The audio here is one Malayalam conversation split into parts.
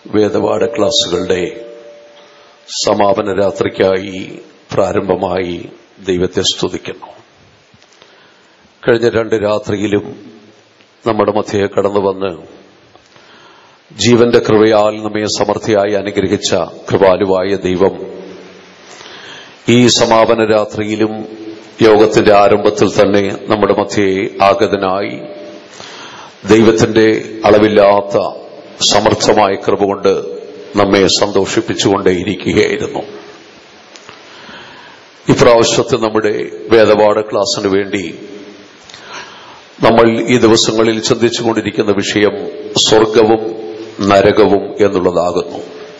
വേദപാഠ ക്ലാസുകളുടെ സമാപന രാത്രിക്കായി പ്രാരംഭമായി ദൈവത്തെ സ്തുതിക്കുന്നു കഴിഞ്ഞ രണ്ട് രാത്രിയിലും നമ്മുടെ മധ്യയെ കടന്നു വന്ന് ജീവന്റെ കൃപയാൽ നമ്മെ സമൃദ്ധിയായി അനുഗ്രഹിച്ച കൃപാലുവായ ദൈവം ഈ സമാപന രാത്രിയിലും യോഗത്തിന്റെ ആരംഭത്തിൽ തന്നെ നമ്മുടെ മധ്യയെ ആഗതനായി ദൈവത്തിന്റെ അളവില്ലാത്ത സമർത്ഥമായ കൃപ കൊണ്ട് നമ്മെ സന്തോഷിപ്പിച്ചുകൊണ്ടേയിരിക്കുകയായിരുന്നു ഇപ്രാവശ്യത്തെ നമ്മുടെ വേദപാഠ ക്ലാസ്സിന് വേണ്ടി നമ്മൾ ഈ ദിവസങ്ങളിൽ ചിന്തിച്ചുകൊണ്ടിരിക്കുന്ന വിഷയം സ്വർഗവും നരകവും എന്നുള്ളതാകുന്നു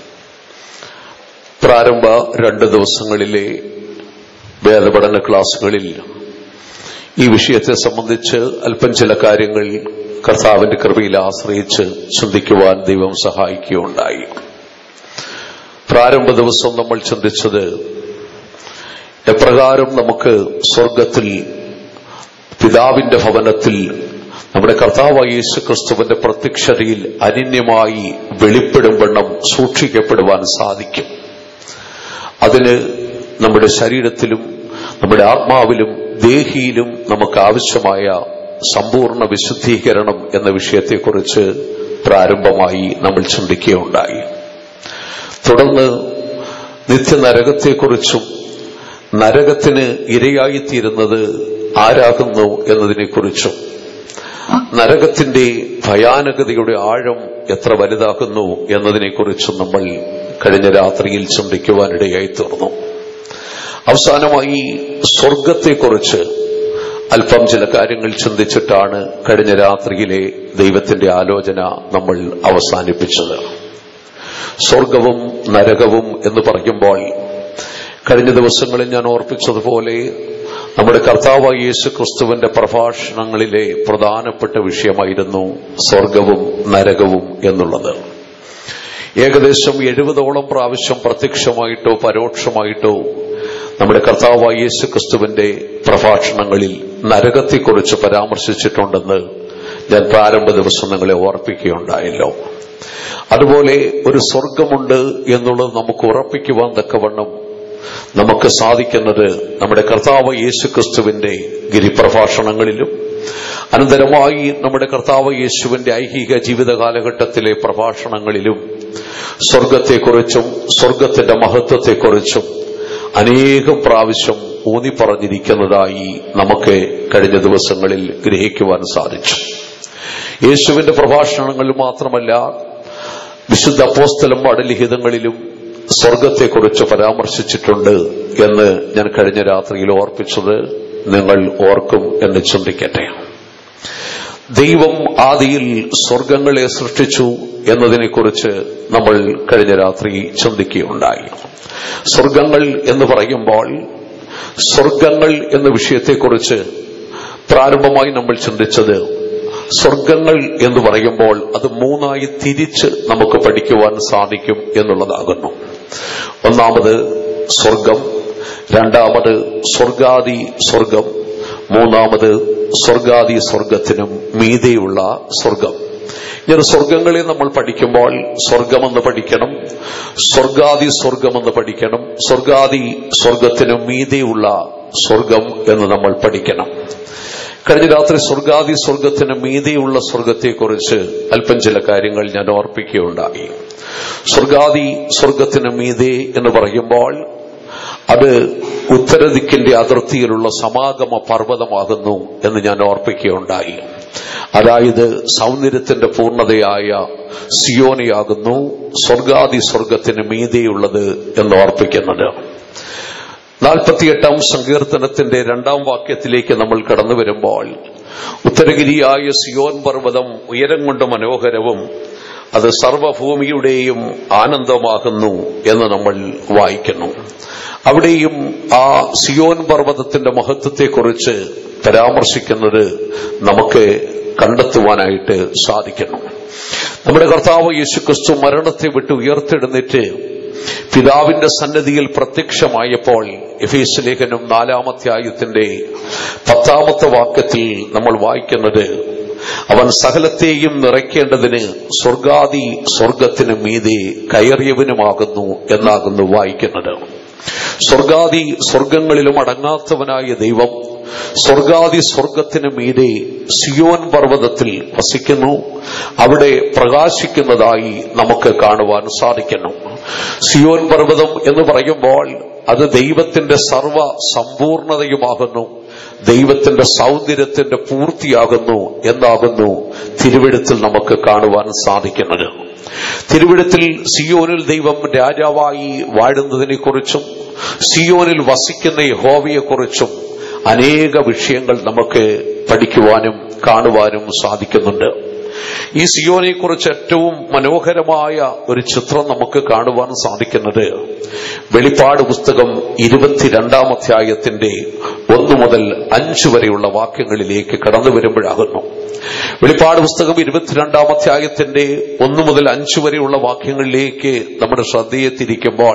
പ്രാരംഭ രണ്ട് ദിവസങ്ങളിലെ വേദപഠന ക്ലാസുകളിൽ ഈ വിഷയത്തെ സംബന്ധിച്ച് അല്പം ചില കാര്യങ്ങൾ കർത്താവിന്റെ കൃപയിൽ ആശ്രയിച്ച് ചിന്തിക്കുവാൻ ദൈവം സഹായിക്കുകയുണ്ടായി പ്രാരംഭ ദിവസം നമ്മൾ ചിന്തിച്ചത് എപ്രകാരം നമുക്ക് സ്വർഗത്തിൽ പിതാവിന്റെ ഭവനത്തിൽ നമ്മുടെ കർത്താവായ യേശു ക്രിസ്തുവിന്റെ പ്രത്യക്ഷതയിൽ അനന്യമായി വെളിപ്പെടും വണ്ണം സൂക്ഷിക്കപ്പെടുവാൻ സാധിക്കും അതിന് നമ്മുടെ ശരീരത്തിലും നമ്മുടെ ആത്മാവിലും ദേഹിയിലും നമുക്ക് ആവശ്യമായ സമ്പൂർണ്ണ വിശുദ്ധീകരണം എന്ന വിഷയത്തെക്കുറിച്ച് പ്രാരംഭമായി നമ്മൾ ചിന്തിക്കുകയുണ്ടായി തുടർന്ന് നിത്യനരകത്തെക്കുറിച്ചും നരകത്തിന് ഇരയായിത്തീരുന്നത് ആരാകുന്നു എന്നതിനെക്കുറിച്ചും നരകത്തിന്റെ ഭയാനകതയുടെ ആഴം എത്ര വലുതാകുന്നു എന്നതിനെക്കുറിച്ചും നമ്മൾ കഴിഞ്ഞ രാത്രിയിൽ ചിന്തിക്കുവാനിടയായി തീർന്നു അവസാനമായി സ്വർഗത്തെക്കുറിച്ച് അല്പം ചില കാര്യങ്ങൾ ചിന്തിച്ചിട്ടാണ് കഴിഞ്ഞ രാത്രിയിലെ ദൈവത്തിന്റെ ആലോചന നമ്മൾ അവസാനിപ്പിച്ചത് സ്വർഗവും നരകവും എന്ന് പറയുമ്പോൾ കഴിഞ്ഞ ദിവസങ്ങളിൽ ഞാൻ ഓർപ്പിച്ചതുപോലെ നമ്മുടെ കർത്താവായ യേശു ക്രിസ്തുവിന്റെ പ്രഭാഷണങ്ങളിലെ പ്രധാനപ്പെട്ട വിഷയമായിരുന്നു സ്വർഗവും നരകവും എന്നുള്ളത് ഏകദേശം എഴുപതോളം പ്രാവശ്യം പ്രത്യക്ഷമായിട്ടോ പരോക്ഷമായിട്ടോ നമ്മുടെ കർത്താവായ യേശു ക്രിസ്തുവിന്റെ പ്രഭാഷണങ്ങളിൽ നരകത്തെക്കുറിച്ച് പരാമർശിച്ചിട്ടുണ്ടെന്ന് ഞാൻ പ്രാരംഭ ദിവസം നിങ്ങളെ ഓർപ്പിക്കുകയുണ്ടായല്ലോ അതുപോലെ ഒരു സ്വർഗമുണ്ട് എന്നുള്ളത് നമുക്ക് ഉറപ്പിക്കുവാൻ തക്കവണ്ണം നമുക്ക് സാധിക്കുന്നത് നമ്മുടെ കർത്താവ് യേശു ക്രിസ്തുവിന്റെ ഗിരിപ്രഭാഷണങ്ങളിലും അനന്തരമായി നമ്മുടെ കർത്താവ് യേശുവിന്റെ ഐഹിക ജീവിത കാലഘട്ടത്തിലെ പ്രഭാഷണങ്ങളിലും സ്വർഗത്തെക്കുറിച്ചും സ്വർഗത്തിന്റെ മഹത്വത്തെക്കുറിച്ചും അനേകം പ്രാവശ്യം ഊന്നി പറഞ്ഞിരിക്കുന്നതായി നമുക്ക് കഴിഞ്ഞ ദിവസങ്ങളിൽ ഗ്രഹിക്കുവാൻ സാധിച്ചു യേശുവിന്റെ പ്രഭാഷണങ്ങളിൽ മാത്രമല്ല വിശുദ്ധ അപ്പോസ്തലം ലിഖിതങ്ങളിലും സ്വർഗത്തെക്കുറിച്ച് പരാമർശിച്ചിട്ടുണ്ട് എന്ന് ഞാൻ കഴിഞ്ഞ രാത്രിയിൽ ഓർപ്പിച്ചത് നിങ്ങൾ ഓർക്കും എന്ന് ചിന്തിക്കട്ടെ ദൈവം ആദിയിൽ സ്വർഗങ്ങളെ സൃഷ്ടിച്ചു എന്നതിനെക്കുറിച്ച് നമ്മൾ കഴിഞ്ഞ രാത്രി ചിന്തിക്കുകയുണ്ടായി സ്വർഗങ്ങൾ എന്ന് പറയുമ്പോൾ സ്വർഗങ്ങൾ എന്ന വിഷയത്തെക്കുറിച്ച് പ്രാരംഭമായി നമ്മൾ ചിന്തിച്ചത് സ്വർഗങ്ങൾ എന്ന് പറയുമ്പോൾ അത് മൂന്നായി തിരിച്ച് നമുക്ക് പഠിക്കുവാൻ സാധിക്കും എന്നുള്ളതാകുന്നു ഒന്നാമത് സ്വർഗം രണ്ടാമത് സ്വർഗാദി സ്വർഗം മൂന്നാമത് സ്വർഗാദി സ്വർഗത്തിനും മീതെയുള്ള സ്വർഗം ഇങ്ങനെ സ്വർഗങ്ങളെ നമ്മൾ പഠിക്കുമ്പോൾ സ്വർഗമെന്ന് പഠിക്കണം സ്വർഗാദി സ്വർഗമെന്ന് പഠിക്കണം സ്വർഗാദി സ്വർഗത്തിനും മീതെയുള്ള സ്വർഗം എന്ന് നമ്മൾ പഠിക്കണം കഴിഞ്ഞ രാത്രി സ്വർഗാദി സ്വർഗത്തിന് മീതെയുള്ള സ്വർഗത്തെക്കുറിച്ച് അല്പം ചില കാര്യങ്ങൾ ഞാൻ ഓർപ്പിക്കുകയുണ്ടായി സ്വർഗാദി സ്വർഗത്തിന് മീതെ എന്ന് പറയുമ്പോൾ അത് ഉത്തരദിക്കിന്റെ അതിർത്തിയിലുള്ള സമാഗമ പർവ്വതമാകുന്നു എന്ന് ഞാൻ ഓർപ്പിക്കുകയുണ്ടായി അതായത് സൗന്ദര്യത്തിന്റെ പൂർണ്ണതയായ സിയോനിയാകുന്നു സ്വർഗാദി സ്വർഗത്തിന് മീതെയുള്ളത് എന്ന് ഓർപ്പിക്കുന്നത് നാൽപ്പത്തിയെട്ടാം സങ്കീർത്തനത്തിന്റെ രണ്ടാം വാക്യത്തിലേക്ക് നമ്മൾ കടന്നു വരുമ്പോൾ ഉത്തരഗിരിയായ സിയോൻ പർവ്വതം ഉയരം കൊണ്ട് മനോഹരവും അത് സർവഭൂമിയുടെയും ആനന്ദമാകുന്നു എന്ന് നമ്മൾ വായിക്കുന്നു അവിടെയും ആ സിയോൻ പർവ്വതത്തിന്റെ മഹത്വത്തെക്കുറിച്ച് പരാമർശിക്കുന്നത് നമുക്ക് കണ്ടെത്തുവാനായിട്ട് സാധിക്കുന്നു നമ്മുടെ കർത്താവ് യേശുക്രിസ്തു മരണത്തെ വിട്ട് ഉയർത്തെഴുന്നേറ്റ് പിതാവിന്റെ സന്നദ്ധിയിൽ പ്രത്യക്ഷമായപ്പോൾ എഫീസ് ലേഖനം നാലാമത്തെ ആയുത്തിന്റെ പത്താമത്തെ വാക്യത്തിൽ നമ്മൾ വായിക്കുന്നത് അവൻ സകലത്തെയും നിറയ്ക്കേണ്ടതിന് സ്വർഗാദി സ്വർഗത്തിന് മീതെ കയറിയവനുമാകുന്നു എന്നാകുന്നു വായിക്കുന്നത് സ്വർഗാദി സ്വർഗങ്ങളിലും അടങ്ങാത്തവനായ ദൈവം സ്വർഗാദി സ്വർഗത്തിന് മീതെ സിയോൻ പർവ്വതത്തിൽ വസിക്കുന്നു അവിടെ പ്രകാശിക്കുന്നതായി നമുക്ക് കാണുവാൻ സാധിക്കുന്നു സിയോൻ പർവ്വതം എന്ന് പറയുമ്പോൾ അത് ദൈവത്തിന്റെ സർവ സമ്പൂർണതയുമാകുന്നു ദൈവത്തിന്റെ സൗന്ദര്യത്തിന്റെ പൂർത്തിയാകുന്നു എന്നാകുന്നു തിരുവിടത്തിൽ നമുക്ക് കാണുവാൻ സാധിക്കുന്നത് തിരുവിടത്തിൽ സിയോനിൽ ദൈവം രാജാവായി വാഴുന്നതിനെക്കുറിച്ചും സിയോനിൽ വസിക്കുന്ന യഹോവയെക്കുറിച്ചും അനേക വിഷയങ്ങൾ നമുക്ക് പഠിക്കുവാനും കാണുവാനും സാധിക്കുന്നുണ്ട് ഈ സിയോനെ കുറിച്ച് ഏറ്റവും മനോഹരമായ ഒരു ചിത്രം നമുക്ക് കാണുവാൻ സാധിക്കുന്നത് വെളിപ്പാട് പുസ്തകം ഇരുപത്തിരണ്ടാം അധ്യായത്തിന്റെ ഒന്നു മുതൽ അഞ്ചു വരെയുള്ള വാക്യങ്ങളിലേക്ക് കടന്നു വരുമ്പോഴാകുന്നു വെളിപ്പാട് പുസ്തകം ഇരുപത്തിരണ്ടാം അധ്യായത്തിന്റെ ഒന്നു മുതൽ അഞ്ചു വരെയുള്ള വാക്യങ്ങളിലേക്ക് നമ്മുടെ ശ്രദ്ധയെ തിരിക്കുമ്പോൾ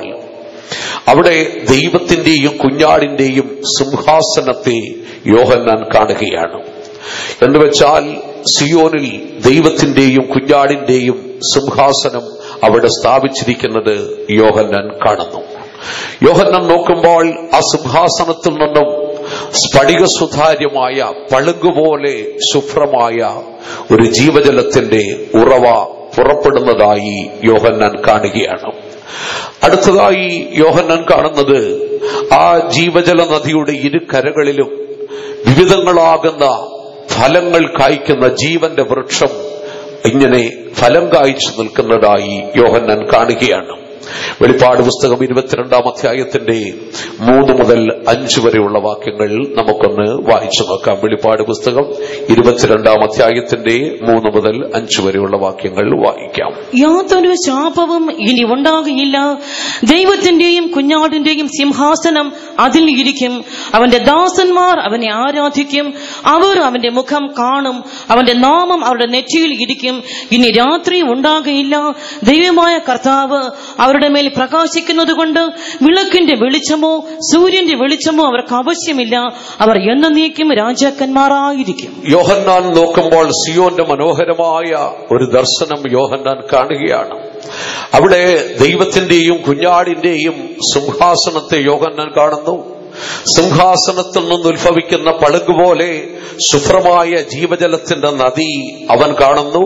അവിടെ ദൈവത്തിന്റെയും കുഞ്ഞാടിന്റെയും സിംഹാസനത്തെ യോഹന്നാൻ കാണുകയാണ് എന്നുവെച്ചാൽ സിയോനിൽ ദൈവത്തിന്റെയും കുഞ്ഞാടിന്റെയും സിംഹാസനം അവിടെ സ്ഥാപിച്ചിരിക്കുന്നത് യോഹന്നാൻ കാണുന്നു യോഹന്നാൻ നോക്കുമ്പോൾ ആ സിംഹാസനത്തിൽ നിന്നും സ്ഫടിക സുതാര്യമായ പളുങ്കുപോലെ ശുഭ്രമായ ഒരു ജീവജലത്തിന്റെ ഉറവ പുറപ്പെടുന്നതായി യോഹന്നാൻ കാണുകയാണ് അടുത്തതായി യോഹന്നാൻ കാണുന്നത് ആ ജീവജല നദിയുടെ ഇരു കരകളിലും വിവിധങ്ങളാകുന്ന ഫലങ്ങൾ കായ്ക്കുന്ന ജീവന്റെ വൃക്ഷം ഇങ്ങനെ ഫലം കായ്ച്ചു നിൽക്കുന്നതായി യോഹന്നാൻ കാണുകയാണ് വെളിപ്പാട് പുസ്തകം ഇരുപത്തിരണ്ടാം അധ്യായത്തിന്റെ മൂന്ന് മുതൽ അഞ്ച് വരെയുള്ള വാക്യങ്ങൾ നമുക്കൊന്ന് വായിച്ചു നോക്കാം വെളിപ്പാട് പുസ്തകം ഇരുപത്തിരണ്ടാം അധ്യായത്തിന്റെ മൂന്ന് മുതൽ അഞ്ച് വരെയുള്ള വാക്യങ്ങൾ വായിക്കാം യാതൊരു ശാപവും ഇനി ഉണ്ടാകുകയില്ല ദൈവത്തിന്റെയും കുഞ്ഞാടിന്റെയും സിംഹാസനം അതിൽ ഇരിക്കും അവന്റെ ദാസന്മാർ അവനെ ആരാധിക്കും അവർ അവന്റെ മുഖം കാണും അവന്റെ നാമം അവരുടെ നെറ്റിയിൽ ഇരിക്കും ഇനി രാത്രി ഉണ്ടാകുകയില്ല ദൈവമായ കർത്താവ് അവരുടെ മേൽ പ്രകാശിക്കുന്നത് കൊണ്ട് വിളക്കിന്റെ വെളിച്ചമോ സൂര്യന്റെ വെളിച്ചമോ അവർക്ക് ആവശ്യമില്ല അവർ എന്നേക്കും രാജാക്കന്മാരായിരിക്കും യോഹന്നാൻ നോക്കുമ്പോൾ സിയോന്റെ മനോഹരമായ ഒരു ദർശനം യോഹന്നാൻ കാണുകയാണ് അവിടെ ദൈവത്തിന്റെയും കുഞ്ഞാടിന്റെയും സിംഹാസനത്തെ യോഹന്നാൻ കാണുന്നു സിംഹാസനത്തിൽ നിന്ന് ഉത്ഭവിക്കുന്ന പളുകുപോലെ ശുഭ്രമായ ജീവജലത്തിന്റെ നദി അവൻ കാണുന്നു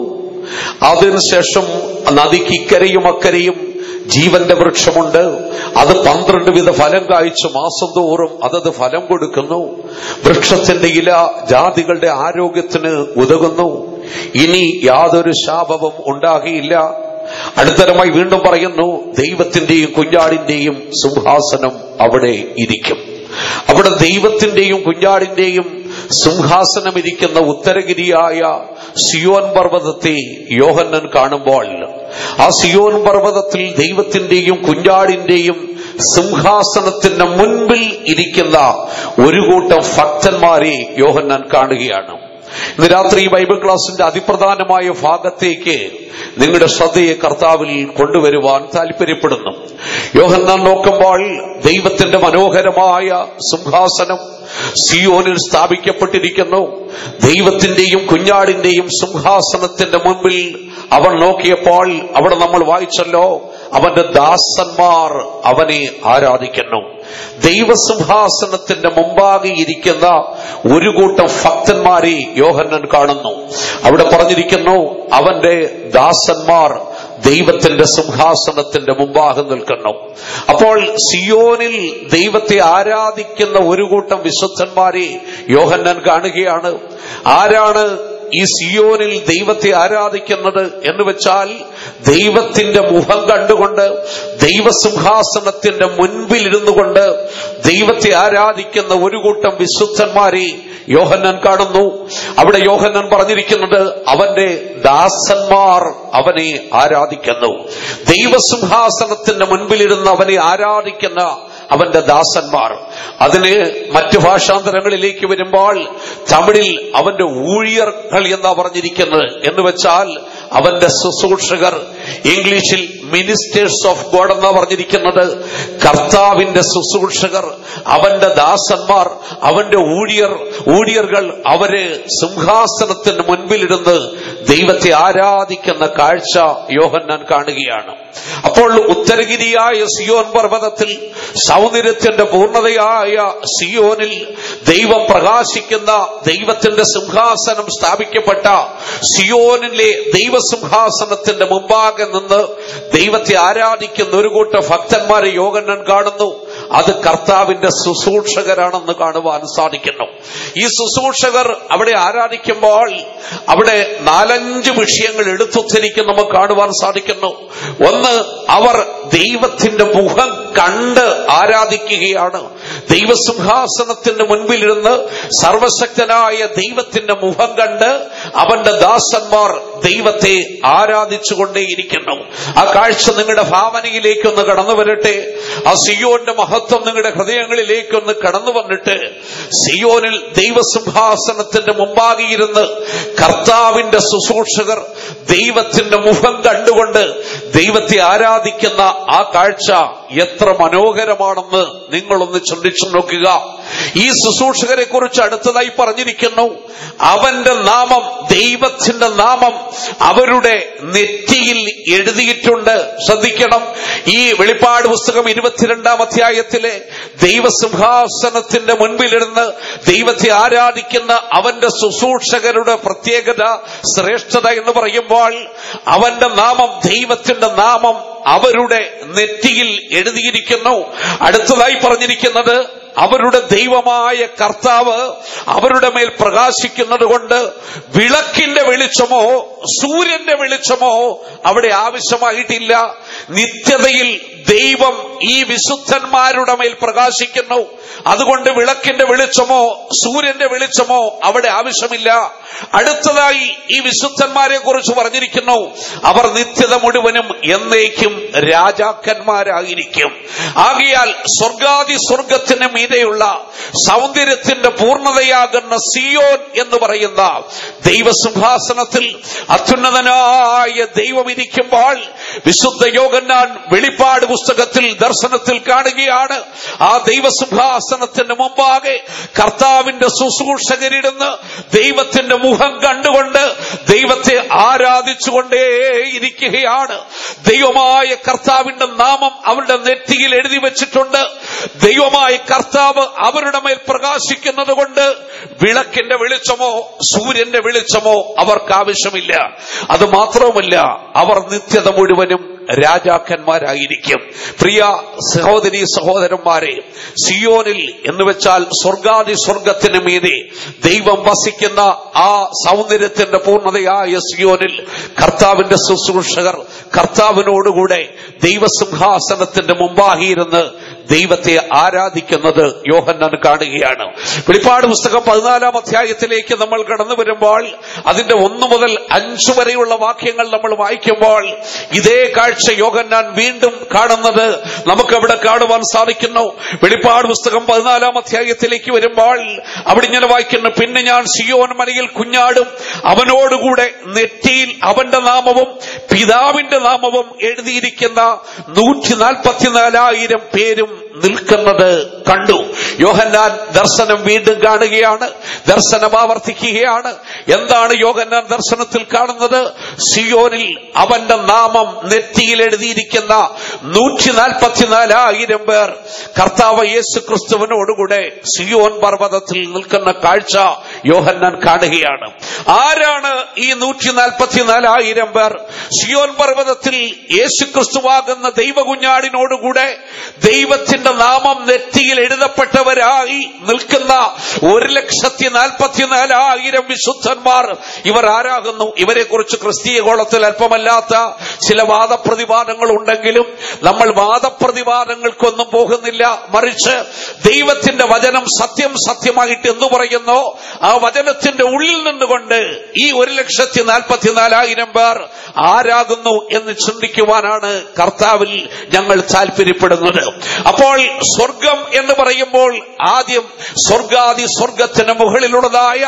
അതിനുശേഷം നദിക്ക് ഇക്കരയും അക്കരയും ജീവന്റെ വൃക്ഷമുണ്ട് അത് പന്ത്രണ്ട് വിധ ഫലം കായ്ച്ചു മാസം തോറും അതത് ഫലം കൊടുക്കുന്നു വൃക്ഷത്തിന്റെ ഇല ജാതികളുടെ ആരോഗ്യത്തിന് ഉതകുന്നു ഇനി യാതൊരു ശാപവും ഉണ്ടാകിയില്ല അടുത്തരമായി വീണ്ടും പറയുന്നു ദൈവത്തിന്റെയും കുഞ്ഞാടിന്റെയും സിംഹാസനം അവിടെ ഇരിക്കും അവിടെ ദൈവത്തിന്റെയും കുഞ്ഞാടിന്റെയും സിംഹാസനം ഇരിക്കുന്ന ഉത്തരഗിരിയായ സിയോൻ പർവ്വതത്തെ യോഹന്നൻ കാണുമ്പോൾ ആ സിയോൻ പർവ്വതത്തിൽ ദൈവത്തിന്റെയും കുഞ്ഞാടിന്റെയും സിംഹാസനത്തിന്റെ മുൻപിൽ ഇരിക്കുന്ന ഒരു കൂട്ടം ഭക്തന്മാരെ യോഹന്നാൻ കാണുകയാണ് ഇന്ന് രാത്രി ഈ ബൈബിൾ ക്ലാസിന്റെ അതിപ്രധാനമായ ഭാഗത്തേക്ക് നിങ്ങളുടെ ശ്രദ്ധയെ കർത്താവിൽ കൊണ്ടുവരുവാൻ താല്പര്യപ്പെടുന്നു യോഹന്നാൻ നോക്കുമ്പോൾ ദൈവത്തിന്റെ മനോഹരമായ സിംഹാസനം സിയോനിൽ സ്ഥാപിക്കപ്പെട്ടിരിക്കുന്നു ദൈവത്തിന്റെയും കുഞ്ഞാടിന്റെയും സിംഹാസനത്തിന്റെ മുൻപിൽ അവൻ നോക്കിയപ്പോൾ അവിടെ നമ്മൾ വായിച്ചല്ലോ അവന്റെ ദാസന്മാർ അവനെ ആരാധിക്കുന്നു ദൈവസിംഹാസനത്തിന്റെ മുമ്പാകെ ഇരിക്കുന്ന ഒരു കൂട്ടം ഭക്തന്മാരെ യോഹന്നൻ കാണുന്നു അവിടെ പറഞ്ഞിരിക്കുന്നു അവന്റെ ദാസന്മാർ ദൈവത്തിന്റെ സിംഹാസനത്തിന്റെ മുമ്പാകെ നിൽക്കുന്നു അപ്പോൾ സിയോനിൽ ദൈവത്തെ ആരാധിക്കുന്ന ഒരു കൂട്ടം വിശുദ്ധന്മാരെ യോഹന്നൻ കാണുകയാണ് ആരാണ് ഈ സിയോനിൽ ദൈവത്തെ ആരാധിക്കുന്നത് എന്ന് വെച്ചാൽ ദൈവത്തിന്റെ മുഖം കണ്ടുകൊണ്ട് ദൈവസിംഹാസനത്തിന്റെ മുൻപിൽ ഇരുന്നു കൊണ്ട് ദൈവത്തെ ആരാധിക്കുന്ന ഒരു കൂട്ടം വിശുദ്ധന്മാരെ യോഹന്നാൻ കാണുന്നു അവിടെ യോഹന്നാൻ പറഞ്ഞിരിക്കുന്നത് അവന്റെ ദാസന്മാർ അവനെ ആരാധിക്കുന്നു ദൈവസിംഹാസനത്തിന്റെ മുൻപിലിരുന്ന് അവനെ ആരാധിക്കുന്ന അവന്റെ ദാസന്മാർ അതിന് മറ്റു ഭാഷാന്തരങ്ങളിലേക്ക് വരുമ്പോൾ തമിഴിൽ അവന്റെ ഊഴിയർകൾ എന്നാ പറഞ്ഞിരിക്കുന്നത് എന്ന് വെച്ചാൽ അവന്റെ ശുശ്രൂഷകർ ഇംഗ്ലീഷിൽ മിനിസ്റ്റേഴ്സ് ഓഫ് ഗോഡ് എന്നാ പറഞ്ഞിരിക്കുന്നത് കർത്താവിന്റെ ശുശ്രൂഷകർ അവന്റെ ദാസന്മാർ അവന്റെ ഊഴിയർ ഊഴിയർകൾ അവര് സിംഹാസനത്തിന് മുൻപിലിരുന്ന് ദൈവത്തെ ആരാധിക്കുന്ന കാഴ്ച യോഹന്നാൻ കാണുകയാണ് അപ്പോൾ ഉത്തരഗിരിയായ സിയോൻ പർവ്വതത്തിൽ സൗന്ദര്യത്തിന്റെ പൂർണ്ണതയായ സിയോനിൽ ദൈവം പ്രകാശിക്കുന്ന ദൈവത്തിന്റെ സിംഹാസനം സ്ഥാപിക്കപ്പെട്ട സിയോനിലെ ദൈവസിംഹാസനത്തിന്റെ മുമ്പാകെ നിന്ന് ദൈവത്തെ ആരാധിക്കുന്ന ഒരു കൂട്ടം ഭക്തന്മാരെ യോഗന്നൻ കാണുന്നു അത് കർത്താവിന്റെ ശുശ്രൂഷകരാണെന്ന് കാണുവാൻ സാധിക്കുന്നു ഈ ശുശ്രൂഷകർ അവിടെ ആരാധിക്കുമ്പോൾ അവിടെ നാലഞ്ച് വിഷയങ്ങൾ എടുത്തുദ്ധരിക്കും നമുക്ക് കാണുവാൻ സാധിക്കുന്നു ഒന്ന് അവർ ദൈവത്തിന്റെ മുഖം കണ്ട് ആരാധിക്കുകയാണ് ദൈവസിംഹാസനത്തിന്റെ മുൻപിലിരുന്ന് സർവശക്തനായ ദൈവത്തിന്റെ മുഖം കണ്ട് അവന്റെ ദാസന്മാർ ദൈവത്തെ ആരാധിച്ചുകൊണ്ടേയിരിക്കുന്നു ആ കാഴ്ച നിങ്ങളുടെ ഭാവനയിലേക്കൊന്ന് കടന്നു വരട്ടെ ആ സിയോന്റെ മഹത്വം നിങ്ങളുടെ ഹൃദയങ്ങളിലേക്കൊന്ന് കടന്നു വന്നിട്ട് സിയോനിൽ ദൈവസിംഹാസനത്തിന്റെ മുമ്പാകെ ഇരുന്ന് കർത്താവിന്റെ ശുശ്രൂഷകർ ദൈവത്തിന്റെ മുഖം കണ്ടുകൊണ്ട് ദൈവത്തെ ആരാധിക്കുന്ന ആ കാഴ്ച എത്ര മനോഹരമാണെന്ന് നിങ്ങളൊന്ന് ചിന്തിച്ചു നോക്കുക ഈ ശുശ്രൂഷകരെ കുറിച്ച് അടുത്തതായി പറഞ്ഞിരിക്കുന്നു അവന്റെ നാമം ദൈവത്തിന്റെ നാമം അവരുടെ നെറ്റിയിൽ എഴുതിയിട്ടുണ്ട് ശ്രദ്ധിക്കണം ഈ വെളിപ്പാട് പുസ്തകം ഇരുപത്തിരണ്ടാം അധ്യായത്തിലെ ദൈവസിംഹാസനത്തിന്റെ മുൻപിലിരുന്ന് ദൈവത്തെ ആരാധിക്കുന്ന അവന്റെ ശുശ്രൂഷകരുടെ പ്രത്യേകത ശ്രേഷ്ഠത എന്ന് പറയുമ്പോൾ അവന്റെ നാമം ദൈവത്തിന്റെ നാമം അവരുടെ നെറ്റിയിൽ എഴുതിയിരിക്കുന്നു അടുത്തതായി പറഞ്ഞിരിക്കുന്നത് അവരുടെ ദൈവമായ കർത്താവ് അവരുടെ മേൽ പ്രകാശിക്കുന്നത് കൊണ്ട് വിളക്കിന്റെ വെളിച്ചമോ സൂര്യന്റെ വെളിച്ചമോ അവിടെ ആവശ്യമായിട്ടില്ല നിത്യതയിൽ ദൈവം ഈ വിശുദ്ധന്മാരുടെ മേൽ പ്രകാശിക്കുന്നു അതുകൊണ്ട് വിളക്കിന്റെ വെളിച്ചമോ സൂര്യന്റെ വെളിച്ചമോ അവിടെ ആവശ്യമില്ല അടുത്തതായി ഈ വിശുദ്ധന്മാരെ കുറിച്ച് പറഞ്ഞിരിക്കുന്നു അവർ നിത്യത മുഴുവനും എന്നേക്കും രാജാക്കന്മാരായിരിക്കും ആകിയാൽ സ്വർഗാദി സ്വർഗത്തിന് മീതെയുള്ള സൗന്ദര്യത്തിന്റെ പൂർണ്ണതയാകുന്ന സിയോൻ എന്ന് പറയുന്ന ദൈവസിംഹാസനത്തിൽ അത്യുന്നതനായ ദൈവം ഇരിക്കുമ്പോൾ വിശുദ്ധ യോഗന്നാൻ വെളിപ്പാട് പുസ്തകത്തിൽ ദർശനത്തിൽ കാണുകയാണ് ആ ദൈവസിംഹാസനത്തിന് മുമ്പാകെ കർത്താവിന്റെ ശുശ്രൂഷകരിടുന്ന് ദൈവത്തിന്റെ മുഖം കണ്ടുകൊണ്ട് ദൈവത്തെ ആരാധിച്ചുകൊണ്ടേ ഇരിക്കുകയാണ് ദൈവമായ കർത്താവിന്റെ നാമം അവരുടെ നെറ്റിയിൽ എഴുതി വെച്ചിട്ടുണ്ട് ദൈവമായ കർത്താവ് അവരുടെ മേൽ പ്രകാശിക്കുന്നത് കൊണ്ട് വിളക്കിന്റെ വെളിച്ചമോ സൂര്യന്റെ വെളിച്ചമോ അവർക്ക് ആവശ്യമില്ല അത് മാത്രവുമല്ല അവർ നിത്യത മുഴുവനും രാജാക്കന്മാരായിരിക്കും പ്രിയ സഹോദരി സഹോദരന്മാരെ സിയോനിൽ എന്ന് വെച്ചാൽ സ്വർഗാദി സ്വർഗത്തിന് മീതെ ദൈവം വസിക്കുന്ന ആ സൗന്ദര്യത്തിന്റെ പൂർണ്ണതയായ സിയോനിൽ കർത്താവിന്റെ ശുശ്രൂഷകർ കർത്താവിനോടുകൂടെ ദൈവസിംഹാസനത്തിന്റെ മുമ്പാകിയിരുന്ന് ദൈവത്തെ ആരാധിക്കുന്നത് യോഹന്നാൻ കാണുകയാണ് വെളിപ്പാട് പുസ്തകം പതിനാലാം അധ്യായത്തിലേക്ക് നമ്മൾ കടന്നു വരുമ്പോൾ അതിന്റെ ഒന്നു മുതൽ അഞ്ചു വരെയുള്ള വാക്യങ്ങൾ നമ്മൾ വായിക്കുമ്പോൾ ഇതേ കാഴ്ച യോഹന്നാൻ വീണ്ടും കാണുന്നത് നമുക്ക് അവിടെ കാണുവാൻ സാധിക്കുന്നു വെളിപ്പാട് പുസ്തകം പതിനാലാം അധ്യായത്തിലേക്ക് വരുമ്പോൾ അവിടെ ഇങ്ങനെ വായിക്കുന്നു പിന്നെ ഞാൻ സിയോൻ മലയിൽ കുഞ്ഞാടും അവനോടുകൂടെ നെറ്റിയിൽ അവന്റെ നാമവും പിതാവിന്റെ നാമവും എഴുതിയിരിക്കുന്ന നൂറ്റി നാൽപ്പത്തിനാലായിരം പേരും നിൽക്കുന്നത് കണ്ടു യോഹന്നാൻ ദർശനം വീണ്ടും കാണുകയാണ് ദർശനം ആവർത്തിക്കുകയാണ് എന്താണ് യോഹന്നാൻ ദർശനത്തിൽ കാണുന്നത് സിയോനിൽ അവന്റെ നാമം നെറ്റിയിൽ എഴുതിയിരിക്കുന്ന നൂറ്റി നാൽപ്പത്തിനാലായിരം പേർ കർത്താവ് യേശു ക്രിസ്തുവിനോടുകൂടെ സിയോൻ പർവ്വതത്തിൽ നിൽക്കുന്ന കാഴ്ച യോഹന്നാൻ കാണുകയാണ് ആരാണ് ഈ നൂറ്റി നാൽപ്പത്തിനാലായിരം പേർ സിയോൻ പർവ്വതത്തിൽ യേശു ക്രിസ്തുവാകുന്ന ദൈവകുഞ്ഞാടിനോടുകൂടെ ദൈവത്തിന്റെ നാമം നെറ്റിയിൽ എഴുതപ്പെട്ടവരായി നിൽക്കുന്ന ഒരു ലക്ഷത്തി നാൽപ്പത്തിനാലായിരം വിശുദ്ധന്മാർ ഇവർ ആരാകുന്നു ഇവരെ കുറിച്ച് ക്രിസ്തീയ കോളത്തിൽ അല്പമല്ലാത്ത ചില വാദപ്രതിവാദങ്ങൾ ഉണ്ടെങ്കിലും നമ്മൾ വാദപ്രതിവാദങ്ങൾക്കൊന്നും പോകുന്നില്ല മറിച്ച് ദൈവത്തിന്റെ വചനം സത്യം സത്യമായിട്ട് എന്ന് പറയുന്നു ആ വചനത്തിന്റെ ഉള്ളിൽ നിന്നുകൊണ്ട് ഈ ഒരു ലക്ഷത്തി നാൽപ്പത്തിനാലായിരം പേർ ആരാകുന്നു എന്ന് ചിന്തിക്കുവാനാണ് കർത്താവിൽ ഞങ്ങൾ താല്പര്യപ്പെടുന്നത് അപ്പോൾ അപ്പോൾ സ്വർഗം എന്ന് പറയുമ്പോൾ ആദ്യം സ്വർഗാദി സ്വർഗത്തിന് മുകളിലുള്ളതായ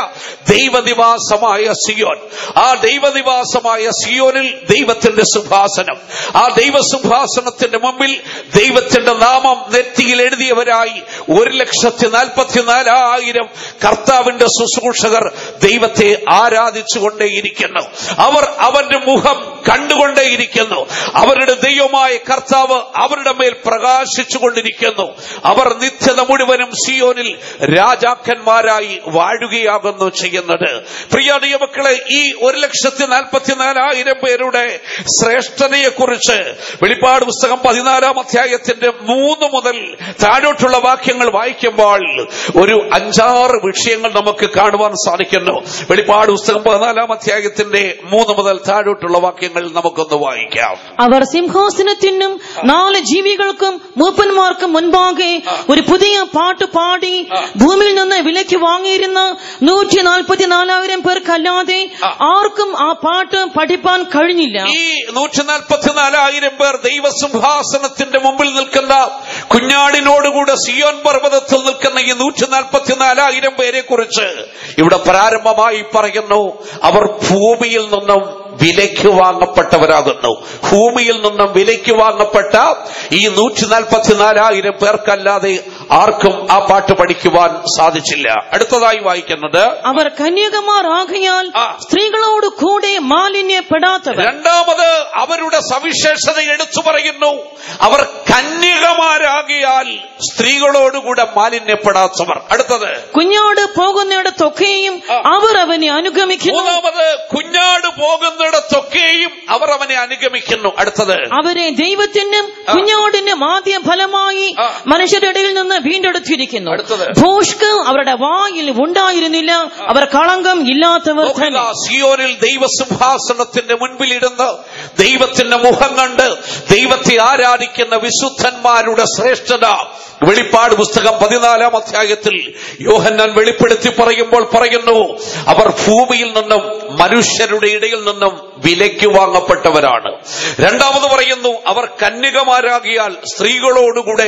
ദൈവനിവാസമായ സിയോൻ ആ ദൈവനിവാസമായ സിയോനിൽ ദൈവത്തിന്റെ സിംഹാസനം ആ ദൈവസിംഹാസനത്തിന്റെ മുമ്പിൽ ദൈവത്തിന്റെ നാമം നെറ്റിയിൽ എഴുതിയവരായി ഒരു ലക്ഷത്തി നാൽപ്പത്തിനാലായിരം കർത്താവിന്റെ ശുശ്രൂഷകർ ദൈവത്തെ ആരാധിച്ചുകൊണ്ടേയിരിക്കുന്നു അവർ അവന്റെ മുഖം കണ്ടുകൊണ്ടേയിരിക്കുന്നു അവരുടെ ദൈവമായ കർത്താവ് അവരുടെ മേൽ പ്രകാശിച്ചുകൊണ്ടിരിക്കുന്നു അവർ നിത്യത മുഴുവനും സിയോനിൽ രാജാക്കന്മാരായി വാഴുകയാകുന്നു ചെയ്യുന്നത് പ്രിയ ദൈവമക്കളെ ഈ ഒരു ലക്ഷത്തി നാൽപ്പത്തിനാലായിരം പേരുടെ ശ്രേഷ്ഠതയെ കുറിച്ച് വെളിപ്പാട് പുസ്തകം പതിനാലാം അധ്യായത്തിന്റെ മൂന്ന് മുതൽ താഴോട്ടുള്ള വാക്യങ്ങൾ വായിക്കുമ്പോൾ ഒരു അഞ്ചാറ് വിഷയങ്ങൾ നമുക്ക് കാണുവാൻ സാധിക്കുന്നു വെളിപ്പാട് പുസ്തകം പതിനാലാം അധ്യായത്തിന്റെ മൂന്ന് മുതൽ താഴോട്ടുള്ള വാക്യങ്ങൾ നമുക്കൊന്ന് വായിക്കാം അവർ സിംഹാസനത്തിനും നാല് ജീവികൾക്കും മൂപ്പന്മാർക്കും മുൻപാകെ ഒരു പുതിയ പാട്ട് പാടി ഭൂമിയിൽ നിന്ന് വിലയ്ക്ക് വാങ്ങിയിരുന്ന നൂറ്റി നാൽപ്പത്തിനാലായിരം പേർക്കല്ലാതെ ആർക്കും ആ പാട്ട് പഠിപ്പാൻ കഴിഞ്ഞില്ല ഈ നൂറ്റി നാൽപ്പത്തിനാലായിരം പേർ ദൈവസിംഹാസനത്തിന്റെ മുമ്പിൽ നിൽക്കുന്ന കുഞ്ഞാടിനോടുകൂടെ സിയോൻ പർവ്വതത്തിൽ നിൽക്കുന്ന ഈ നൂറ്റി നാൽപ്പത്തിനാലായിരം പേരെ കുറിച്ച് ഇവിടെ പ്രാരംഭമായി പറയുന്നു അവർ ഭൂമിയിൽ നിന്നും വിലയ്ക്ക് വാങ്ങപ്പെട്ടവരാകുന്നു ഭൂമിയിൽ നിന്നും വിലയ്ക്ക് വാങ്ങപ്പെട്ട ഈ നൂറ്റി നാൽപ്പത്തിനാലായിരം പേർക്കല്ലാതെ ആർക്കും ആ പാട്ട് പഠിക്കുവാൻ സാധിച്ചില്ല അടുത്തതായി വായിക്കുന്നത് അവർ കന്യകമാർ ആകയാൽ ആ. സ്ത്രീകളോട് കൂടെ മാലിന്യപ്പെടാത്തവർ രണ്ടാമത് അവരുടെ സവിശേഷത എടുത്തു പറയുന്നു അവർ കന്യകമാരാകിയാൽ സ്ത്രീകളോടുകൂടെ മാലിന്യപ്പെടാത്തവർ അടുത്തത് കുഞ്ഞാട് പോകുന്നിടത്തൊക്കെയും അവർ അവനെ അനുഗമിക്കുന്നു മൂന്നാമത് കുഞ്ഞാട് പോകുന്നിടത്തൊക്കെയും അവർ അവനെ അനുഗമിക്കുന്നു അടുത്തത് അവരെ ദൈവത്തിനും കുഞ്ഞാടിനും ആദ്യ ഫലമായി ആ. മനുഷ്യരുടെ ഇടയിൽ നിന്ന് വീണ്ടെടുത്തിരിക്കുന്നു അടുത്തത്. ഭോഷ്ക് അവരുടെ വായിൽ ഉണ്ടായിരുന്നില്ല അവർ കളങ്കം ഇല്ലാത്തവർ നോക്കുക, തന്നെ സിയോനിൽ ദൈവസിംഹാസനത്തിന്റെ മുൻപിലിരുന്ന് ദൈവത്തിന്റെ മുഖം കണ്ട് ദൈവത്തെ ആരാധിക്കുന്ന വിശുദ്ധന്മാരുടെ ശ്രേഷ്ഠത വെളിപ്പാട് പുസ്തകം പതിനാലാം അധ്യായത്തിൽ യോഹന്നാൻ വെളിപ്പെടുത്തി പറയുമ്പോൾ പറയുന്നു അവർ ഭൂമിയിൽ നിന്നും മനുഷ്യരുടെ ഇടയിൽ നിന്നും വിലയ്ക്ക് വാങ്ങപ്പെട്ടവരാണ് രണ്ടാമത് പറയുന്നു അവർ കന്യകമാരാകിയാൽ സ്ത്രീകളോടുകൂടെ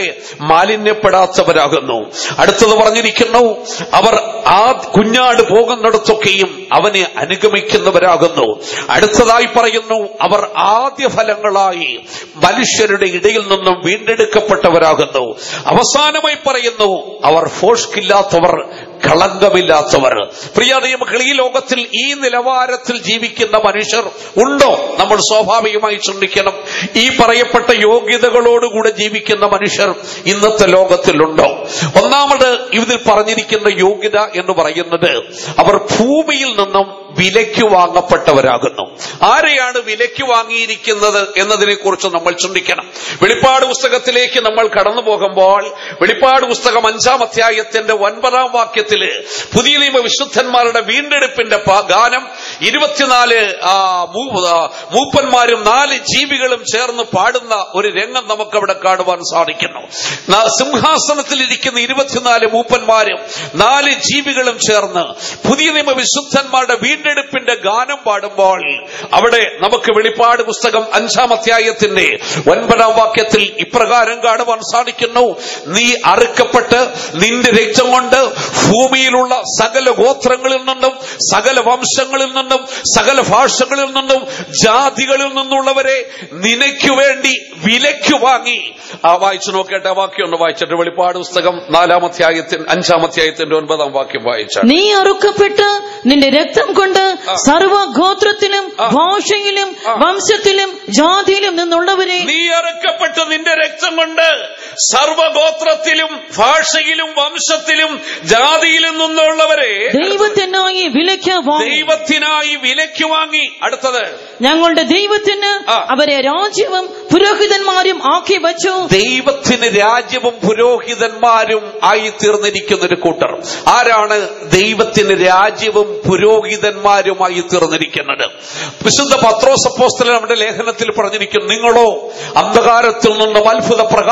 മാലിന്യപ്പെടാത്തവരാകുന്നു അടുത്തത് പറഞ്ഞിരിക്കുന്നു അവർ ആ കുഞ്ഞാട് പോകുന്നിടത്തൊക്കെയും അവനെ അനുഗമിക്കുന്നവരാകുന്നു അടുത്തതായി പറയുന്നു അവർ ആദ്യ ഫലങ്ങളായി മനുഷ്യരുടെ ഇടയിൽ നിന്നും വീണ്ടെടുക്കപ്പെട്ടവരാകുന്നു അവസാനമായി പറയുന്നു അവർ ഫോഷ്കില്ലാത്തവർ കളങ്കമില്ലാത്തവർ പ്രിയ ദൈവമക്കൾ ഈ ലോകത്തിൽ ഈ നിലവാരത്തിൽ ജീവിക്കുന്ന മനുഷ്യർ ഉണ്ടോ നമ്മൾ സ്വാഭാവികമായി ചിന്തിക്കണം ഈ പറയപ്പെട്ട യോഗ്യതകളോടുകൂടെ ജീവിക്കുന്ന മനുഷ്യർ ഇന്നത്തെ ലോകത്തിലുണ്ടോ ഒന്നാമത് ഇതിൽ പറഞ്ഞിരിക്കുന്ന യോഗ്യത എന്ന് പറയുന്നത് അവർ ഭൂമിയിൽ നിന്നും വിലയ്ക്ക് വാങ്ങപ്പെട്ടവരാകുന്നു ആരെയാണ് വിലയ്ക്ക് വാങ്ങിയിരിക്കുന്നത് എന്നതിനെ കുറിച്ച് നമ്മൾ ചിന്തിക്കണം വെളിപ്പാട് പുസ്തകത്തിലേക്ക് നമ്മൾ കടന്നു പോകുമ്പോൾ വെളിപ്പാട് പുസ്തകം അഞ്ചാം അധ്യായത്തിന്റെ ഒൻപതാം വാക്യത്തില് പുതിയ നിയമ വിശുദ്ധന്മാരുടെ വീണ്ടെടുപ്പിന്റെ പ- ഗാനം ഇരുപത്തിനാല് ആ, മൂ- ആ, മൂപ്പന്മാരും നാല് ജീവികളും ചേർന്ന് പാടുന്ന ഒരു രംഗം നമുക്ക് അവിടെ കാണുവാൻ സാധിക്കുന്നു ന- സിംഹാസനത്തിൽ ഇരിക്കുന്ന ഇരുപത്തിനാല് മൂപ്പന്മാരും നാല് ജീവികളും ചേർന്ന് പുതിയ നിയമ വിശുദ്ധന്മാരുടെ വീണ്ടെടുപ്പിന്റെ ഗാനം പാടുമ്പോൾ അവിടെ നമുക്ക് വെളിപ്പാട് പുസ്തകം അഞ്ചാം അധ്യായത്തിന്റെ ഒൻപതാം വാക്യത്തിൽ ഇപ്രകാരം കാണുവാൻ സാധിക്കുന്നു നീ അറുക്കപ്പെട്ട് നിന്റെ രക്തം കൊണ്ട് ഭൂമിയിലുള്ള സകല ഗോത്രങ്ങളിൽ നിന്നും സകല വംശങ്ങളിൽ നിന്നും സകല ഭാഷകളിൽ നിന്നും ജാതികളിൽ നിന്നുള്ളവരെ നിനയ്ക്കു വേണ്ടി വിലയ്ക്ക് വാങ്ങി ആ വായിച്ചു നോക്കട്ടെ ആ വാക്യം ഒന്ന് വായിച്ചിട്ട് വെളിപ്പാട് പുസ്തകം നാലാം അധ്യായത്തിന് അഞ്ചാം അധ്യായത്തിന്റെ ഒൻപതാം വാക്യം വായിച്ചാൽ നീ അറുക്കപ്പെട്ട് നിന്റെ രക്തം കൊണ്ട് സർവ ഗോത്രത്തിലും ഭാഷയിലും വംശത്തിലും ജാതിയിലും നിന്നുള്ളവരെ നീ അറുക്കപ്പെട്ട് നിന്റെ രക്തം കൊണ്ട് സർവഗോത്രത്തിലും ഭാഷയിലും വംശത്തിലും ജാതിയിലും നിന്നുള്ളവരെ ദൈവത്തിനായി വിലയ്ക്ക് വാങ്ങി ദൈവത്തിനായി വിലയ്ക്ക് വാങ്ങി അടുത്തത് ഞങ്ങളുടെ ദൈവത്തിന് ആ. അവരെ രാജ്യവും പുരോഹിതന്മാരും ആക്കി വച്ചു ദൈവത്തിന് രാജ്യവും പുരോഹിതന്മാരും ആയി തീർന്നിരിക്കുന്ന ഒരു കൂട്ടർ ആരാണ് ദൈവത്തിന് രാജ്യവും പുരോഹിതന്മാരുമായി തീർന്നിരിക്കുന്നത് വിശുദ്ധ പത്രോസപ്പോസ്തലൻ നമ്മുടെ ലേഖനത്തിൽ പറഞ്ഞിരിക്കുന്നു നിങ്ങളോ അന്ധകാരത്തിൽ നിന്നും അത്ഭുത പ്രകാശത്തിൽ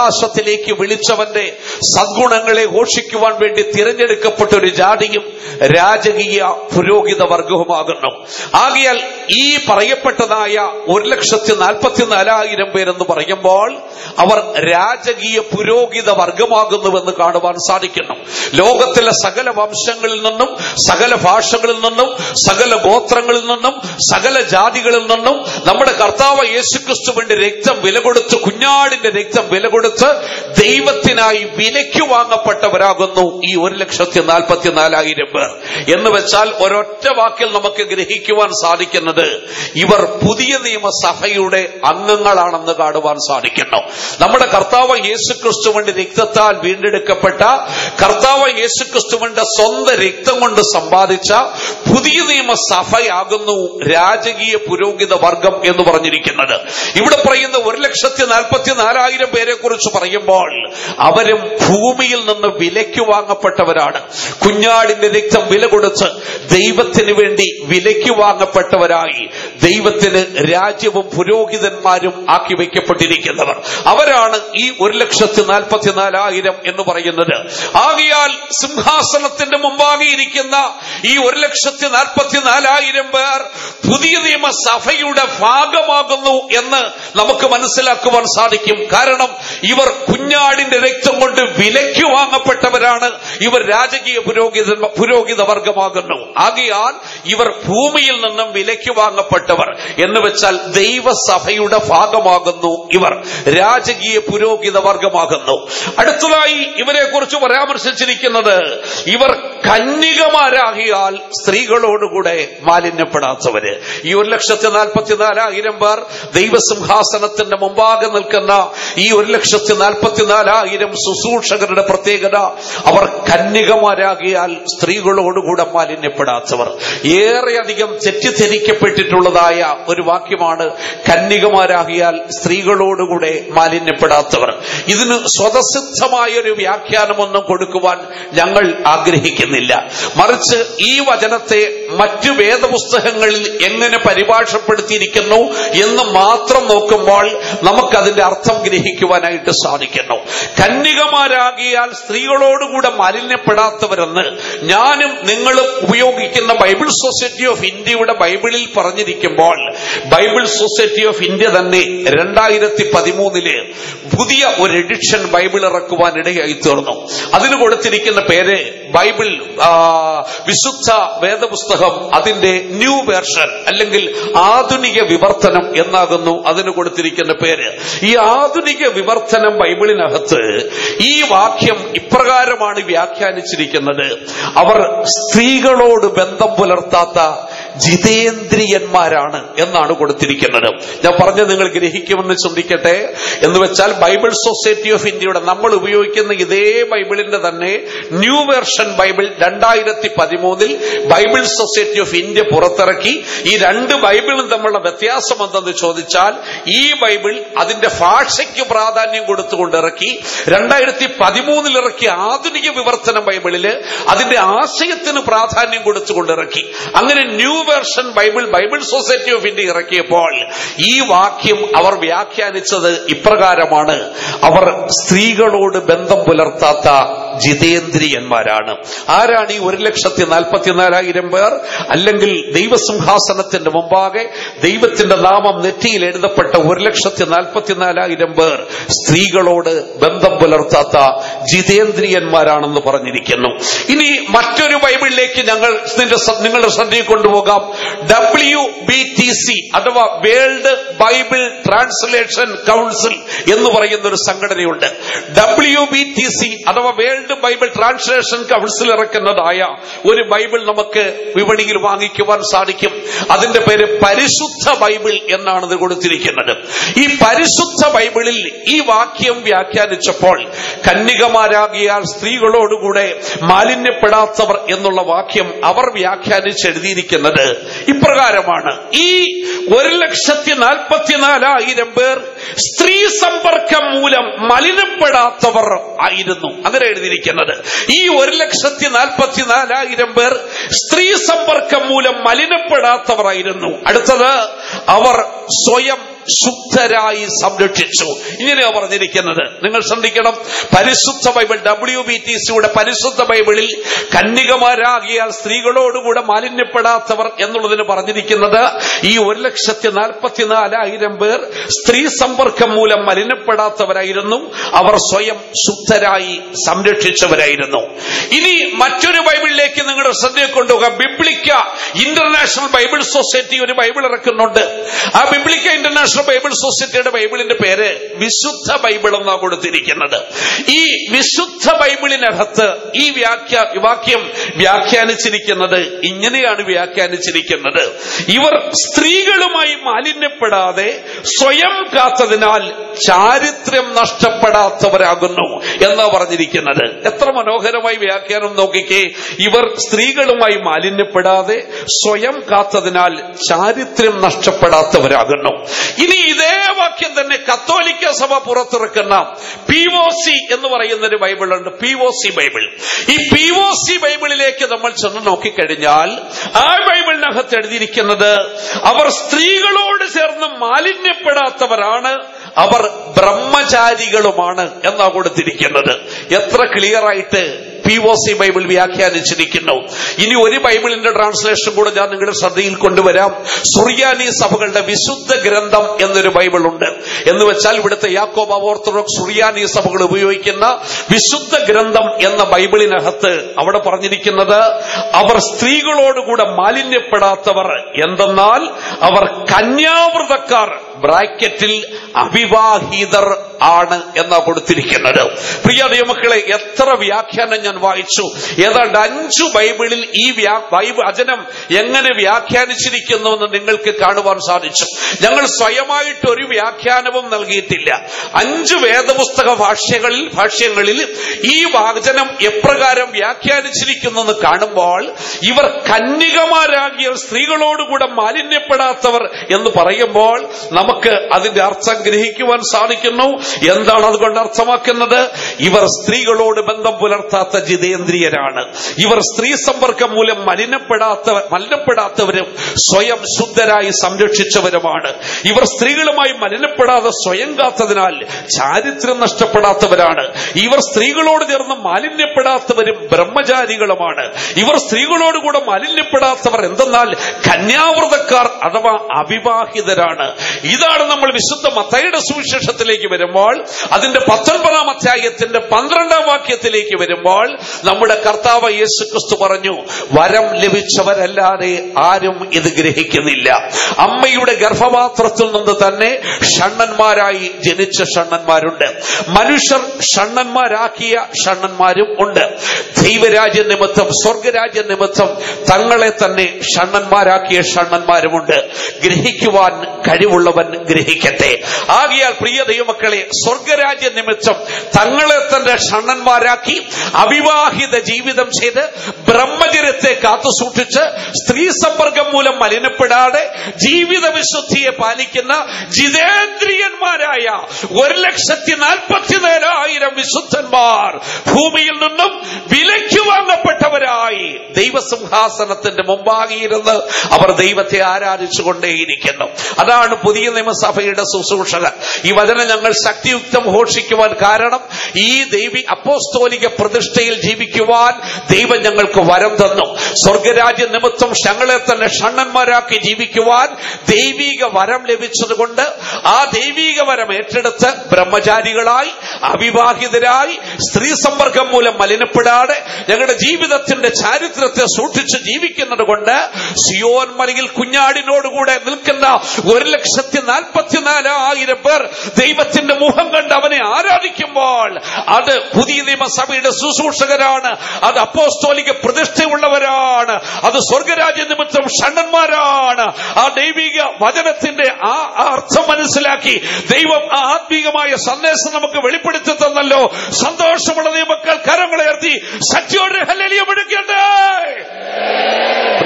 നാമത്തിലേക്ക് വിളിച്ചവന്റെ സദ്ഗുണങ്ങളെ ഘോഷിക്കുവാൻ വേണ്ടി തിരഞ്ഞെടുക്കപ്പെട്ട ഒരു ജാതിയും രാജകീയ പുരോഹിത വർഗവുമാകുന്നു ആകയാൽ ഈ പറയപ്പെട്ടതായ ഒരു ലക്ഷത്തി നാൽപ്പത്തിനാലായിരം പേരെന്ന് പറയുമ്പോൾ അവർ രാജകീയ പുരോഹിത വർഗമാകുന്നുവെന്ന് കാണുവാൻ സാധിക്കുന്നു ലോകത്തിലെ സകല വംശങ്ങളിൽ നിന്നും സകല ഭാഷകളിൽ നിന്നും സകല ഗോത്രങ്ങളിൽ നിന്നും സകല ജാതികളിൽ നിന്നും നമ്മുടെ കർത്താവ് യേശുക്രിസ്തുവിന്റെ രക്തം വില കൊടുത്ത് കുഞ്ഞാടിന്റെ രക്തം വില കൊടുത്ത് ദൈവത്തിനായി വിലയ്ക്ക് വാങ്ങപ്പെട്ടവരാകുന്നു ഈ ഒരു ലക്ഷത്തി നാൽപ്പത്തിനാലായിരം പേർ എന്ന് വെച്ചാൽ ഒരൊറ്റ വാക്കിൽ നമുക്ക് ഗ്രഹിക്കുവാൻ സാധിക്കുന്നത് ഇവർ പുതിയ നിയമസഭയുടെ അംഗങ്ങളാണെന്ന് കാണുവാൻ സാധിക്കുന്നു നമ്മുടെ കർത്താവ് യേശുക്രിസ്തുവിന്റെ രക്തത്താൽ വീണ്ടെടുക്കപ്പെട്ട കർത്താവ് യേശുക്രിസ്തുവിന്റെ സ്വന്തം രക്തം കൊണ്ട് സമ്പാദിച്ച പുതിയ നിയമസഭയാകുന്നു രാജകീയ പുരോഹിത വർഗം എന്ന് പറഞ്ഞിരിക്കുന്നത് ഇവിടെ പറയുന്ന ഒരു ലക്ഷത്തി നാൽപ്പത്തി നാലായിരം പേരെ കുറിച്ച് പറയുമ്പോൾ അവരും ഭൂമിയിൽ നിന്ന് വിലയ്ക്ക് വാങ്ങപ്പെട്ടവരാണ് കുഞ്ഞാടിന്റെ രക്തം വില കൊടുത്ത് ദൈവത്തിന് വേണ്ടി വിലയ്ക്ക് വാങ്ങപ്പെട്ടവരായി ദൈവത്തിന് രാജ്യവും പുരോഹിതന്മാരും ആക്കി വയ്ക്കപ്പെട്ടിരിക്കുന്നവർ അവരാണ് ഈ ഒരു ലക്ഷത്തി നാൽപ്പത്തിനാലായിരം എന്ന് പറയുന്നത് ആകിയാൽ സിംഹാസനത്തിന്റെ മുമ്പാകെ ഇരിക്കുന്ന ഈ ഒരു ലക്ഷത്തി നാൽപ്പത്തിനാലായിരം പേർ പുതിയ നിയമസഭയുടെ ഭാഗമാകുന്നു എന്ന് നമുക്ക് മനസ്സിലാക്കുവാൻ സാധിക്കും കാരണം ഇവർ കുഞ്ഞാടിന്റെ രക്തം കൊണ്ട് വിലയ്ക്ക് വാങ്ങപ്പെട്ടവരാണ് ഇവർ രാജകീയ പുരോഹിത പുരോഹിത വർഗമാകുന്നു ആകയാൽ ഇവർ ഭൂമിയിൽ നിന്നും വിലയ്ക്ക് വാങ്ങപ്പെട്ടവർ എന്ന് വെച്ചാൽ ദൈവസഭയുടെ ഭാഗമാകുന്നു ഇവർ രാജകീയ പുരോഹിത വർഗമാകുന്നു അടുത്തതായി ഇവരെ കുറിച്ച് പരാമർശിച്ചിരിക്കുന്നത് ഇവർ കന്യകമാരാകിയാൽ സ്ത്രീകളോടുകൂടെ മാലിന്യപ്പെടാത്തവര് ഈ ഒരു ലക്ഷത്തി നാൽപ്പത്തിനാലായിരം പേർ ദൈവസിംഹാസനത്തിന്റെ മുമ്പാകെ നിൽക്കുന്ന ഈ ഒരു ലക്ഷത്തി നാൽപ്പത്തിനാലായിരം ശുശ്രൂഷകരുടെ പ്രത്യേകത അവർ കന്യകമാരാകിയാൽ സ്ത്രീകളോടുകൂടെ മാലിന്യപ്പെടാത്തവർ ഏറെയധികം തെറ്റിദ്ധരിക്കപ്പെട്ടിട്ടുള്ളതായ ഒരു വാക്യമാണ് കന്യകമാരാകിയാൽ സ്ത്രീകളോടുകൂടെ മാലിന്യപ്പെടാത്തവർ ഇതിന് സ്വതസിദ്ധമായ ഒരു വ്യാഖ്യാനമൊന്നും കൊടുക്കുവാൻ ഞങ്ങൾ ആഗ്രഹിക്കുന്നില്ല മറിച്ച് ഈ വചനത്തെ മറ്റു വേദപുസ്തകങ്ങളിൽ എങ്ങനെ പരിഭാഷപ്പെടുത്തിയിരിക്കുന്നു എന്ന് മാത്രം നോക്കുമ്പോൾ നമുക്കതിന്റെ അർത്ഥം ഗ്രഹിക്കുവാനായിട്ട് സാധിക്കുന്നു കന്യകമാരാകിയാൽ സ്ത്രീകളോടുകൂടെ മാലിന്യപ്പെടാത്തവരെന്ന് ഞാനും നിങ്ങളും ഉപയോഗിക്കുന്ന ബൈബിൾ സൊസൈറ്റി ഓഫ് ഇന്ത്യയുടെ ബൈബിളിൽ പറഞ്ഞിരിക്കുമ്പോൾ ബൈബിൾ സൊസൈറ്റി ഓഫ് ഇന്ത്യ തന്നെ രണ്ടായിരത്തി പതിമൂന്നില് പുതിയ ഒരു എഡിഷൻ ബൈബിൾ ഇറക്കുവാൻ ഇടയായി തീർന്നു അതിന് കൊടുത്തിരിക്കുന്ന പേര് ബൈബിൾ ആ, വിശുദ്ധ വേദപുസ്തകം അതിന്റെ ന്യൂ വേർഷൻ അല്ലെങ്കിൽ ആധുനിക വിവർത്തനം എന്നാകുന്നു അതിന് കൊടുത്തിരിക്കുന്ന പേര് ഈ ആധുനിക വിവർത്തനം ബൈബിളിനകത്ത് ഈ വാക്യം ഇപ്രകാരമാണ് വ്യാഖ്യാനിച്ചിരിക്കുന്നത് അവർ സ്ത്രീകളോട് ബന്ധം പുലർത്താത്ത ജിതേന്ദ്രിയന്മാരാണ് എന്നാണ് കൊടുത്തിരിക്കുന്നത് ഞാൻ പറഞ്ഞത് നിങ്ങൾ ഗ്രഹിക്കുമെന്ന് ചിന്തിക്കട്ടെ എന്ന് വെച്ചാൽ ബൈബിൾ സൊസൈറ്റി ഓഫ് ഇന്ത്യയുടെ നമ്മൾ ഉപയോഗിക്കുന്ന ഇതേ ബൈബിളിന്റെ തന്നെ ന്യൂ വേർഷൻ ബൈബിൾ രണ്ടായിരത്തി പതിമൂന്നിൽ ബൈബിൾ സൊസൈറ്റി ഓഫ് ഇന്ത്യ പുറത്തിറക്കി ഈ രണ്ട് ബൈബിളും തമ്മിലുള്ള വ്യത്യാസം എന്തെന്ന് ചോദിച്ചാൽ ഈ ബൈബിൾ അതിന്റെ ഭാഷയ്ക്ക് പ്രാധാന്യം കൊടുത്തുകൊണ്ട് ഇറക്കി രണ്ടായിരത്തി പതിമൂന്നിൽ ഇറക്കിയ ആധുനിക വിവർത്തന ബൈബിളില് അതിന്റെ ആശയത്തിന് പ്രാധാന്യം കൊടുത്തുകൊണ്ട് ഇറക്കി അങ്ങനെ new version Bible Bible Society of India ഇറക്കിയപ്പോൾ ഈ വാക്യം അവർ വ്യാഖ്യാനിച്ചത് ഇപ്രകാരമാണ് അവർ സ്ത്രീകളോട് ബന്ധം പുലർത്താത്ത ജിതേന്ദ്രിയന്മാരാണ് ആരാണ് ഈ ഒരു ലക്ഷത്തി നാൽപ്പത്തിനാലായിരം പേർ അല്ലെങ്കിൽ ദൈവസിംഹാസനത്തിന്റെ മുമ്പാകെ ദൈവത്തിന്റെ നാമം നെറ്റിയിൽ എഴുതപ്പെട്ട ഒരു ലക്ഷത്തി നാൽപ്പത്തിനാലായിരം പേർ സ്ത്രീകളോട് ബന്ധം പുലർത്താത്ത ജിതേന്ദ്രിയന്മാരാണെന്ന് പറഞ്ഞിരിക്കുന്നു ഇനി മറ്റൊരു ബൈബിളിലേക്ക് ഞങ്ങൾ നിന്റെ സ- നിങ്ങളുടെ ശ്രദ്ധയിൽ കൊണ്ടുപോകാം ഡബ്ല്യു ബി ടി സി അഥവാ വേൾഡ് ബൈബിൾ ട്രാൻസ്ലേഷൻ കൗൺസിൽ എന്ന് പറയുന്ന ഒരു സംഘടനയുണ്ട് ഡബ്ല്യു ബി ടി സി അഥവാ വേൾഡ് ബൈബിൾ ട്രാൻസ്ലേഷൻ കൗൺസിൽ ഇറക്കുന്നതായ ഒരു ബൈബിൾ നമുക്ക് വിപണിയിൽ വാങ്ങിക്കുവാൻ സാധിക്കും അതിന്റെ പേര് പരിശുദ്ധ ബൈബിൾ എന്നാണ് ഇത് കൊടുത്തിരിക്കുന്നത് ഈ പരിശുദ്ധ ബൈബിളിൽ ഈ വാക്യം വ്യാഖ്യാനിച്ചപ്പോൾ കന്യകമാരാകിയാൽ സ്ത്രീകളോടുകൂടെ മാലിന്യപ്പെടാത്തവർ എന്നുള്ള വാക്യം അവർ വ്യാഖ്യാനിച്ചെഴുതിയിരിക്കുന്നത് ഇപ്രകാരമാണ് ഈ ഒരു ലക്ഷത്തി നാൽപ്പത്തിനാലായിരം പേർ സ്ത്രീ സമ്പർക്കം മൂലം മലിനപ്പെടാത്തവർ ആയിരുന്നു അങ്ങനെ എഴുതിയിരിക്കുന്നത് ഈ ഒരു ലക്ഷത്തി നാൽപ്പത്തിനാലായിരം പേർ സ്ത്രീ സമ്പർക്കം മൂലം മലിനപ്പെടാത്തവരായിരുന്നു അടുത്തത് അവർ സ്വയം ശുദ്ധരായി സംരക്ഷിച്ചു ഇങ്ങനെയാ പറഞ്ഞിരിക്കുന്നത് നിങ്ങൾ ശ്രദ്ധിക്കണം പരിശുദ്ധ ബൈബിൾ ഡബ്ല്യു ബി ടി സിയുടെ പരിശുദ്ധ ബൈബിളിൽ കന്യകമാരാകിയാൽ സ്ത്രീകളോടുകൂടെ മാലിന്യപ്പെടാത്തവർ എന്നുള്ളതിന് പറഞ്ഞിരിക്കുന്നത് ഈ ഒരു ലക്ഷത്തി നാൽപ്പത്തിനാലായിരം പേർ സ്ത്രീ സമ്പർക്കം മൂലം മലിനപ്പെടാത്തവരായിരുന്നു അവർ സ്വയം ശുദ്ധരായി സംരക്ഷിച്ചവരായിരുന്നു ഇനി മറ്റൊരു ബൈബിളിലേക്ക് നിങ്ങളുടെ ശ്രദ്ധയെ കൊണ്ടുപോകുക ബിബ്ലിക്ക ഇന്റർനാഷണൽ ബൈബിൾ സൊസൈറ്റി ഒരു ബൈബിൾ ഇറക്കുന്നുണ്ട് ആ ബിബ്ലിക്ക ഇന്റർനാഷണൽ ബൈബിൾ സൊസൈറ്റിയുടെ ബൈബിളിന്റെ പേര് വിശുദ്ധ ബൈബിൾ എന്നാണ് കൊടുത്തിരിക്കുന്നത് ഈ വിശുദ്ധ ബൈബിളിനകത്ത് ഈ വ്യാഖ്യ വാക്യം വ്യാഖ്യാനിച്ചിരിക്കുന്നത് ഇങ്ങനെയാണ് വ്യാഖ്യാനിച്ചിരിക്കുന്നത് ഇവർ സ്ത്രീകളുമായി മാലിന്യപ്പെടാതെ സ്വയം കാത്തതിനാൽ ചാരിത്രം നഷ്ടപ്പെടാത്തവരാകുന്നു എന്നാ പറഞ്ഞിരിക്കുന്നത് എത്ര മനോഹരമായി വ്യാഖ്യാനം നോക്കിക്കേ ഇവർ സ്ത്രീകളുമായി മാലിന്യപ്പെടാതെ സ്വയം കാത്തതിനാൽ ചാരിത്രം നഷ്ടപ്പെടാത്തവരാകുന്നു ഇനി ഇതേ വാക്യം തന്നെ കത്തോലിക്ക സഭ പുറത്തിറക്കുന്ന പി ഒ സി എന്ന് പറയുന്ന ഒരു ബൈബിളുണ്ട് പി ഒ സി ബൈബിൾ ഈ പി ഒ സി ബൈബിളിലേക്ക് നമ്മൾ ചെന്ന് നോക്കിക്കഴിഞ്ഞാൽ ആ ബൈബിളിനകത്ത് എഴുതിയിരിക്കുന്നത് അവർ സ്ത്രീകളോട് ചേർന്ന് മാലിന്യപ്പെടാത്തവരാണ് അവർ ബ്രഹ്മചാരികളുമാണ് എന്നാ കൊടുത്തിരിക്കുന്നത് എത്ര ക്ലിയർ ആയിട്ട് പി ഒ സി ബൈബിൾ വ്യാഖ്യാനിച്ചിരിക്കുന്നു ഇനി ഒരു ബൈബിളിന്റെ ട്രാൻസ്ലേഷൻ കൂടെ ഞാൻ നിങ്ങളുടെ ശ്രദ്ധയിൽ കൊണ്ടുവരാം സുറിയാനി സഭകളുടെ വിശുദ്ധ ഗ്രന്ഥം എന്നൊരു ബൈബിൾ ഉണ്ട് എന്ന് വെച്ചാൽ ഇവിടുത്തെ യാക്കോബ ഓർത്തഡോക്സ് സുറിയാനി സഭകൾ ഉപയോഗിക്കുന്ന വിശുദ്ധ ഗ്രന്ഥം എന്ന ബൈബിളിനകത്ത് അവിടെ പറഞ്ഞിരിക്കുന്നത് അവർ സ്ത്രീകളോടുകൂടെ മാലിന്യപ്പെടാത്തവർ എന്തെന്നാൽ അവർ കന്യാവൃതക്കാർ ബ്രാക്കറ്റിൽ അവിവാഹിതർ ആണ് എന്നാ കൊടുത്തിരിക്കുന്നത് പ്രിയ ദൈവമക്കളെ എത്ര വ്യാഖ്യാനം ഞാൻ വായിച്ചു ഏതാണ്ട് അഞ്ചു ബൈബിളിൽ ഈ വ്യാ- ബൈബിൾ വചനം എങ്ങനെ വ്യാഖ്യാനിച്ചിരിക്കുന്നു എന്ന് നിങ്ങൾക്ക് കാണുവാൻ സാധിച്ചു ഞങ്ങൾ സ്വയമായിട്ട് ഒരു വ്യാഖ്യാനവും നൽകിയിട്ടില്ല അഞ്ച് വേദപുസ്തക ഭാഷ്യകളിൽ ഭാഷ്യങ്ങളിൽ ഈ വചനം എപ്രകാരം വ്യാഖ്യാനിച്ചിരിക്കുന്നു എന്ന് കാണുമ്പോൾ ഇവർ കന്യകമാരാകിയ സ്ത്രീകളോടുകൂടെ മാലിന്യപ്പെടാത്തവർ എന്ന് പറയുമ്പോൾ നമുക്ക് അതിന്റെ അർത്ഥം ഗ്രഹിക്കുവാൻ സാധിക്കുന്നു എന്താണ് അതുകൊണ്ട് അർത്ഥമാക്കുന്നത് ഇവർ സ്ത്രീകളോട് ബന്ധം പുലർത്താത്ത ജിതേന്ദ്രിയരാണ് ഇവർ സ്ത്രീ സമ്പർക്കം മൂലം മലിനപ്പെടാത്ത മലിനപ്പെടാത്തവരും സ്വയം ശുദ്ധരായി സംരക്ഷിച്ചവരുമാണ് ഇവർ സ്ത്രീകളുമായി മലിനപ്പെടാതെ സ്വയം കാത്തതിനാൽ ചാരിത്രം നഷ്ടപ്പെടാത്തവരാണ് ഇവർ സ്ത്രീകളോട് ചേർന്ന് മാലിന്യപ്പെടാത്തവരും ബ്രഹ്മചാരികളുമാണ് ഇവർ സ്ത്രീകളോട് കൂടെ മാലിന്യപ്പെടാത്തവർ എന്തെന്നാൽ കന്യാവൃതക്കാർ അഥവാ അവിവാഹിതരാണ് ഇതാണ് നമ്മൾ വിശുദ്ധ മത്തയുടെ സുവിശേഷത്തിലേക്ക് വരുമ്പോൾ അതിന്റെ പത്തൊൻപതാം അധ്യായത്തിന്റെ പന്ത്രണ്ടാം വാക്യത്തിലേക്ക് വരുമ്പോൾ നമ്മുടെ കർത്താവ് യേശു ക്രിസ്തു പറഞ്ഞു വരം ലഭിച്ചവരല്ലാതെ ആരും ഇത് ഗ്രഹിക്കുന്നില്ല അമ്മയുടെ ഗർഭപാത്രത്തിൽ നിന്ന് തന്നെ ഷണ്ണന്മാരായി ജനിച്ച ഷണ്ണന്മാരുണ്ട് മനുഷ്യർ ഷണ്ണന്മാരാക്കിയ ഷണ്ണന്മാരും ഉണ്ട് ദൈവരാജ്യ നിമിത്തം സ്വർഗരാജ്യ നിമിത്തം തങ്ങളെ തന്നെ ഷണ്ണന്മാരാക്കിയ ഷണ്ണന്മാരുമുണ്ട് ഗ്രഹിക്കുവാൻ കഴിവുള്ളവൻ ഗ്രഹിക്കട്ടെ ആകിയാൽ പ്രിയ ദൈവമക്കളെ സ്വർഗരാജ്യ നിമിത്തം തങ്ങളെ തന്നെ ഷണ്ണന്മാരാക്കി അവിവാഹിത ജീവിതം ചെയ്ത് ബ്രഹ്മചര്യത്തെ കാത്തുസൂക്ഷിച്ച് സ്ത്രീ സമ്പർക്കം മൂലം മലിനപ്പെടാതെ ജീവിത വിശുദ്ധിയെ പാലിക്കുന്ന ജിതേന്ദ്രിയന്മാരായ ഒരു ലക്ഷത്തി നാൽപ്പത്തിനാലായിരം വിശുദ്ധന്മാർ ഭൂമിയിൽ നിന്നും വിലയ്ക്ക് വാങ്ങപ്പെട്ടവരായി ദൈവസിംഹാസനത്തിന്റെ മുമ്പാകിയിരുന്ന് അവർ ദൈവത്തെ ആരാധിച്ചുകൊണ്ടേയിരിക്കുന്നു അതാണ് പുതിയ നിയമസഭയുടെ ശുശ്രൂഷകർ ഈ വചനം ഞങ്ങൾ ശക്തിയുക്തം ഘോഷിക്കുവാൻ കാരണം ഈ ദൈവി അപ്പോസ്തോലിക പ്രതിഷ്ഠയിൽ ജീവിക്കുവാൻ ദൈവം ഞങ്ങൾക്ക് വരം തന്നു സ്വർഗരാജ്യ നിമിത്തം ഞങ്ങളെ തന്നെ ഷണ്ണന്മാരാക്കി ജീവിക്കുവാൻ ദൈവിക വരം ലഭിച്ചതുകൊണ്ട് ആ ദൈവിക വരം ഏറ്റെടുത്ത് ബ്രഹ്മചാരികളായി അവിവാഹിതരായി സ്ത്രീ സമ്പർക്കം മൂലം മലിനപ്പെടാതെ ഞങ്ങളുടെ ജീവിതത്തിന്റെ ചാരിത്രത്തെ സൂക്ഷിച്ച് ജീവിക്കുന്നത് കൊണ്ട് സിയോൻ മലയിൽ കുഞ്ഞാടിനോടുകൂടെ നിൽക്കുന്ന ഒരു ലക്ഷത്തി നാൽപ്പത്തിനാലായിരം പേർ ദൈവത്തിന്റെ മുഖം കണ്ട് അവനെ ആരാധിക്കുമ്പോൾ അത് പുതിയ നിയമസഭയുടെ ശുശ്രൂഷകരാണ് അത് അപ്പോസ്തോലിക പ്രതിഷ്ഠയുള്ളവരാണ് അത് സ്വർഗരാജ്യ നിമിത്തം ഷണ്ണന്മാരാണ് ആ ദൈവിക വചനത്തിന്റെ ആ ആ അർത്ഥം മനസ്സിലാക്കി ദൈവം ആ ആത്മീകമായ സന്ദേശം നമുക്ക് വെളിപ്പെടുത്തി തന്നല്ലോ സന്തോഷമുള്ള ദൈവമക്കൾ കരങ്ങളെ ഉയർത്തി സത്യോടെ ഹല്ലേലൂയ വിളിക്കണ്ടേ പ്രിയ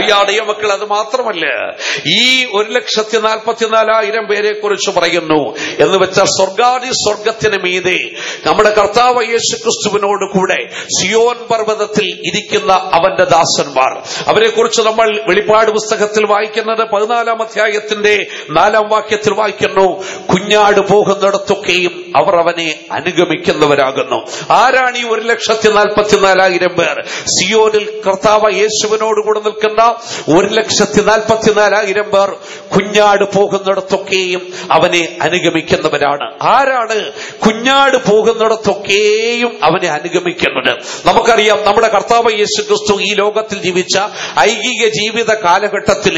പ്രിയാടിയ മക്കൾ അത് മാത്രമല്ല ഈ ഒരു ലക്ഷത്തി നാൽപ്പത്തിനാലായിരം പേരെ കുറിച്ച് പറയുന്നു എന്ന് വെച്ചാൽ സ്വർഗാദി സ്വർഗത്തിന് മീതെ നമ്മുടെ കർത്താവ് യേശു ക്രിസ്തുവിനോട് കൂടെ സിയോൻ പർവ്വതത്തിൽ ഇരിക്കുന്ന അവന്റെ ദാസന്മാർ അവരെ കുറിച്ച് നമ്മൾ വെളിപ്പാട് പുസ്തകത്തിൽ വായിക്കുന്നത് പതിനാലാം അധ്യായത്തിന്റെ നാലാം വാക്യത്തിൽ വായിക്കുന്നു കുഞ്ഞാട് പോകുന്നിടത്തൊക്കെയും അവർ അവനെ അനുഗമിക്കുന്നവരാകുന്നു ആരാണ് ഈ ഒരു ലക്ഷത്തി നാൽപ്പത്തിനാലായിരം പേർ സിയോനിൽ കർത്താവ് യേശുവിനോട് കൂടെ നിൽക്കുന്ന ഒരു ലക്ഷത്തി നാൽപ്പത്തിനാലായിരം പേർ കുഞ്ഞാട് പോകുന്നിടത്തൊക്കെയും അവനെ അനുഗമിക്കുന്നവരാണ് ആരാണ് കുഞ്ഞാട് പോകുന്നിടത്തൊക്കെയും അവനെ അനുഗമിക്കുന്നത് നമുക്കറിയാം നമ്മുടെ കർത്താവ് യേശു ക്രിസ്തു ഈ ലോകത്തിൽ ജീവിച്ച ഐകിക ജീവിത കാലഘട്ടത്തിൽ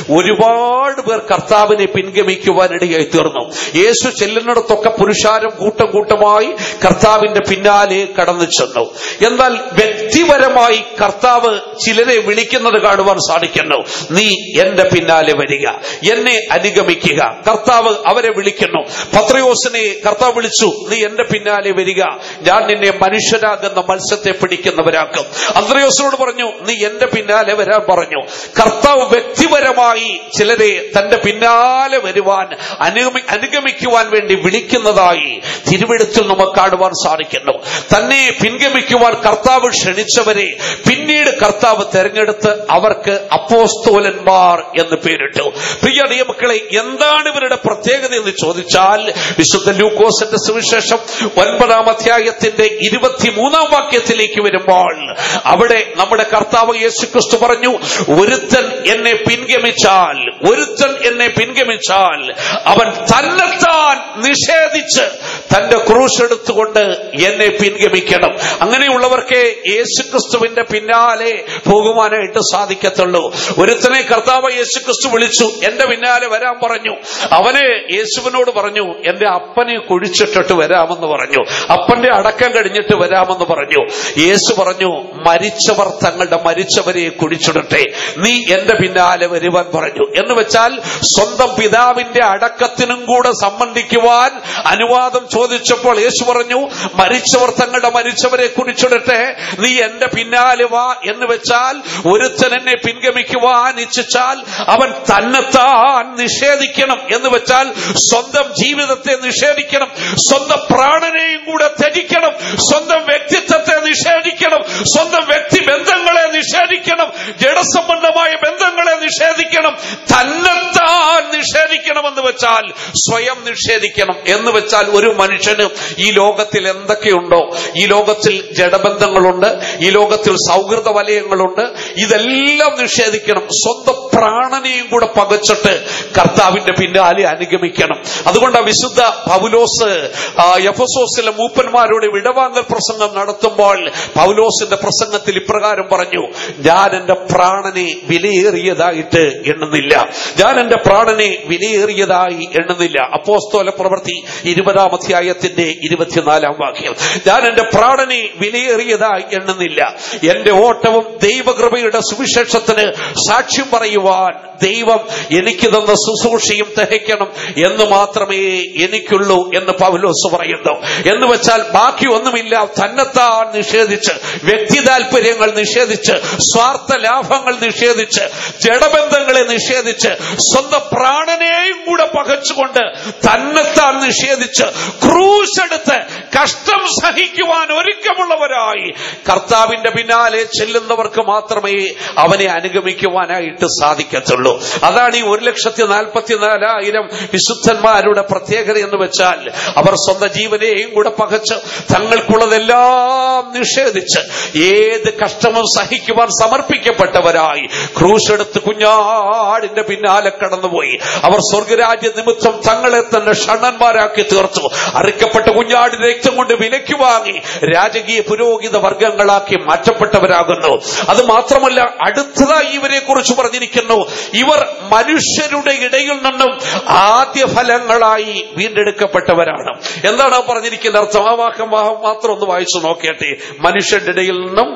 ഒരുപാട് പേർ കർത്താവിനെ പിൻഗമിക്കുവാനിടയായി തീർന്നു യേശു ചെല്ലുന്നിടത്തൊക്കെ പുരുഷാരം കൂട്ടം കൂട്ടമായി കർത്താവിന്റെ പിന്നാലെ കടന്നു ചെന്നു എന്നാൽ വ്യക്തിപരമായി കർത്താവ് ചിലരെ വിളിക്കുന്നത് കാണുവാൻ സാധിക്കുന്നു നീ എന്റെ പിന്നാലെ വരിക എന്നെ അനുഗമിക്കുക കർത്താവ് അവരെ വിളിക്കുന്നു പത്രയോസിനെ കർത്താവ് വിളിച്ചു നീ എന്റെ പിന്നാലെ വരിക ഞാൻ നിന്നെ മനുഷ്യരാകുന്ന മത്സ്യത്തെ പിടിക്കുന്നവരാക്കും അന്ത്രയോസിനോട് പറഞ്ഞു നീ എന്റെ പിന്നാലെ വരാൻ പറഞ്ഞു കർത്താവ് വ്യക്തിപരമായി ചിലരെ തന്റെ പിന്നാലെ വരുവാൻ അനുഗമി അനുഗമിക്കുവാൻ വേണ്ടി വിളിക്കുന്നതായി തിരുവെടുത്തിൽ നമുക്ക് കാണുവാൻ സാധിക്കുന്നു തന്നെ പിൻഗമിക്കുവാൻ കർത്താവ് ക്ഷണിച്ചവരെ പിന്നീട് കർത്താവ് തെരഞ്ഞെടുത്ത് അവർക്ക് അപ്പോസ്തോലന്മാർ എന്ന് പേരിട്ടു പ്രിയ മക്കളെ എന്താണ് ഇവരുടെ പ്രത്യേകത എന്ന് ചോദിച്ചാൽ വിശുദ്ധ ലൂക്കോസിന്റെ സുവിശേഷം ഒൻപതാം അധ്യായത്തിന്റെ ഇരുപത്തിമൂന്നാം വാക്യത്തിലേക്ക് വരുമ്പോൾ അവിടെ നമ്മുടെ കർത്താവ് യേശുക്രിസ്തു പറഞ്ഞു ഒരുത്തൻ എന്നെ പിൻഗമിച്ചാൽ ഒരുത്തൻ എന്നെ പിൻഗമിച്ചാൽ അവൻ തന്നെത്താൻ നിഷേധിച്ച് തന്റെ ക്രൂശ് എടുത്തുകൊണ്ട് എന്നെ പിൻഗമിക്കണം അങ്ങനെയുള്ളവർക്ക് യേശുക്രിസ്തുവിന്റെ പിന്നാലെ പോകുവാനായിട്ട് സാധിക്കത്തുള്ളൂ ഒരുത്തനെ കർത്താവ് യേശുക്രിസ്തു വിളിച്ചു എന്റെ പിന്നാലെ വരാൻ പറഞ്ഞു അവന് യേശുവിനോട് പറഞ്ഞു എന്റെ അപ്പനെ കുഴിച്ചിട്ടിട്ട് വരാമെന്ന് പറഞ്ഞു അപ്പന്റെ അടക്കം കഴിഞ്ഞിട്ട് വരാമെന്ന് പറഞ്ഞു യേശു പറഞ്ഞു മരിച്ചവർ തങ്ങളുടെ മരിച്ചവരെ കുഴിച്ചിടട്ടെ നീ എന്റെ പിന്നാലെ വരുവാൻ പറഞ്ഞു എന്ന് വെച്ചാൽ സ്വന്തം പിതാവിന്റെ അടക്കത്തിനും കൂടെ സംബന്ധിക്കുവാൻ അനുവാദം ചോദിച്ചപ്പോൾ യേശു പറഞ്ഞു മരിച്ചവർ തങ്ങളുടെ മരിച്ചവരെ കുറിച്ചിടട്ടെ നീ എന്റെ പിന്നാലെ വാ എന്ന് വെച്ചാൽ ഒരുത്തൻ എന്നെ പിൻഗമിക്കുവാൻ ഇച്ഛിച്ചാൽ അവൻ തന്നെത്താൻ നിഷേധിക്കണം എന്ന് വെച്ചാൽ സ്വന്തം ജീവിതത്തെ നിഷേധിക്കണം സ്വന്തം പ്രാണനെയും കൂടെ ത്യജിക്കണം സ്വന്തം വ്യക്തിത്വത്തെ നിഷേധിക്കണം സ്വന്തം വ്യക്തി ബന്ധങ്ങളെ നിഷേധിക്കണം ജഡസംബന്ധമായ ബന്ധങ്ങളെ നിഷേധിക്കണം തന്നെത്താൻ നിഷേധിക്കണമെന്ന് വെച്ചാൽ സ്വയം നിഷേധിക്കണം എന്ന് വെച്ചാൽ ഒരു മനുഷ്യന് ഈ ലോകത്തിൽ എന്തൊക്കെയുണ്ടോ ഈ ലോകത്തിൽ ജഡബന്ധങ്ങളുണ്ട് ഈ ലോകത്തിൽ സൗഹൃദ വലയങ്ങളുണ്ട് ഇതെല്ലാം നിഷേധിക്കണം സ്വന്തം പ്രാണനെയും കൂടെ പകച്ചിട്ട് കർത്താവിന്റെ പിന്നാലെ അനുഗമിക്കണം അതുകൊണ്ട് വിശുദ്ധ പൗലോസ് ആ, എഫസോസിലെ മൂപ്പന്മാരോട് വിടവാങ്ങൽ പ്രസംഗം നടത്തുമ്പോൾ പൗലോസിന്റെ പ്രസംഗത്തിൽ ഇപ്രകാരം പറഞ്ഞു ഞാൻ എന്റെ പ്രാണനെ വിലയേറിയതായിട്ട് എണ്ണുന്നില്ല ഞാൻ എന്റെ പ്രാണനെ വിലയേറിയതായി എണ്ണുന്നില്ല അപ്പോസ്തോല പ്രവൃത്തി ഇരുപതാം അധ്യായത്തിന്റെ ഇരുപത്തിനാലാം വാക്യം ഞാൻ എന്റെ പ്രാണനെ വിലയേറിയതായി എണ്ണുന്നില്ല എന്റെ ഓട്ടവും ദൈവകൃപയുടെ സുവിശേഷത്തിന് സാക്ഷ്യം പറയുവാൻ ദൈവം എനിക്ക് തന്ന ശുശ്രൂഷയും തികയ്ക്കണം എന്ന് മാത്രമേ എനിക്കുള്ളൂ എന്ന് പൗലോസ് പറയുന്നു എന്ന് വെച്ചാൽ ബാക്കി ഒന്നുമില്ല തന്നെത്താൻ നിഷേധിച്ച് വ്യക്തി താല്പര്യങ്ങൾ നിഷേധിച്ച് സ്വാർത്ഥ ലാഭങ്ങൾ നിഷേധിച്ച് ജഡബന്ധങ്ങളെ നിഷേധിച്ച് സ്വന്തം പ്രാണനെയും കൂടെ പകച്ചുകൊണ്ട് തന്നെത്താൻ നിഷേധിച്ച് ക്രൂശ് എടുത്ത് കഷ്ടം സഹിക്കുവാൻ ഒരുക്കമുള്ളവരായി കർത്താവിന്റെ പിന്നാലെ ചെല്ലുന്നവർക്ക് മാത്രമേ അവനെ അനുഗമിക്കുവാനായിട്ട് സാധിക്കത്തുള്ളൂ അതാണ് ഈ ഒരു ലക്ഷത്തി നാൽപ്പത്തിനാലായിരം വിശുദ്ധന്മാരുടെ പ്രത്യേകത എന്ന് വെച്ചാൽ അവർ സ്വന്തം ജീവനെയും കൂടെ പകച്ച് തങ്ങൾക്കുള്ളതെല്ലാം നിഷേധിച്ച് ഏത് കഷ്ടവും സഹിക്കുവാൻ സമർപ്പിക്കപ്പെട്ടവരായി ക്രൂശെടുത്ത് കുഞ്ഞാടിന്റെ പിന്നാലെ കടന്നുപോയി അവർ സ്വർഗരാജ്യ നിമിത്തം തങ്ങളെ തന്നെ ഷണ്ണന്മാരാക്കി തീർത്തു അറുക്കപ്പെട്ട കുഞ്ഞാടിന്റെ രക്തം കൊണ്ട് വിലയ്ക്ക് വാങ്ങി രാജകീയ പുരോഹിത വർഗങ്ങളാക്കി മാറ്റപ്പെട്ടവരാകുന്നു അത് മാത്രമല്ല അടുത്തതായി ഇവരെ കുറിച്ച് പറഞ്ഞിരിക്കുന്നു ഇവർ മനുഷ്യരുടെ ഇടയിൽ നിന്നും ആദ്യ ഫലങ്ങളായി വീണ്ടെടുക്കപ്പെട്ടവരാണ് എന്താണ് ആ പറഞ്ഞിരിക്കുന്ന അർത്ഥം ആ വാക്യം വാ- മാത്രം ഒന്ന് വായിച്ചു നോക്കിയട്ടെ മനുഷ്യരുടെ ഇടയിൽ നിന്നും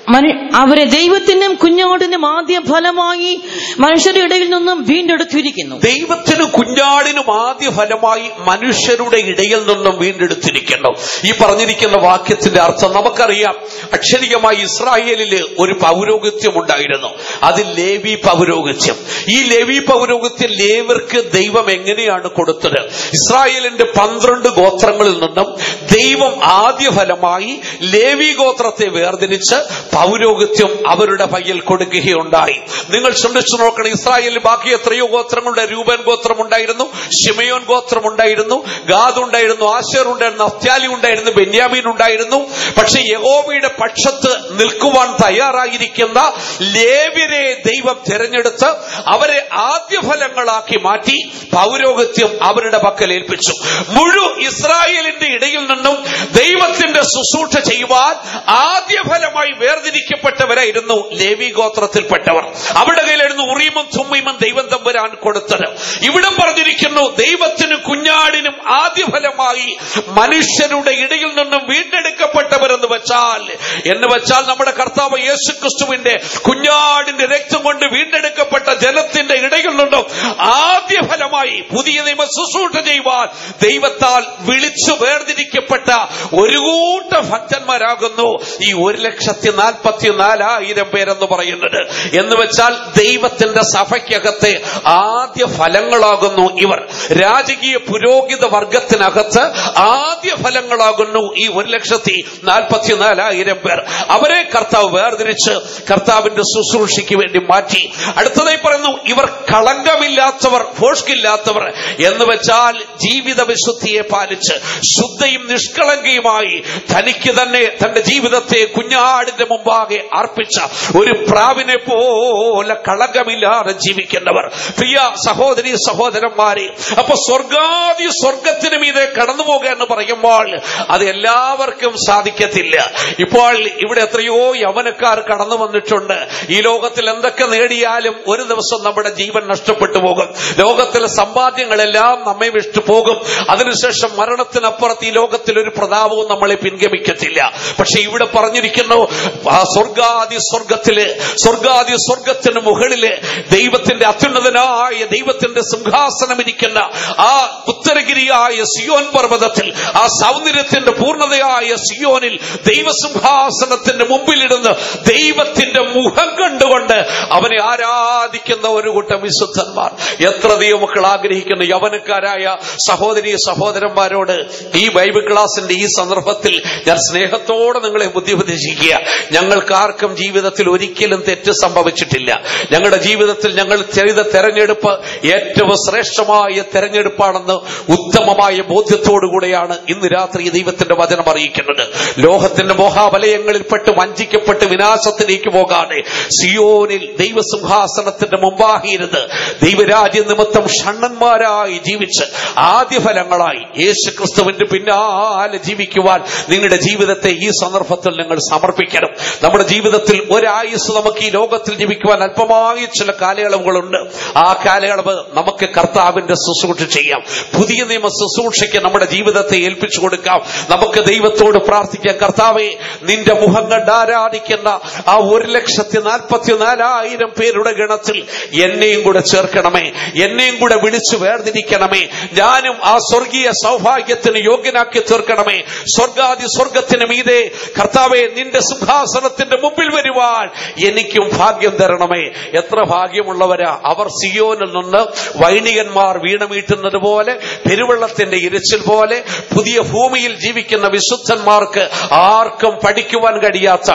മനു- അവരെ ദൈവത്തിനും കുഞ്ഞാടിനും ആദ്യ ഫലമായി മനുഷ്യരുടെ ഇടയിൽ നിന്നും വീണ്ടെടുത്തിരിക്കുന്നു ദൈവത്തിനും കുഞ്ഞാടിനും ആദ്യ ഫലമായി മനുഷ്യരുടെ ഇടയിൽ നിന്നും വീണ്ടെടുത്തിരിക്കുന്നു ഈ പറഞ്ഞിരിക്കുന്ന വാക്യത്തിന്റെ അർത്ഥം നമുക്കറിയാം അക്ഷരികമായി ഇസ്രായേലില് ഒരു പൗരോഗത്യം ഉണ്ടായിരുന്നു അത് ലേവി പൗരോഗത്യം ഈ ലേവി പൗരോഗത്യം ലേവർക്ക് ദൈവം എങ്ങനെയാണ് കൊടുത്തത് ഇസ്രായേലിന്റെ പന്ത്രണ്ട് ഗോത്രങ്ങളിൽ നിന്നും ദൈവം ആദ്യ ഫലമായി ലേവി ഗോത്രത്തെ വേർതിരിച്ച് പൗരോഗത്യം അവരുടെ പയ്യിൽ കൊടുക്കുകയുണ്ടായി നിങ്ങൾ ശ്രദ്ധിച്ചു നോക്കണം ഇസ്രായേലിൽ ബാക്കി എത്രയോ ഗോത്രങ്ങളുടെ രൂപൻ ഗോത്രം ഉണ്ടായിരുന്നു ഷിമയോൻ ഗോത്രം ഉണ്ടായിരുന്നു ഗാദ് ഉണ്ടായിരുന്നു ആശർ ഉണ്ടായിരുന്നു അഫ്റ്റാലി ഉണ്ടായിരുന്നു ബെന്യാമീൻ ഉണ്ടായിരുന്നു പക്ഷെ യഹോവയുടെ പക്ഷത്ത് നിൽക്കുവാൻ തയ്യാറായിരിക്കുന്ന ലേവ്യരെ ദൈവം തിരഞ്ഞെടുത്ത് അവരെ ആദ്യഫലങ്ങളാക്കി മാറ്റി പൗരോഗത്യം അവരുടെ പക്കൽ ഏൽപ്പിച്ചു മുഴു ഇസ്രായേലിന്റെ ഇടയിൽ നിന്നും ദൈവത്തിന്റെ ശുശ്രൂഷ ചെയ്യുവാൻ ആദ്യഫലമായി വേർതിരിക്കപ്പെട്ടവരായിരുന്നു ലേവി ഗോത്രത്തിൽപ്പെട്ടവർ അവിടെ കയ്യിലായിരുന്നു ഉറീമും തുമ്മീമും ദൈവം തമ്പുരാൻ കൊടുത്തത് ഇവിടെ പറഞ്ഞിരിക്കുന്നു ദൈവത്തിനും കുഞ്ഞാടിനും ആദ്യഫലമായി മനുഷ്യരുടെ ഇടയിൽ നിന്നും വീണ്ടെടുക്കപ്പെട്ടവരെന്ന് വെച്ചാൽ എന്ന് വെച്ചാൽ നമ്മുടെ കർത്താവ് യേശു ക്രിസ്തുവിന്റെ കുഞ്ഞാടിന്റെ രക്തം കൊണ്ട് വീണ്ടെടുക്കപ്പെട്ട ജനത്തിന്റെ ഇടയിൽ നിന്നും ആദ്യഫലമായി പുതിയ നിയമ ശുശ്രൂഷ ചെയ്യുവാൻ ദൈവത്താൽ വിളിച്ചു വേർതിരിക്കപ്പെട്ട ഒരു കൂട്ട ഭക്തന്മാരാകുന്നു ഈ ഒരു ലക്ഷത്തി നാൽപ്പത്തി നാലായിരം പേരെന്ന് പറയുന്നത് എന്ന് വെച്ചാൽ ദൈവത്തിന്റെ സഭയ്ക്കകത്തെ ആദ്യ ഫലങ്ങളാകുന്നു ഇവർ രാജകീയ പുരോഹിത വർഗത്തിനകത്ത് ആദ്യ ഫലങ്ങളാകുന്നു ഈ ഒരു ലക്ഷത്തി നാൽപ്പത്തി നാലായിരം പേർ അവരെ കർത്താവ് വേർതിരിച്ച് കർത്താവിന്റെ ശുശ്രൂഷയ്ക്ക് വേണ്ടി മാറ്റി അടുത്തതായി പറയുന്നു ഇവർ കളങ്കമില്ലാത്തവർ ഫോഷ്കില്ലാത്തവർ എന്ന് വെച്ചാൽ ജീവിത വിശുദ്ധിയെ പാലിച്ച് ശുദ്ധയും നിഷ്കളങ്കയുമായി തനിക്ക് തന്നെ തന്റെ ജീവിതത്തെ കുഞ്ഞാടിന്റെ മുമ്പാകെ അർപ്പിച്ച ഒരു പ്രാവിനെ പോലെ കളങ്കമില്ലാതെ ജീവിക്കുന്നവർ പ്രിയ സഹോദരി സഹോദരന്മാരെ അപ്പൊ സ്വർഗാദി സ്വർഗത്തിന് മീതെ കടന്നു പോകുക എന്ന് പറയുമ്പോൾ അത് എല്ലാവർക്കും സാധിക്കത്തില്ല ഇപ്പോൾ ഇവിടെ എത്രയോ യവനക്കാർ കടന്നു വന്നിട്ടുണ്ട് ഈ ലോകത്തിൽ എന്തൊക്കെ നേടിയാലും ഒരു ദിവസം നമ്മുടെ ജീവൻ നഷ്ടപ്പെട്ടു പോകും ലോകത്തിലെ സമ്പാദ്യങ്ങളെല്ലാം നമ്മെ വിട്ടു പോകും അതിനുശേഷം മരണത്തിനപ്പുറത്ത് ഈ ലോകത്തിൽ ഒരു പ്രതാപവും നമ്മളെ പിൻഗമിക്കത്തില്ല പക്ഷെ ഇവിടെ പറഞ്ഞിരിക്കുന്നു ആ സ്വർഗാദി സ്വർഗത്തില് സ്വർഗാദി സ്വർഗത്തിന് മുകളില് ദൈവത്തിന്റെ അത്യുന്നതനായ ദൈവത്തിന്റെ സിംഹാസനം ഇരിക്കുന്ന ആ ഉത്തരഗിരിയായ സിയോൻ പർവ്വതത്തിൽ ആ സൗന്ദര്യത്തിന്റെ പൂർണ്ണതയായ സിയോനിൽ ദൈവസിംഹാസനത്തിന്റെ മുമ്പിലിടുന്ന ദൈവത്തിന്റെ മുഖം കണ്ടുകൊണ്ട് അവനെ ആരാധിക്കുന്ന ഒരു കൂട്ടം വിശുദ്ധന്മാർ എത്ര ദൈവമക്കൾ ആഗ്രഹിക്കുന്ന യവനക്കാരായ സഹോദരി സഹോദരന്മാരോട് ഈ ബൈബിൾ ക്ലാസിന്റെ ഈ സന്ദർഭത്തിൽ ഞാൻ സ്നേഹത്തോടെ നിങ്ങളെ ബുദ്ധിപദേശിക്കുക ഞങ്ങൾക്ക് ആർക്കും ജീവിതത്തിൽ ഒരിക്കലും തെറ്റ് സംഭവിച്ചിട്ടില്ല ഞങ്ങളുടെ ജീവിതത്തിൽ ഞങ്ങൾ ചെയ്ത തെരഞ്ഞെടുപ്പ് ഏറ്റവും ശ്രേഷ്ഠമായ തെരഞ്ഞെടുപ്പാണെന്ന് ഉത്തമമായ ബോധ്യത്തോടുകൂടെയാണ് ഇന്ന് രാത്രി ഈ ദൈവത്തിന്റെ വചനം അറിയിക്കുന്നത് ലോകത്തിന്റെ മോഹാവലയങ്ങളിൽപ്പെട്ട് വഞ്ചിക്കപ്പെട്ട് വിനാശത്തിലേക്ക് പോകാതെ സിയോനിൽ ദൈവസിംഹാസനത്തിന്റെ മുമ്പാകിയിരുന്ന് ദൈവരാജ്യ നിമിത്തം ഷണ്ണന്മാരായി ജീവിച്ച് ആദ്യഫലങ്ങളായി യേശു ക്രിസ്തുവിന്റെ പിന്നാലെ ജീവിക്കുവാൻ നിങ്ങളുടെ ജീവിതത്തെ ഈ സന്ദർഭത്തിൽ നിങ്ങൾ സമർപ്പിക്കണം നമ്മുടെ ജീവിതത്തിൽ ഒരായുസ് നമുക്ക് ഈ ലോകത്തിൽ ജീവിക്കുവാൻ അല്പമായ ചില കാലയളവുകളുണ്ട് ആ കാലയളവ് നമുക്ക് കർത്താവിന്റെ ശുശ്രൂഷ ചെയ്യാം പുതിയ നിയമ ശുശ്രൂഷയ്ക്ക് നമ്മുടെ ജീവിതത്തെ ഏൽപ്പിച്ചു കൊടുക്കാം നമുക്ക് ദൈവത്തോട് പ്രാർത്ഥിക്കാം കർത്താവെ നിന്റെ മുഖം കണ്ട് ആരാധിക്കുന്ന ആ ഒരു ലക്ഷത്തി നാൽപ്പത്തി നാലായിരം പേരുടെ ഗണത്തിൽ എന്നെയും കൂടെ ചേർക്കണമേ എന്നെയും കൂടെ വിളിച്ചു വേർതിരിക്കണമേ ഞാനും ആ സ്വർഗീയ സൗഭാഗ്യത്തിന് യോഗ്യനാക്കി തീർക്കണമേ സ്വർഗാദി സ്വർഗത്തിന് മീതെ കർത്താവെ നിന്റെ സിംഹാസനത്തിന്റെ മുമ്പിൽ വരുവാൻ എനിക്കും ഭാഗ്യം തരണമേ എത്ര ഭാഗ്യമുള്ളവരാ അവർ സിയോനിൽ നിന്ന് വൈണികന്മാർ വീണമീട്ടുന്നത് പോലെ പെരുവെള്ളത്തിന്റെ ഇരച്ചിൽ പോലെ പുതിയ ഭൂമിയിൽ ജീവിക്കുന്ന വിശുദ്ധന്മാർക്ക് ആർക്കും പഠിക്കുവാൻ കഴിയാത്ത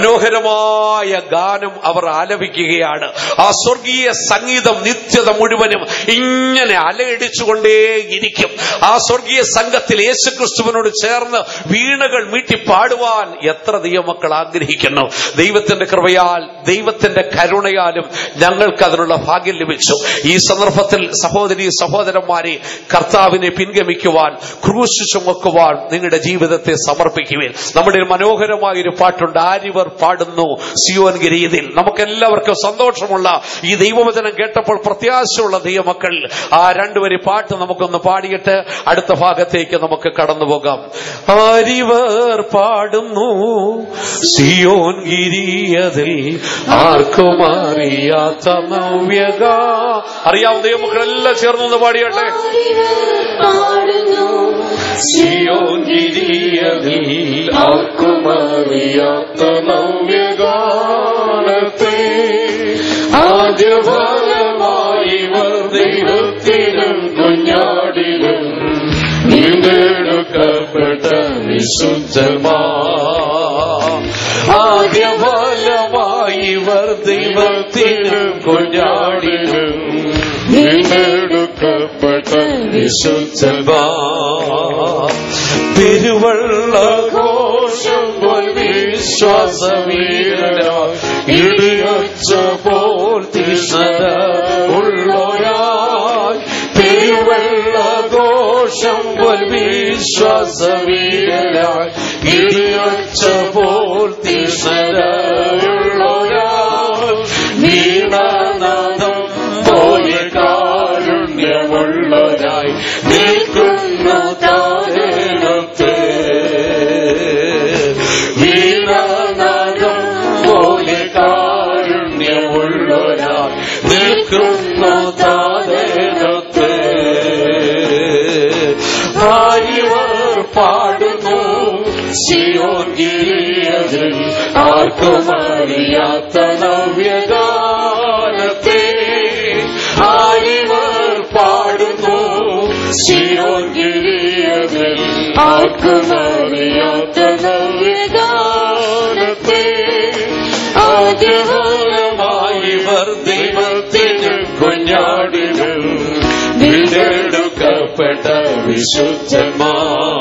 മനോഹരമായ ഗാനം അവർ ആലപിക്കുകയാണ് ആ സ്വർഗീയ സംഗീതം നിത്യത മുഴുവനും ഇങ്ങനെ അലയടിച്ചുകൊണ്ടേയിരിക്കും ആ സ്വർഗീയ സംഘത്തിൽ യേശുക്രിസ്തുവിനോട് ചേർന്ന് വീണകൾ മീട്ടി പാടുവാൻ എത്ര ദൈവമക്കൾ ആഗ്രഹിക്കുന്നു ദൈവത്തിന്റെ കൃപയാൽ ദൈവത്തിന്റെ കരുണയാലും ഞങ്ങൾക്ക് അതിനുള്ള ഭാഗ്യം ലഭിച്ചു ഈ സന്ദർഭത്തിൽ സഹോദരി സഹോദരന്മാരെ കർത്താവിനെ പിൻഗമിക്കുവാൻ ക്രൂശ് ചുമക്കുവാൻ നിങ്ങളുടെ ജീവിതത്തെ സമർപ്പിക്കുവാൻ നമ്മുടെ ഒരു മനോഹരമായ ഒരു പാട്ടുണ്ട് ആരിവർ പാടുന്നു സിയോൻ ഗിരിയതിൽ നമുക്കെല്ലാവർക്കും സന്തോഷമുള്ള ഈ ദൈവവചനം കേട്ടപ്പോൾ പ്രത്യാശയുള്ള ദൈവമക്കൾ ആ രണ്ടുപേരി പാട്ട് നമുക്കൊന്ന് പാടിയിട്ട് അടുത്ത ഭാഗത്തേക്ക് നമുക്ക് കടന്നു പോകാം ആരിവർ പാടുന്നു സിയോ സിയോൻ ഗിരിയതിൽ ആർക്കും അറിയാത്ത നവ്യക അറിയാവുന്ന ദൈവമക്കളെല്ലാം ചേർന്നൊന്ന് പാടിയട്ടെ സിയോൻ ഗിരിയതിൽ ആർക്കും അറിയാത്ത നവ്യഗാനത്തെ ആദ്യഫലമായി ഇവർ ദൈവത്തിനും കുഞ്ഞാടിലും വീണ്ടെടുക്കപ്പെട്ട വിശുദ്ധമാ ആദ്യഫലമായി ഇവർ ദൈവത്തിനും കുഞ്ഞാടിലും വീണ്ടെടുക്കപ്പെട്ട വിശുദ്ധമാ പെരുവള്ളഘോഷം പോൽ വിശ്വാസവീര ഇടിയച്ച പോൽ തീഷ്ണത ഉള്ളോരായി പെരുവള്ളഘോഷം പോൽ വിശ്വാസവീര ഇടിയച്ച പോൽ തീഷ്ണത ഉള്ളോരായി വീണനാദം പോലെ കാരുണ്യമുള്ളവരായി നിൽക്കുന്നു താരത്തെ വീണനാദം പോലെ കാരുണ്യമുള്ളവരായി നിൽക്കുന്നു താരത്തെ ആരിവർ പാടുന്നു സിയോൻ ഗിരിയതിൽ ആർക്കും അറിയാത്ത നവ്യഗാനത്തെ ആരിവർ പാടുന്നു സിയോൻ ഗിരിയതിൽ ആർക്കും അറിയാത്ത നവ്യഗാനത്തെ ആദ്യകാലമായി ഇവർ ദൈവത്തിന് കുഞ്ഞാടിനും വീണ്ടെടുക്കപ്പെട്ട വിശുദ്ധമാ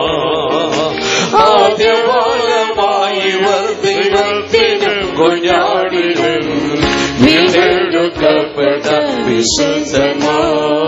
ആദ്യകാലമായി ഇവർ ദൈവത്തിന് കുഞ്ഞാടിനും വീണ്ടെടുക്കപ്പെട്ട വിശുദ്ധമാ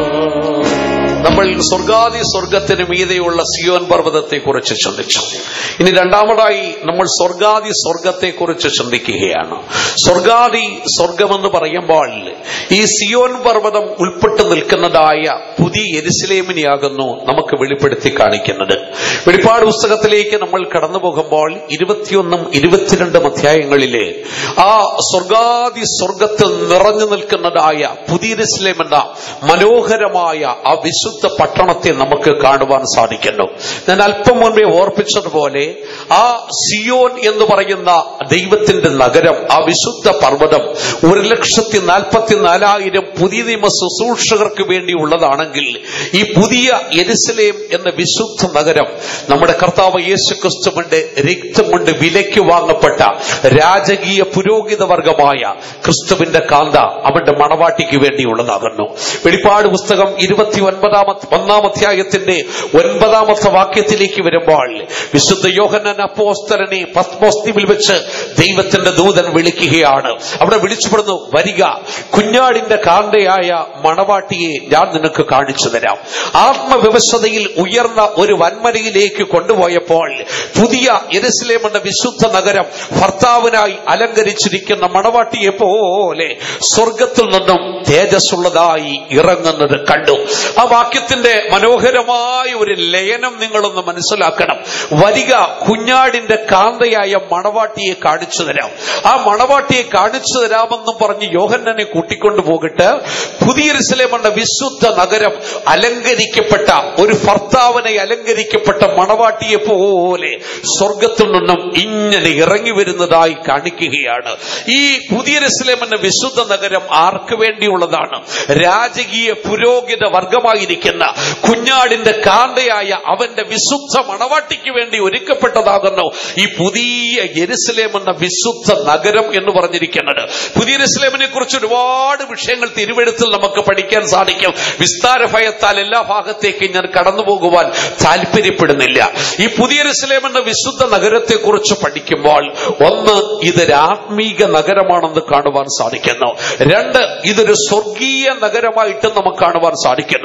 നമ്മൾ സ്വർഗാദി സ്വർഗത്തിന് മീതെയുള്ള സിയോൻ പർവ്വതത്തെ കുറിച്ച് ചിന്തിച്ചു ഇനി രണ്ടാമതായി നമ്മൾ സ്വർഗാദി സ്വർഗത്തെ കുറിച്ച് ചിന്തിക്കുകയാണ് സ്വർഗാദി സ്വർഗമെന്ന് പറയുമ്പോൾ ഈ സിയോൻ പർവ്വതം ഉൾപ്പെട്ട് നിൽക്കുന്നതായ പുതിയ എരിശിലേമിനെയാകുന്നു നമുക്ക് വെളിപ്പെടുത്തി കാണിക്കുന്നത് വെളിപ്പാട് പുസ്തകത്തിലേക്ക് നമ്മൾ കടന്നു പോകുമ്പോൾ ഇരുപത്തിയൊന്നും ഇരുപത്തിരണ്ടും അധ്യായങ്ങളിലെ ആ സ്വർഗാദി സ്വർഗത്തിൽ നിറഞ്ഞു നിൽക്കുന്നതായ പുതിയ എരിശിലേം എന്ന മനോഹരമായ ആ വിശുദ്ധ പട്ടണത്തെ നമുക്ക് കാണുവാൻ സാധിക്കുന്നു ഞാൻ അല്പം മുൻപേ ഓർപ്പിച്ചതുപോലെ ആ സിയോൻ എന്ന് പറയുന്ന ദൈവത്തിന്റെ നഗരം ആ വിശുദ്ധ പർവ്വതം ഒരു ലക്ഷത്തി നാൽപ്പത്തി നാലായിരം പുതിയ നിയമ ശുശ്രൂഷകർക്ക് വേണ്ടിയുള്ളതാണെങ്കിൽ ഈ പുതിയ എരുസലേം എന്ന വിശുദ്ധ നഗരം നമ്മുടെ കർത്താവ് യേശു ക്രിസ്തുവിന്റെ രക്തം കൊണ്ട് വിലയ്ക്ക് വാങ്ങപ്പെട്ട രാജകീയ പുരോഹിത വർഗമായ ക്രിസ്തുവിന്റെ കാന്ത അവന്റെ മണവാട്ടിക്ക് വേണ്ടിയുള്ളതാകുന്നു വെളിപ്പാട് പുസ്തകം ഇരുപത്തി ഒൻപതാമത്തെ ഒന്നാം അധ്യായത്തിന്റെ ഒൻപതാമത്തെ വാക്യത്തിലേക്ക് വരുമ്പോൾ വിശുദ്ധ യോഹനൻ അപ്പോസ്തലനെ പത്മോസ്തിമിൽ വെച്ച് ദൈവത്തിന്റെ ദൂതൻ വിളിക്കുകയാണ് അവിടെ വിളിച്ചുപെടുന്നു വരിക കുഞ്ഞാടിന്റെ കാന്തയായ മണവാട്ടിയെ ഞാൻ നിനക്ക് കാണിച്ചു തരാം ആത്മവ്യവസ്ഥതയിൽ ഉയർന്ന ഒരു വൻമരയിലേക്ക് കൊണ്ടുപോയപ്പോൾ പുതിയ എരുസലേം എന്ന വിശുദ്ധ നഗരം ഭർത്താവിനായി അലങ്കരിച്ചിരിക്കുന്ന മണവാട്ടിയെ പോലെ സ്വർഗത്തിൽ നിന്നും തേജസ്സുള്ളതായി ഇറങ്ങുന്നത് കണ്ടു ആ വാക്യത്തിന്റെ മനോഹരമായ ഒരു ലയനം നിങ്ങളൊന്ന് മനസ്സിലാക്കണം വരിക കുഞ്ഞാടിന്റെ കാന്തയായ മണവാട്ടിയെ കാണിച്ചു തരാം ആ മണവാട്ടിയെ കാണിച്ചു തരാമെന്നും പറഞ്ഞ് യോഹന്നനെ കൂട്ടിക്കൊണ്ടു പോകട്ടെ പുതിയ എരുസലേം എന്ന വിശുദ്ധ നഗരം അലങ്കരിക്കപ്പെട്ട ഒരു ഭർത്താവിനെ അലങ്കരിക്കപ്പെട്ട മണവാട്ടിയെ പോലെ സ്വർഗത്തിൽ നിന്നും ഇങ്ങനെ ഇറങ്ങി വരുന്നതായി കാണിക്കുകയാണ് ഈ പുതിയ എരുസലേം എന്ന വിശുദ്ധ നഗരം ആർക്ക് വേണ്ടിയുള്ളതാണ് രാജകീയ പുരോഹിത വർഗമായിരിക്കുന്ന കുഞ്ഞാടിന്റെ കാന്തയായ അവന്റെ വിശുദ്ധ മണവാട്ടിക്ക് വേണ്ടി ഒരുക്കപ്പെട്ടതാകുന്നു ഈ പുതിയ എരുസലേം എന്ന വിശുദ്ധ നഗരം എന്ന് പറഞ്ഞിരിക്കുന്നത് പുതിയ എരുസലേമിനെ കുറിച്ച് ഒരുപാട് വിഷയങ്ങൾ തിരുവെടുത്തിൽ നമുക്ക് പഠിക്കാൻ സാധിക്കും വിസ്താര ഭയത്താൽ എല്ലാ ഭാഗത്തേക്കും ഞാൻ കടന്നു പോകുവാൻ താല്പര്യപ്പെടുന്നില്ല ഈ പുതിയ എരുസലേം എന്ന വിശുദ്ധ നഗരത്തെ കുറിച്ച് പഠിക്കുമ്പോൾ ഒന്ന് ഇതൊരു ആത്മീക നഗരമാണെന്ന് കാണുവാൻ സാധിക്കുന്നു രണ്ട് ഇതൊരു സ്വർഗീയ നഗരമായിട്ട് നമുക്ക് കാണുവാൻ സാധിക്കുന്നു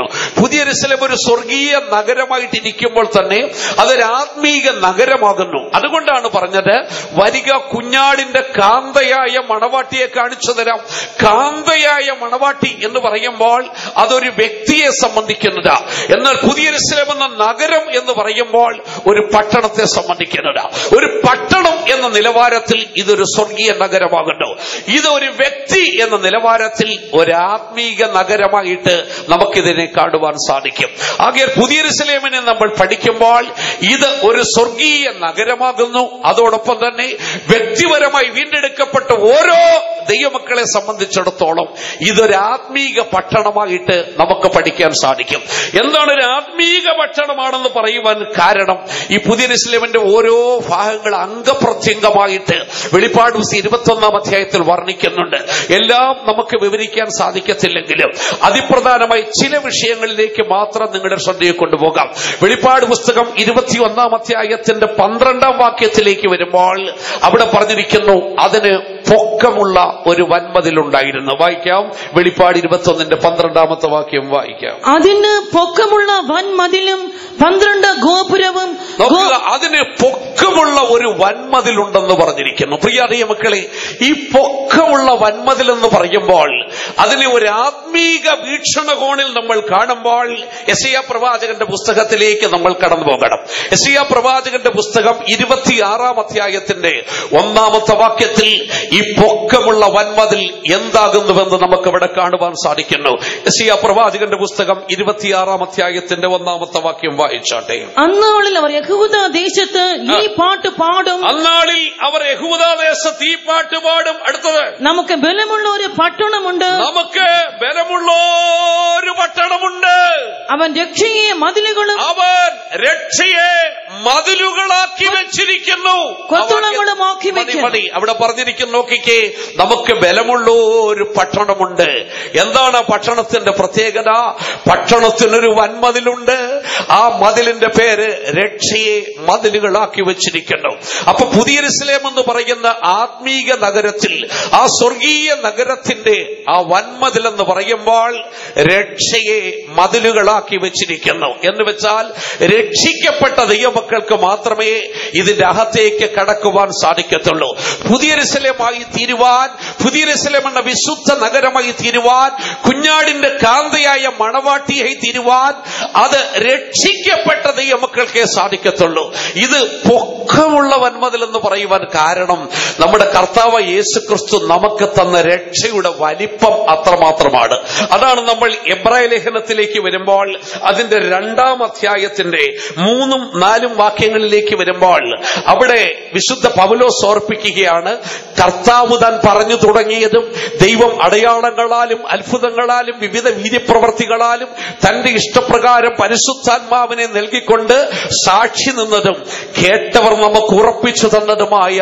പുതിയ എരുസലേം ഒരു സ്വർഗീയ നഗരമായിട്ട് ഇരിക്കുമ്പോൾ തന്നെ അതൊരു ആത്മീക നഗരമാകുന്നു അതുകൊണ്ടാണ് പറഞ്ഞത് വരിക കുഞ്ഞാടിന്റെ കാന്തയായ മണവാട്ടിയെ കാണിച്ചു തരാം കാന്തയായ മണവാട്ടി എന്ന് പറയുമ്പോൾ അതൊരു വ്യക്തിയെ സംബന്ധിക്കുന്നതാ എന്നാൽ പുതിയ എരുസലേം എന്ന നഗരം എന്ന് പറയുമ്പോൾ ഒരു പട്ടണത്തെ സംബന്ധിക്കുന്നതാ ഒരു പട്ടണം എന്ന നിലവാരത്തിൽ ഇതൊരു സ്വർഗീയ നഗരമാകുന്നു ഇത് ഒരു വ്യക്തി എന്ന നിലവാരത്തിൽ ഒരു ആത്മീക നഗരമായിട്ട് നമുക്കിതിനെ കാണുവാൻ സാധിക്കും ആകെ പുതിയ എരുസലേമിനെ നമ്മൾ പഠിക്കുമ്പോൾ ഇത് ഒരു സ്വർഗീയ നഗരമാകുന്നു അതോടൊപ്പം തന്നെ വ്യക്തിപരമായി വീണ്ടെടുക്കപ്പെട്ട ഓരോ ദൈവമക്കളെ സംബന്ധിച്ചിടത്തോളം ഇതൊരു ആത്മീക പട്ടണമായിട്ട് നമുക്ക് പഠിക്കാൻ സാധിക്കും എന്താണ് ഒരു ആത്മീക പട്ടണമാണെന്ന് പറയുവാൻ കാരണം ഈ പുതിയ ഇസ്ലാമിന്റെ ഓരോ ഭാഗങ്ങൾ അംഗപ്രത്യംഗമായിട്ട് വെളിപ്പാട് പുസ്തകം ഇരുപത്തൊന്നാം അധ്യായത്തിൽ വർണ്ണിക്കുന്നുണ്ട് എല്ലാം നമുക്ക് വിവരിക്കാൻ സാധിക്കത്തില്ലെങ്കിലും അതിപ്രധാനമായി ചില വിഷയങ്ങളിലേക്ക് മാത്രം നിങ്ങളുടെ ശ്രദ്ധയെ കൊണ്ടുപോകാം വെളിപ്പാട് പുസ്തകം ഇരുപത്തിയൊന്നാം അധ്യായത്തിന്റെ പന്ത്രണ്ടാം വാക്യത്തിലേക്ക് വരുമ്പോൾ അവിടെ പറഞ്ഞിരിക്കുന്നു അതിന് പൊക്കമുള്ള ഒരു വൻമതിലുണ്ടായിരുന്നു വായിക്കാം വെളിപ്പാട് ഇരുപത്തൊന്നിന്റെ പന്ത്രണ്ടാമത്തെ വാക്യം വായിക്കാം അതിന് പൊക്കമുള്ള വൻമതിലും പന്ത്രണ്ട് ഗോപുരവും ഗോ- നോക്കുക അതിന് പൊക്കമുള്ള ഒരു വൻമതിലുണ്ടെന്ന് പറഞ്ഞിരിക്കുന്നു പ്രിയ മക്കളെ ഈ പൊക്കമുള്ള വൻമതിൽ എന്ന് പറയുമ്പോൾ അതിനെ ഒരു ആത്മീക വീക്ഷണകോണിൽ നമ്മൾ കാണുമ്പോൾ എസിയ പ്രവാചകന്റെ പുസ്തകത്തിലേക്ക് നമ്മൾ കടന്നു പോകണം എസിയ പ്രവാചകന്റെ പുസ്തകം ഇരുപത്തിയാറാം അധ്യായത്തിന്റെ ഒന്നാമത്തെ വാക്യത്തിൽ ഈ പൊക്കമുള്ള വൻമതിൽ എന്താകുന്നുവെന്ന് നമുക്ക് ഇവിടെ കാണുവാൻ സാധിക്കുന്നു എസിയ പ്രവാചകന്റെ പുസ്തകം ഇരുപത്തിയാറാം അധ്യായത്തിന്റെ ഒന്നാമത്തെ വാക്യം വായിച്ചാട്ടെ അന്നാളിൽ അവർ യഹൂദ ദേശത്ത് ഈ പാട്ട് പാടും അന്നാളിൽ അവർ യഹൂദാദേശത്ത് ഈ പാട്ട് പാടും അടുത്തത് നമുക്ക് ബലമുള്ള ഒരു പട്ടണമുണ്ട് നമുക്ക് ബലമുള്ള ഒരു പട്ടണമുണ്ട് അവൻ രക്ഷയെ മതിലുകളും അവൻ രക്ഷയെ മതിലുകളാക്കി വെച്ചിരിക്കുന്നു കൊത്തുളങ്ങളുമാക്കി മതി, വെക്കും. മതി. അവിടെ പറഞ്ഞിരിക്കുന്നു നോക്കിക്കേ നമുക്ക് ബലമുള്ള ഒരു പട്ടണമുണ്ട് എന്താണ് ആ പട്ടണത്തിന്റെ പ്രത്യേകത പട്ടണത്തിനൊരു വൻമതിലുണ്ട് ആ മതിലിന്റെ പേര് രക്ഷയെ മതിലുകളാക്കി വെച്ചിരിക്കുന്നു അപ്പൊ പുതിയ ഇസ്ലേം എന്ന് പറയുന്ന ആത്മീക നഗരത്തിൽ ആ സ്വർഗീയ നഗരത്തിന്റെ ആ വൻമതിൽ എന്ന് പറയുമ്പോൾ രക്ഷയെ മതിലുകളാക്കി വെച്ചിരിക്കുന്നു എന്ന് വെച്ചാൽ രക്ഷിക്കപ്പെട്ട ദൈവമക്കൾക്ക് മാത്രമേ ഇതിന്റെ അകത്തേക്ക് കടക്കുവാൻ സാധിക്കത്തുള്ളൂ പുതിയ ഇസ്ലേമായി തീരുവാൻ പുതിയ ഇസ്ലേം എന്ന വിശുദ്ധ നഗരമായി തീരുവാൻ കുഞ്ഞാടിന്റെ കാന്തയായ മണവാട്ടിയായി തീരുവാൻ അത് രക്ഷിക്കപ്പെട്ട ദൈവമക്കൾക്കേ സാധിക്കത്തുള്ളൂ ഇത് പൊക്കമുള്ള വന്മതിൽ എന്ന് പറയുവാൻ കാരണം നമ്മുടെ കർത്താവ് യേശു ക്രിസ്തു നമുക്ക് തന്ന രക്ഷയുടെ വലിപ്പം അത്രമാത്രമാണ് അതാണ് നമ്മൾ എബ്രായ ലേഖനത്തിലേക്ക് വരുമ്പോൾ അതിന്റെ രണ്ടാം അധ്യായത്തിന്റെ മൂന്നും നാലും വാക്യങ്ങളിലേക്ക് വരുമ്പോൾ അവിടെ വിശുദ്ധ പൗലോസ് ഓർപ്പിക്കുകയാണ് കർത്താവ് താൻ പറഞ്ഞു തുടങ്ങിയതും ദൈവം അടയാളങ്ങളാലും അത്ഭുതങ്ങളാലും വിവിധ വീര്യപ്രവർത്തികളാലും തന്റെ ഇഷ്ടപ്രകാരം പരിശുദ്ധാത്മാവിനെ നൽകിക്കൊണ്ട് സാക്ഷി നിന്നതും കേട്ടവർ നമുക്ക് ഉറപ്പിച്ചു തന്നതുമായ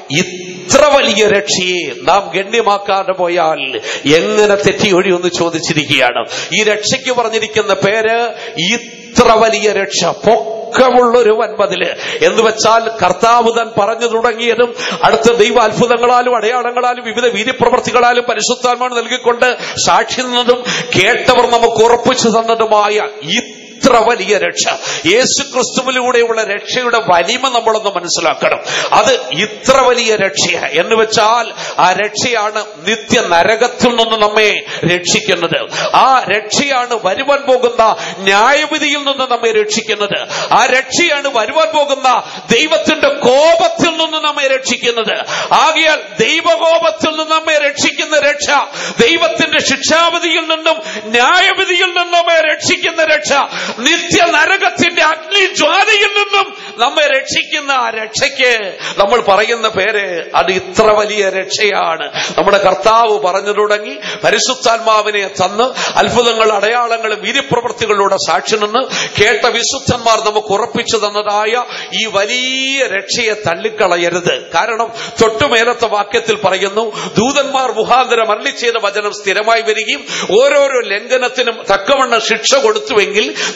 ഇത്ര വലിയ രക്ഷയെ നാം ഗണ്യമാക്കാതെ പോയാൽ എങ്ങനെ തെറ്റിയൊഴി എന്ന് ചോദിച്ചിരിക്കുകയാണ് ഈ രക്ഷയ്ക്ക് പറഞ്ഞിരിക്കുന്ന പേര് ഇത്ര വലിയ രക്ഷ പൊക്കമുള്ളൊരു വൻപതില് എന്ന് വെച്ചാൽ കർത്താവ് താൻ പറഞ്ഞു തുടങ്ങിയതും അടുത്ത ദൈവ അത്ഭുതങ്ങളാലും അടയാളങ്ങളാലും വിവിധ വീര്യപ്രവർത്തികളാലും പരിശുദ്ധാത്മാവ് നൽകിക്കൊണ്ട് സാക്ഷി നിന്നതും കേട്ടവർ നമുക്ക് ഉറപ്പിച്ചു തന്നതുമായ ഈ ഇത്ര വലിയ രക്ഷ യേശു ക്രിസ്തുവിലൂടെയുള്ള രക്ഷയുടെ വലിമ നമ്മളൊന്ന് മനസ്സിലാക്കണം അത് ഇത്ര വലിയ രക്ഷ എന്ന് വെച്ചാൽ ആ രക്ഷയാണ് നിത്യ നരകത്തിൽ നിന്ന് നമ്മെ രക്ഷിക്കുന്നത് ആ രക്ഷയാണ് വരുവാൻ പോകുന്ന ന്യായവിധിയിൽ നിന്ന് നമ്മെ രക്ഷിക്കുന്നത് ആ രക്ഷയാണ് വരുവാൻ പോകുന്ന ദൈവത്തിന്റെ കോപത്തിൽ നിന്ന് നമ്മെ രക്ഷിക്കുന്നത് ആകയാൽ ദൈവകോപത്തിൽ നിന്ന് നമ്മെ രക്ഷിക്കുന്ന രക്ഷ ദൈവത്തിന്റെ ശിക്ഷാവിധിയിൽ നിന്നും ന്യായവിധിയിൽ നിന്നും നമ്മെ രക്ഷിക്കുന്ന രക്ഷ നിത്യ നരകത്തിന്റെ അഗ്നി ജ്വാലയിൽ നിന്നും നമ്മെ രക്ഷിക്കുന്ന ആ രക്ഷയ്ക്ക് നമ്മൾ പറയുന്ന പേര് അത് ഇത്ര വലിയ രക്ഷയാണ് നമ്മുടെ കർത്താവ് പറഞ്ഞു തുടങ്ങി പരിശുദ്ധാത്മാവിനെ തന്ന് അത്ഭുതങ്ങൾ അടയാളങ്ങളും വീര്യപ്രവൃത്തികളിലൂടെ സാക്ഷി നിന്ന് കേട്ട വിശുദ്ധന്മാർ നമുക്ക് ഉറപ്പിച്ചു തന്നതായ ഈ വലിയ രക്ഷയെ തള്ളിക്കളയരുത് കാരണം തൊട്ടുമേലത്തെ വാക്യത്തിൽ പറയുന്നു ദൂതന്മാർ മുഖാന്തരം അരളി ചെയ്ത വചനം സ്ഥിരമായി വരികയും ഓരോരോ ലംഘനത്തിനും തക്കവണ്ണം ശിക്ഷ കൊടുത്തുവെങ്കിൽ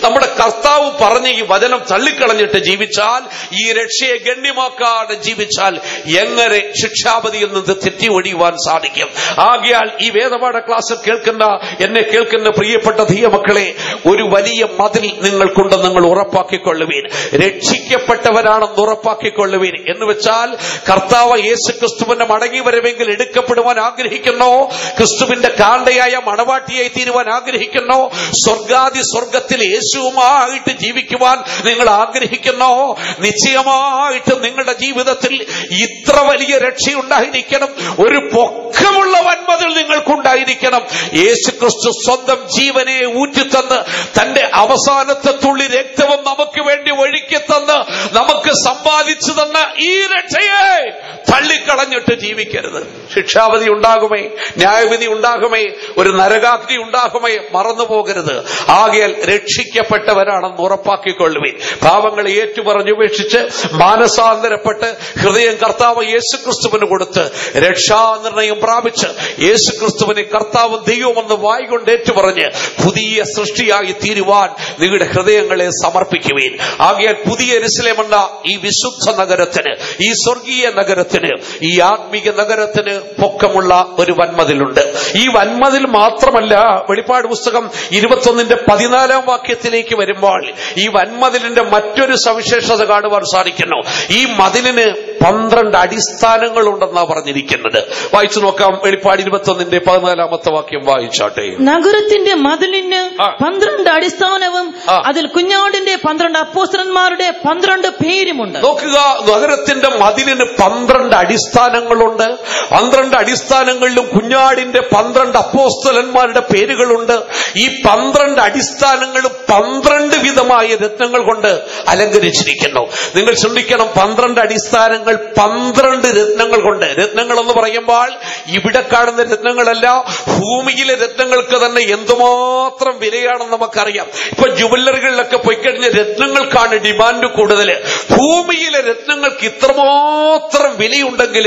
നമ്മുടെ കർത്താവ് പറഞ്ഞ ഈ വചനം തള്ളിക്കളഞ്ഞിട്ട് ജീവിച്ചാൽ ഈ രക്ഷയെ ഗണ്യമാക്കാതെ ജീവിച്ചാൽ എങ്ങനെ ശിക്ഷാപതിയിൽ നിന്ന് തെറ്റി ഒഴിയുവാൻ സാധിക്കും ആകയാൽ ഈ വേദപാഠ ക്ലാസ് കേൾക്കുന്ന എന്നെ കേൾക്കുന്ന പ്രിയപ്പെട്ട ധീയമക്കളെ ഒരു വലിയ മതിൽ നിങ്ങൾക്കുണ്ട് നിങ്ങൾ ഉറപ്പാക്കിക്കൊള്ളുവീൻ രക്ഷിക്കപ്പെട്ടവരാണെന്ന് ഉറപ്പാക്കിക്കൊള്ളുവീൻ എന്ന് വെച്ചാൽ കർത്താവ് യേശു ക്രിസ്തുവിന്റെ മടങ്ങി വരവെങ്കിൽ എടുക്കപ്പെടുവാൻ ആഗ്രഹിക്കുന്നു ക്രിസ്തുവിന്റെ കാന്തയായ മണവാട്ടിയായി തീരുവാൻ ആഗ്രഹിക്കുന്നു സ്വർഗാദി സ്വർഗത്തിൽ യേശുവുമായിട്ട് ജീവിക്കുവാൻ നിങ്ങൾ ആഗ്രഹിക്കുന്നു നിശ്ചയമായിട്ട് നിങ്ങളുടെ ജീവിതത്തിൽ ഇത്ര വലിയ രക്ഷയുണ്ടായിരിക്കണം ഒരു പൊക്കമുള്ള വന്മതിൽ നിങ്ങൾക്കുണ്ടായിരിക്കണം യേശു ക്രിസ്തു സ്വന്തം ജീവനെ ഊറ്റിത്തന്ന് തന്റെ അവസാനത്തെ തുള്ളി രക്തവും നമുക്ക് വേണ്ടി ഒഴുക്കി തന്ന് നമുക്ക് സമ്പാദിച്ചു തന്ന ഈ രക്ഷയെ തള്ളിക്കളഞ്ഞിട്ട് ജീവിക്കരുത് ശിക്ഷാവധി ഉണ്ടാകുമേ ന്യായവിധി ഉണ്ടാകുമേ ഒരു നരകാഗ്നി ഉണ്ടാകുമേ മറന്നു പോകരുത് ആകയാൽ രക്ഷിക്കപ്പെട്ടവരാണെന്ന് ഉറപ്പാക്കിക്കൊള്ളുവിൻ പാവങ്ങളെ ഏറ്റുപറഞ്ഞുപേക്ഷിച്ച് മാനസാന്തരപ്പെട്ട് ഹൃദയം കർത്താവ് യേശുക്രിസ്തുവിന് കൊടുത്ത് രക്ഷാനിർണയം പ്രാപിച്ച് യേശുക്രിസ്തുവിനെ കർത്താവും ദൈവമെന്ന് വായിക്കൊണ്ട് ഏറ്റുപറഞ്ഞ് പുതിയ സൃഷ്ടിയായി തീരുവാൻ നിങ്ങളുടെ ഹൃദയങ്ങളെ സമർപ്പിക്കുവീൻ ആകയാൽ പുതിയ എരുസലേമെന്ന ഈ വിശുദ്ധ നഗരത്തിന് ഈ സ്വർഗീയ നഗരത്തിന് ഈ ആത്മീക നഗരത്തിന് പൊക്കമുള്ള ഒരു വന്മതിലുണ്ട് ഈ വന്മതിൽ മാത്രമല്ല വെളിപ്പാട് പുസ്തകം ഇരുപത്തൊന്നിന്റെ പതിനാലാം വാക്യത്തിലേക്ക് വരുമ്പോൾ ഈ വന്മതിലിന്റെ മറ്റൊരു സവിശേഷത കാണുവാൻ സാധിക്കുന്നു ഈ മതിലിന് പന്ത്രണ്ട് അടിസ്ഥാനങ്ങളുണ്ടെന്നാ പറഞ്ഞിരിക്കുന്നത് വായിച്ചു നോക്കാം വെളിപ്പാട് ഇരുപത്തൊന്നിന്റെ പതിനാലാമത്തെ വാക്യം വായിച്ചാട്ടെ നഗരത്തിന്റെ മതിലിന് ആ. പന്ത്രണ്ട് അടിസ്ഥാനവും ആ. അതിൽ കുഞ്ഞാടിന്റെ പന്ത്രണ്ട് അപ്പോസ്തലന്മാരുടെ പന്ത്രണ്ട് പേരുമുണ്ട് നോക്കുക നഗരത്തിന്റെ മതിലിന് പന്ത്രണ്ട് അടിസ്ഥാനങ്ങളുണ്ട് പന്ത്രണ്ട് അടിസ്ഥാനങ്ങളിലും കുഞ്ഞാടിന്റെ പന്ത്രണ്ട് അപ്പോസ്തലന്മാരുടെ പേരുകളുണ്ട് ഈ പന്ത്രണ്ട് അടിസ്ഥാനങ്ങളും പന്ത്രണ്ട് വിധമായ രത്നങ്ങൾ കൊണ്ട് അലങ്കരിച്ചിരിക്കുന്നു നിങ്ങൾ ചിന്തിക്കണം പന്ത്രണ്ട് അടിസ്ഥാനങ്ങൾ പന്ത്രണ്ട് രത്നങ്ങൾ കൊണ്ട് രത്നങ്ങൾ എന്ന് പറയുമ്പോൾ ഇവിടെ കാണുന്ന രത്നങ്ങളല്ല ഭൂമിയിലെ രത്നങ്ങൾക്ക് തന്നെ എന്തുമാത്രം വിലയാണെന്ന് നമുക്കറിയാം ഇപ്പൊ ജുവല്ലറികളിലൊക്കെ പോയി കഴിഞ്ഞ രത്നങ്ങൾക്കാണ് ഡിമാൻഡ് കൂടുതൽ ഭൂമിയിലെ രത്നങ്ങൾക്ക് ഇത്രമാത്രം വിലയുണ്ടെങ്കിൽ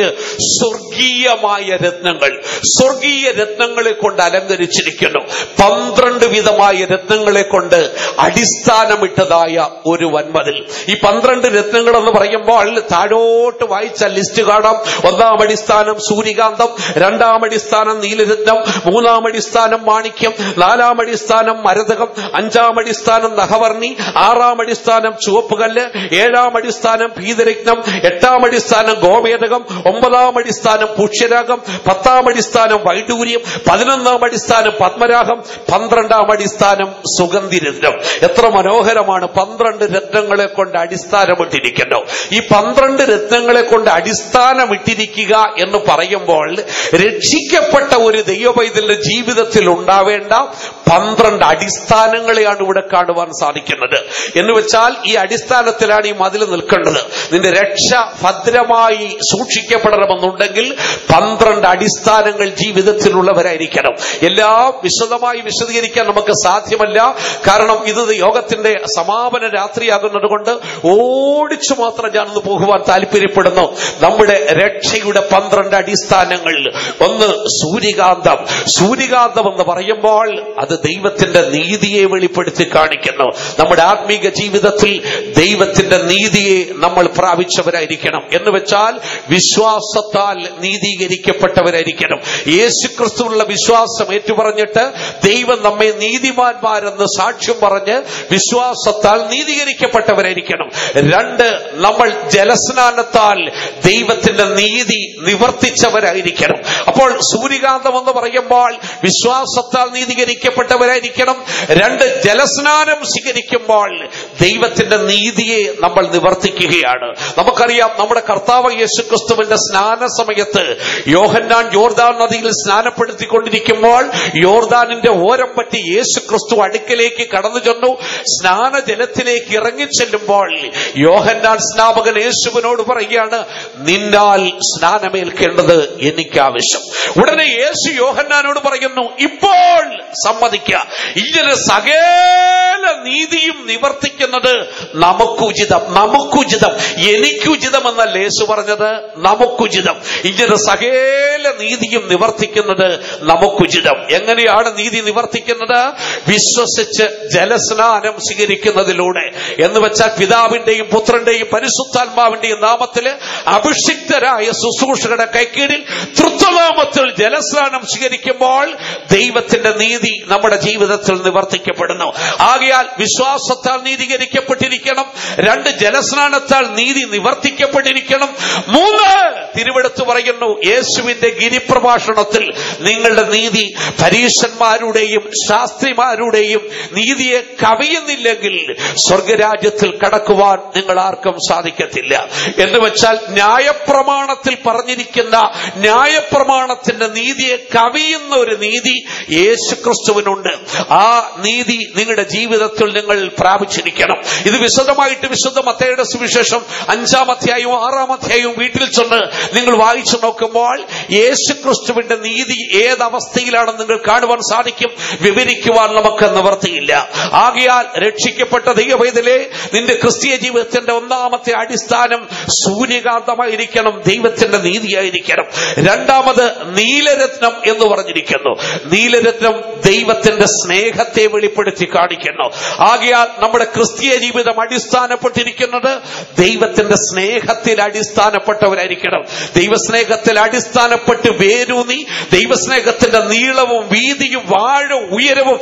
സ്വർഗീയമായ രത്നങ്ങൾ സ്വർഗീയ രത്നങ്ങളെ കൊണ്ട് അലങ്കരിച്ചിരിക്കുന്നു പന്ത്രണ്ട് വിധമായ രത്നങ്ങളെ കൊണ്ട് അടിസ്ഥാനമിട്ടതായ ഒരു വൻമതിൽ ഈ പന്ത്രണ്ട് രത്നങ്ങൾ എന്ന് പറയുമ്പോൾ താഴോട്ട് വായിച്ച ലിസ്റ്റ് കാണാം ഒന്നാം അടിസ്ഥാനം സൂര്യകാന്തം രണ്ടാം അടിസ്ഥാനം നീലരത്നം മൂന്നാം അടിസ്ഥാനം മാണിക്യം നാലാം അടിസ്ഥാനം മരതകം അഞ്ചാം അടിസ്ഥാനം നഖവർണി ആറാം അടിസ്ഥാനം ചുവപ്പുകല്ല് ഏഴാം അടിസ്ഥാനം പീതരത്നം എട്ടാം അടിസ്ഥാനം ഗോമേതകം ഒമ്പതാം അടിസ്ഥാനം പുഷ്യരാഗം പത്താം അടിസ്ഥാനം വൈഡൂര്യം പതിനൊന്നാം അടിസ്ഥാനം പത്മരാഗം പന്ത്രണ്ടാം അടിസ്ഥാനം സുഗന്ധിരത്നം എത്ര മനോഹരമാണ് പന്ത്രണ്ട് രത്നങ്ങളെ കൊണ്ട് അടിസ്ഥാനമിട്ടിരിക്കുന്നു ഈ പന്ത്രണ്ട് രത്നങ്ങളെ കൊണ്ട് അടിസ്ഥാനമിട്ടിരിക്കുക എന്ന് പറയുമ്പോൾ രക്ഷിക്കപ്പെട്ട ഒരു ദൈവപൈതലിന്റെ ജീവിതത്തിൽ ഉണ്ടാവേണ്ട പന്ത്രണ്ട് അടിസ്ഥാനങ്ങളെയാണ് ഇവിടെ കാണുവാൻ സാധിക്കുന്നത് എന്ന് വെച്ചാൽ ഈ അടിസ്ഥാനത്തിലാണ് ഈ മതിൽ നിൽക്കേണ്ടത് നിന്റെ രക്ഷ ഭദ്രമായി സൂക്ഷിക്കപ്പെടണമെന്നുണ്ടെങ്കിൽ പന്ത്രണ്ട് അടിസ്ഥാനങ്ങൾ ജീവിതത്തിലുള്ളവരായിരിക്കണം എല്ലാം വിശദമായി വിശദീകരിക്കാൻ നമുക്ക് സാധ്യമല്ല കാരണം ഇത് യോഗത്തിന്റെ സമാപന രാത്രിയാകുന്നത് കൊണ്ട് ഓടിച്ചു മാത്രം ഞാനൊന്ന് പോകുവാൻ താല്പര്യപ്പെടുന്നു നമ്മുടെ രക്ഷയുടെ പന്ത്രണ്ട് അടിസ്ഥാനങ്ങൾ ഒന്ന് സൂര്യകാന്തം സൂര്യകാന്തം എന്ന് പറയുമ്പോൾ അത് ദൈവത്തിന്റെ നീതിയെ വെളിപ്പെടുത്തി കാണിക്കുന്നു നമ്മുടെ ആത്മീക ജീവിതത്തിൽ ദൈവത്തിന്റെ നീതിയെ നമ്മൾ പ്രാപിച്ചവരായിരിക്കണം എന്ന് വെച്ചാൽ വിശ്വാസത്താൽ നീതീകരിക്കപ്പെട്ടവരായിരിക്കണം യേശുക്രിസ്തുവിനുള്ള വിശ്വാസം ഏറ്റുപറഞ്ഞിട്ട് ദൈവം നമ്മെ നീതിമാന്മാരെന്ന് സാക്ഷ്യം പറഞ്ഞ് വിശ്വാസത്താൽ നീതീകരിക്കപ്പെട്ടവരായിരിക്കണം രണ്ട് നമ്മൾ ജലസ്നാനത്താൽ ദൈവത്തിന്റെ നീതി നിവർത്തിച്ചവരായിരിക്കണം അപ്പോൾ സൂര്യകാന്തം എന്ന് പറയുമ്പോൾ വിശ്വാസത്താൽ നീതീകരിക്കപ്പെട്ടവരായിരിക്കണം രണ്ട് ജലസ്നാനം സ്വീകരിക്കുമ്പോൾ ദൈവത്തിന്റെ നീതിയെ നമ്മൾ നിവർത്തിക്കുകയാണ് നമുക്കറിയാം നമ്മുടെ കർത്താവ് യേശു ക്രിസ്തുവിന്റെ സ്നാന സമയത്ത് യോഹന്നാൻ യോർദാൻ നദിയിൽ സ്നാനപ്പെടുത്തിക്കൊണ്ടിരിക്കുമ്പോൾ യോർദാനിന്റെ ഓരം പറ്റി യേശു ക്രിസ്തു അടുക്കലേക്ക് കടന്നു ചെന്നു സ്നാനജലത്തിലേക്ക് ഇറങ്ങി ചെല്ലുമ്പോൾ യോഹന്നാൻ സ്നാപകൻ യേശുവിനോട് പറയുകയാണ് നിന്നാൽ സ്നാനമേൽക്കേണ്ടത് എനിക്ക് ആവശ്യം ഉടനെ യേശു യോഹന്നാനോട് പറയുന്നു ഇപ്പോൾ സമ്മതിക്കുക ഇങ്ങനെ സകല നീതിയും നിവർത്തിക്കുന്ന പറഞ്ഞിരിക്കുന്നത് നമുക്കുചിതം നമുക്കുചിതം എനിക്കുചിതം എന്നല്ല യേശു പറഞ്ഞത് നമുക്കുചിതം ഇങ്ങനെ സകല നീതിയും നിവർത്തിക്കുന്നത് നമുക്കുചിതം എങ്ങനെയാണ് നീതി നിവർത്തിക്കുന്നത് വിശ്വസിച്ച് ജലസ്നാനം സ്വീകരിക്കുന്നതിലൂടെ എന്ന് വെച്ചാൽ പിതാവിന്റെയും പുത്രന്റെയും പരിശുദ്ധാത്മാവിന്റെയും നാമത്തില് അഭിഷിക്തരായ ശുശ്രൂഷകളുടെ കൈക്കീഴിൽ തൃത്വനാമത്തിൽ ജലസ്നാനം സ്വീകരിക്കുമ്പോൾ ദൈവത്തിന്റെ നീതി നമ്മുടെ ജീവിതത്തിൽ നിവർത്തിക്കപ്പെടുന്നു ആകയാൽ വിശ്വാസത്താൽ നീതീകരിക്കപ്പെട്ടിരിക്കണം രണ്ട് ജലസ്നാനത്താൽ നീതി നിവർത്തിക്കപ്പെട്ടിരിക്കണം മൂന്ന് തിരുവെടുത്ത് പറയുന്നു യേശുവിന്റെ ഗിരിപ്രഭാഷണത്തിൽ നിങ്ങളുടെ നീതി പരീശന്മാരുടെയും ശാസ്ത്രിമാരുടെയും നീതിയെ കവിയുന്നില്ലെങ്കിൽ സ്വർഗരാജ്യത്തിൽ കടക്കുവാൻ നിങ്ങൾ ആർക്കും സാധിക്കത്തില്ല എന്ന് വെച്ചാൽ ന്യായപ്രമാണത്തിൽ പറഞ്ഞിരിക്കുന്ന ന്യായപ്രമാണത്തിന്റെ നീതിയെ കവിയുന്ന ഒരു നീതി യേശു ക്രിസ്തുവിനുണ്ട് ആ നീതി നിങ്ങളുടെ ജീവിതത്തിൽ നിങ്ങൾ പ്രാപിച്ചിരിക്കണം ഇത് വിശദമായിട്ട് വിശുദ്ധ മത്തയുടെ സുവിശേഷം അഞ്ചാം അധ്യായവും ആറാം അധ്യായവും വീട്ടിൽ ചെന്ന് നിങ്ങൾ വായിച്ചു നോക്കുമ്പോൾ യേശു ക്രിസ്തുവിന്റെ നീതി ഏതവസ്ഥയിലാണെന്ന് നിങ്ങൾ കാണുവാൻ സാധിക്കും വിവരിക്കുവാൻ നമുക്ക് നിവർത്തിയില്ല ആകയാൽ രക്ഷിക്കപ്പെട്ട ദൈവവേദലെ നിന്റെ ക്രിസ്തീയ ജീവിതത്തിന്റെ ഒന്നാമത്തെ അടിസ്ഥാനം സൂര്യകാന്തമായിരിക്കണം ദൈവത്തിന്റെ നീതിയായിരിക്കണം രണ്ടാമത് നീലരത്നം എന്ന് പറഞ്ഞിരിക്കുന്നു നീലരത്നം ദൈവത്തിന്റെ സ്നേഹത്തെ വെളിപ്പെടുത്തി കാണിക്കുന്നു ആകയാൽ നമ്മുടെ ക്രിസ്തീയ ജീവിതം അടിസ്ഥാനപ്പെട്ടിരിക്കുന്നത് ദൈവത്തിന്റെ സ്നേഹത്തിൽ അടിസ്ഥാനപ്പെട്ടവരായിരിക്കണം ദൈവസ്നേഹത്തിൽ അടിസ്ഥാനപ്പെട്ട് വേരൂന്നി ദൈവസ്നേഹത്തിന്റെ നീളവും വീതിയും വാഴും ഉയരവും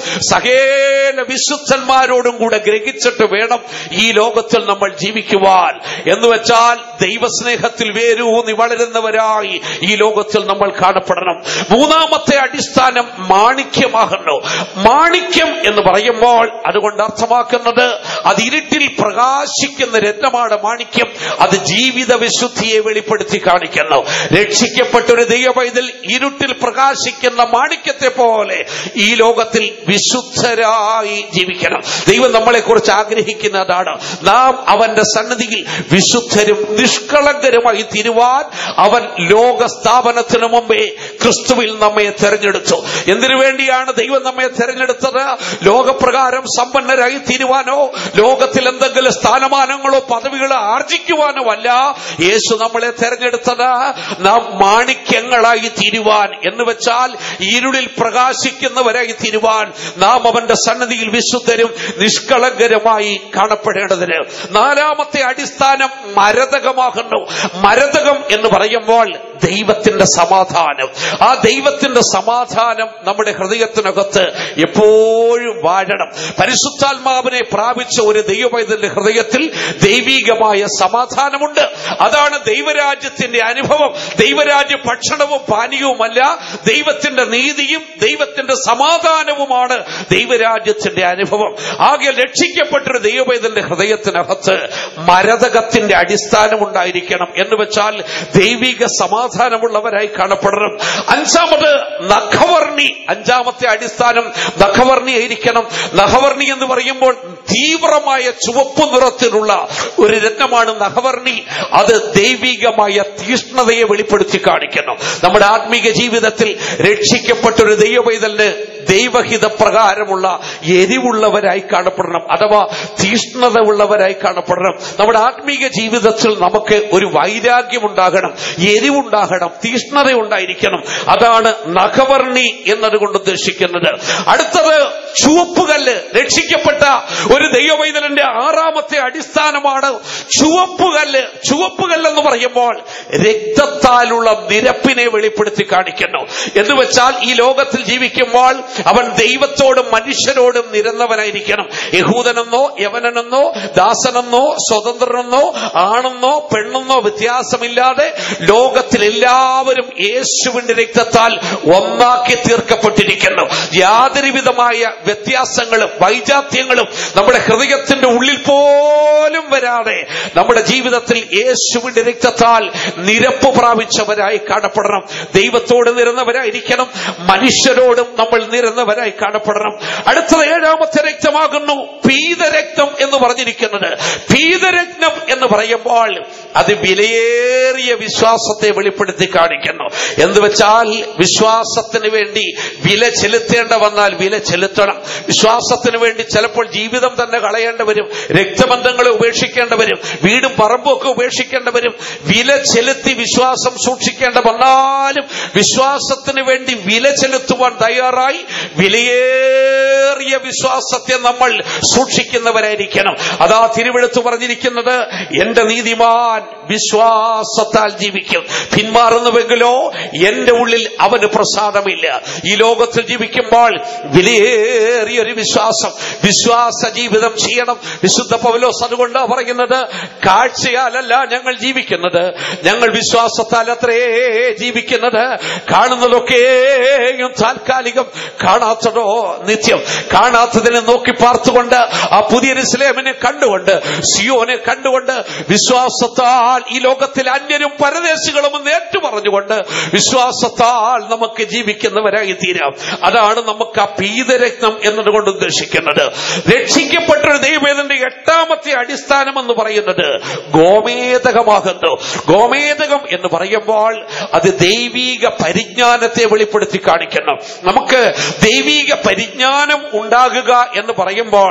സകേല വിശുദ്ധന്മാരോടും കൂടെ ഗ്രഹിച്ചിട്ട് വേണം ഈ ലോകത്തിൽ നമ്മൾ ജീവിക്കുവാൻ എന്ന് വെച്ചാൽ ദൈവസ്നേഹത്തിൽ വേരൂന്നി വളരുന്നവരായി ഈ ലോകത്തിൽ നമ്മൾ കാണപ്പെടണം മൂന്നാമത്തെ അടിസ്ഥാനം മാണിക്യമാകുന്നു മാണിക്യം എന്ന് പറയുമ്പോൾ അതുകൊണ്ട് അർത്ഥമാക്കുന്നത് അത് ഇരുട്ടിൽ പ്രകാശിക്കുന്ന രത്നമാണ് മാണിക്യം അത് ജീവിത വിശുദ്ധിയെ വെളിപ്പെടുത്തി കാണിക്കുന്നു രക്ഷിക്കപ്പെട്ട ഒരു ദൈവപൈതൽ ഇരുട്ടിൽ പ്രകാശിക്കുന്ന മാണിക്യത്തെ പോലെ ഈ ലോകത്തിൽ വിശുദ്ധരായി ജീവിക്കണം ദൈവം നമ്മളെ കുറിച്ച് ആഗ്രഹിക്കുന്നതാണ് നാം അവന്റെ സന്നിധിയിൽ വിശുദ്ധരും നിഷ്കളങ്കരുമായി തീരുവാൻ അവൻ ലോക സ്ഥാപനത്തിനു മുമ്പേ ക്രിസ്തുവിൽ നമ്മെ തെരഞ്ഞെടുത്തു എന്തിനു വേണ്ടിയാണ് ദൈവം നമ്മെ തെരഞ്ഞെടുത്തത് ലോകപ്രകാരം സമ്പന്നരായി തീരുവാനോ ലോകത്തിൽ എന്തെങ്കിലും സ്ഥാനമാനങ്ങളോ പദവികളോ ആർജിക്കുവാനോ അല്ല യേശു നമ്മളെ തെരഞ്ഞെടുത്തത് നാം മാണിക്യങ്ങളായി തീരുവാൻ എന്ന് വെച്ചാൽ ഇരുളിൽ പ്രകാശിക്കുന്നവരായി തീരുവാൻ നാം അവന്റെ സന്നദ്ധിയിൽ വിശുദ്ധരും നിഷ്കളങ്കരുമായി കാണപ്പെടേണ്ടതിന് നാലാമത്തെ അടിസ്ഥാനം മരതകമാകുന്നു മരതകം എന്ന് പറയുമ്പോൾ ദൈവത്തിന്റെ സമാധാനം ആ ദൈവത്തിന്റെ സമാധാനം നമ്മുടെ ഹൃദയത്തിനകത്ത് എപ്പോഴും വാഴണം പരിശുദ്ധാത്മാവിനെ പ്രാപിച്ച ഒരു ദൈവപൈതന്റെ ഹൃദയത്തിൽ ദൈവീകമായ സമാധാനമുണ്ട് അതാണ് ദൈവരാജ്യത്തിന്റെ അനുഭവം ദൈവരാജ്യ ഭക്ഷണവും പാനീയവുമല്ല ദൈവത്തിന്റെ നീതിയും ദൈവത്തിന്റെ സമാധാനവുമാണ് ദൈവരാജ്യത്തിന്റെ അനുഭവം ആകെ രക്ഷിക്കപ്പെട്ടൊരു ദൈവപൈതന്റെ ഹൃദയത്തിനകത്ത് മരതകത്തിന്റെ അടിസ്ഥാനം ഉണ്ടായിരിക്കണം എന്ന് വെച്ചാൽ ദൈവിക സമാധാനമുള്ളവരായി കാണപ്പെടണം അഞ്ചാമത് നഖവർണി അഞ്ചാമത്തെ അടിസ്ഥാനം നഖവർണി ആയിരിക്കണം നഖവർണി എന്ന് പറയുമ്പോൾ തീവ്രമായ ചുവപ്പ് നിറത്തിലുള്ള ഒരു രത്നമാണ് നഖവർണി അത് ദൈവികമായ തീഷ്ണതയെ വെളിപ്പെടുത്തി കാണിക്കുന്നു നമ്മുടെ ആത്മീക ജീവിതത്തിൽ രക്ഷിക്കപ്പെട്ട ഒരു ദൈവപൈതലിന് ദൈവഹിത പ്രകാരമുള്ള എരിവുള്ളവരായി കാണപ്പെടണം അഥവാ തീഷ്ണത ഉള്ളവരായി കാണപ്പെടണം നമ്മുടെ ആത്മീക ജീവിതത്തിൽ നമുക്ക് ഒരു വൈരാഗ്യം ഉണ്ടാകണം എരിവുണ്ടാകണം തീഷ്ണത ഉണ്ടായിരിക്കണം അതാണ് നഖവർണി എന്നതുകൊണ്ട് ഉദ്ദേശിക്കുന്നത് അടുത്തത് ചുവപ്പുകല്ല് രക്ഷിക്കപ്പെട്ട ഒരു ദൈവവൈതലന്റെ ആറാമത്തെ അടിസ്ഥാനമാണ് ചുവപ്പുകല്ല് ചുവപ്പുകല്ല് എന്ന് പറയുമ്പോൾ രക്തത്താലുള്ള നിരപ്പിനെ വെളിപ്പെടുത്തി കാണിക്കുന്നു എന്ന് വെച്ചാൽ ഈ ലോകത്തിൽ ജീവിക്കുമ്പോൾ അവൻ ദൈവത്തോടും മനുഷ്യരോടും നിരന്നവനായിരിക്കണം യഹൂദനെന്നോ യവനനെന്നോ ദാസനെന്നോ സ്വതന്ത്രനെന്നോ ആണെന്നോ പെണ്ണെന്നോ വ്യത്യാസമില്ലാതെ ലോകത്തിൽ എല്ലാവരും യേശുവിന്റെ രക്തത്താൽ ഒന്നാക്കി തീർക്കപ്പെട്ടിരിക്കുന്നു യാതൊരുവിധമായ വ്യത്യാസങ്ങളും വൈജാത്യങ്ങളും നമ്മുടെ ഹൃദയത്തിന്റെ ഉള്ളിൽ പോലും വരാതെ നമ്മുടെ ജീവിതത്തിൽ യേശുവിന്റെ രക്തത്താൽ നിരപ്പ് പ്രാപിച്ചവരായി കാണപ്പെടണം ദൈവത്തോട് നിരന്നവരായിരിക്കണം മനുഷ്യരോടും നമ്മൾ നിരന്നവരായി കാണപ്പെടണം അടുത്തത് ഏഴാമത്തെ രക്തമാകുന്നു പീതരക്തം എന്ന് പറഞ്ഞിരിക്കുന്നത് പീതരക്തം എന്ന് പറയുമ്പോൾ അത് വിലയേറിയ വിശ്വാസത്തെ വെളിപ്പെടുത്തി കാണിക്കുന്നു എന്ന് വെച്ചാൽ വിശ്വാസത്തിന് വേണ്ടി വില ചെലുത്തേണ്ട വന്നാൽ വില ചെലുത്തണം വിശ്വാസത്തിന് വേണ്ടി ചിലപ്പോൾ ജീവിതം തന്നെ കളയേണ്ടി വരും രക്തബന്ധങ്ങളെ ഉപേക്ഷിക്കേണ്ടി വരും വീടും പറമ്പും ഒക്കെ ഉപേക്ഷിക്കേണ്ടി വരും വില ചെലുത്തി വിശ്വാസം സൂക്ഷിക്കേണ്ട വന്നാലും വിശ്വാസത്തിന് വേണ്ടി വില ചെലുത്തുവാൻ തയ്യാറായി വിലയേറിയ വിശ്വാസത്തെ നമ്മൾ സൂക്ഷിക്കുന്നവരായിരിക്കണം അതാ തിരുവെടുത്ത് പറഞ്ഞിരിക്കുന്നത് എന്റെ നീതിമാൻ വിശ്വാസത്താൽ ജീവിക്കും പിന്മാറുന്നുവെങ്കിലോ എന്റെ ഉള്ളിൽ അവന് പ്രസാദമില്ല ഈ ലോകത്തിൽ ജീവിക്കുമ്പോൾ വിലയേറിയ ഒരു വിശ്വാസം വിശ്വാസ ജീവിതം ചെയ്യണം വിശുദ്ധ പൗലോസ് അതുകൊണ്ട് പറയുന്നത് കാഴ്ചയാലല്ല ഞങ്ങൾ ജീവിക്കുന്നത് ഞങ്ങൾ വിശ്വാസത്താൽ അത്രേ ജീവിക്കുന്നത് കാണുന്നതൊക്കെയും താൽക്കാലികം കാണാത്തതോ നിത്യം കാണാത്തതിനെ നോക്കി പാർത്തുകൊണ്ട് ആ പുതിയ ഇസ്ലേമിനെ കണ്ടുകൊണ്ട് സിയോനെ കണ്ടുകൊണ്ട് വിശ്വാസത്താൽ ഈ ലോകത്തിൽ അന്യരും പരദേശികളും എന്ന് ഏറ്റു പറഞ്ഞുകൊണ്ട് വിശ്വാസത്താൽ നമുക്ക് ജീവിക്കുന്നവരായി തീരാം അതാണ് നമുക്ക് ആ പീതരത്നം എന്നതുകൊണ്ട് ഉദ്ദേശിക്കുന്നത് രക്ഷിക്കപ്പെട്ടൊരു ദൈവവേദന്റെ എട്ടാമത്തെ അടിസ്ഥാനം എന്ന് പറയുന്നത് ഗോമേതകമാകുന്നു ഗോമേതകം എന്ന് പറയുമ്പോൾ അത് ദൈവീക പരിജ്ഞാനത്തെ വെളിപ്പെടുത്തി കാണിക്കുന്നു നമുക്ക് ദൈവീക പരിജ്ഞാനം ഉണ്ടാകുക എന്ന് പറയുമ്പോൾ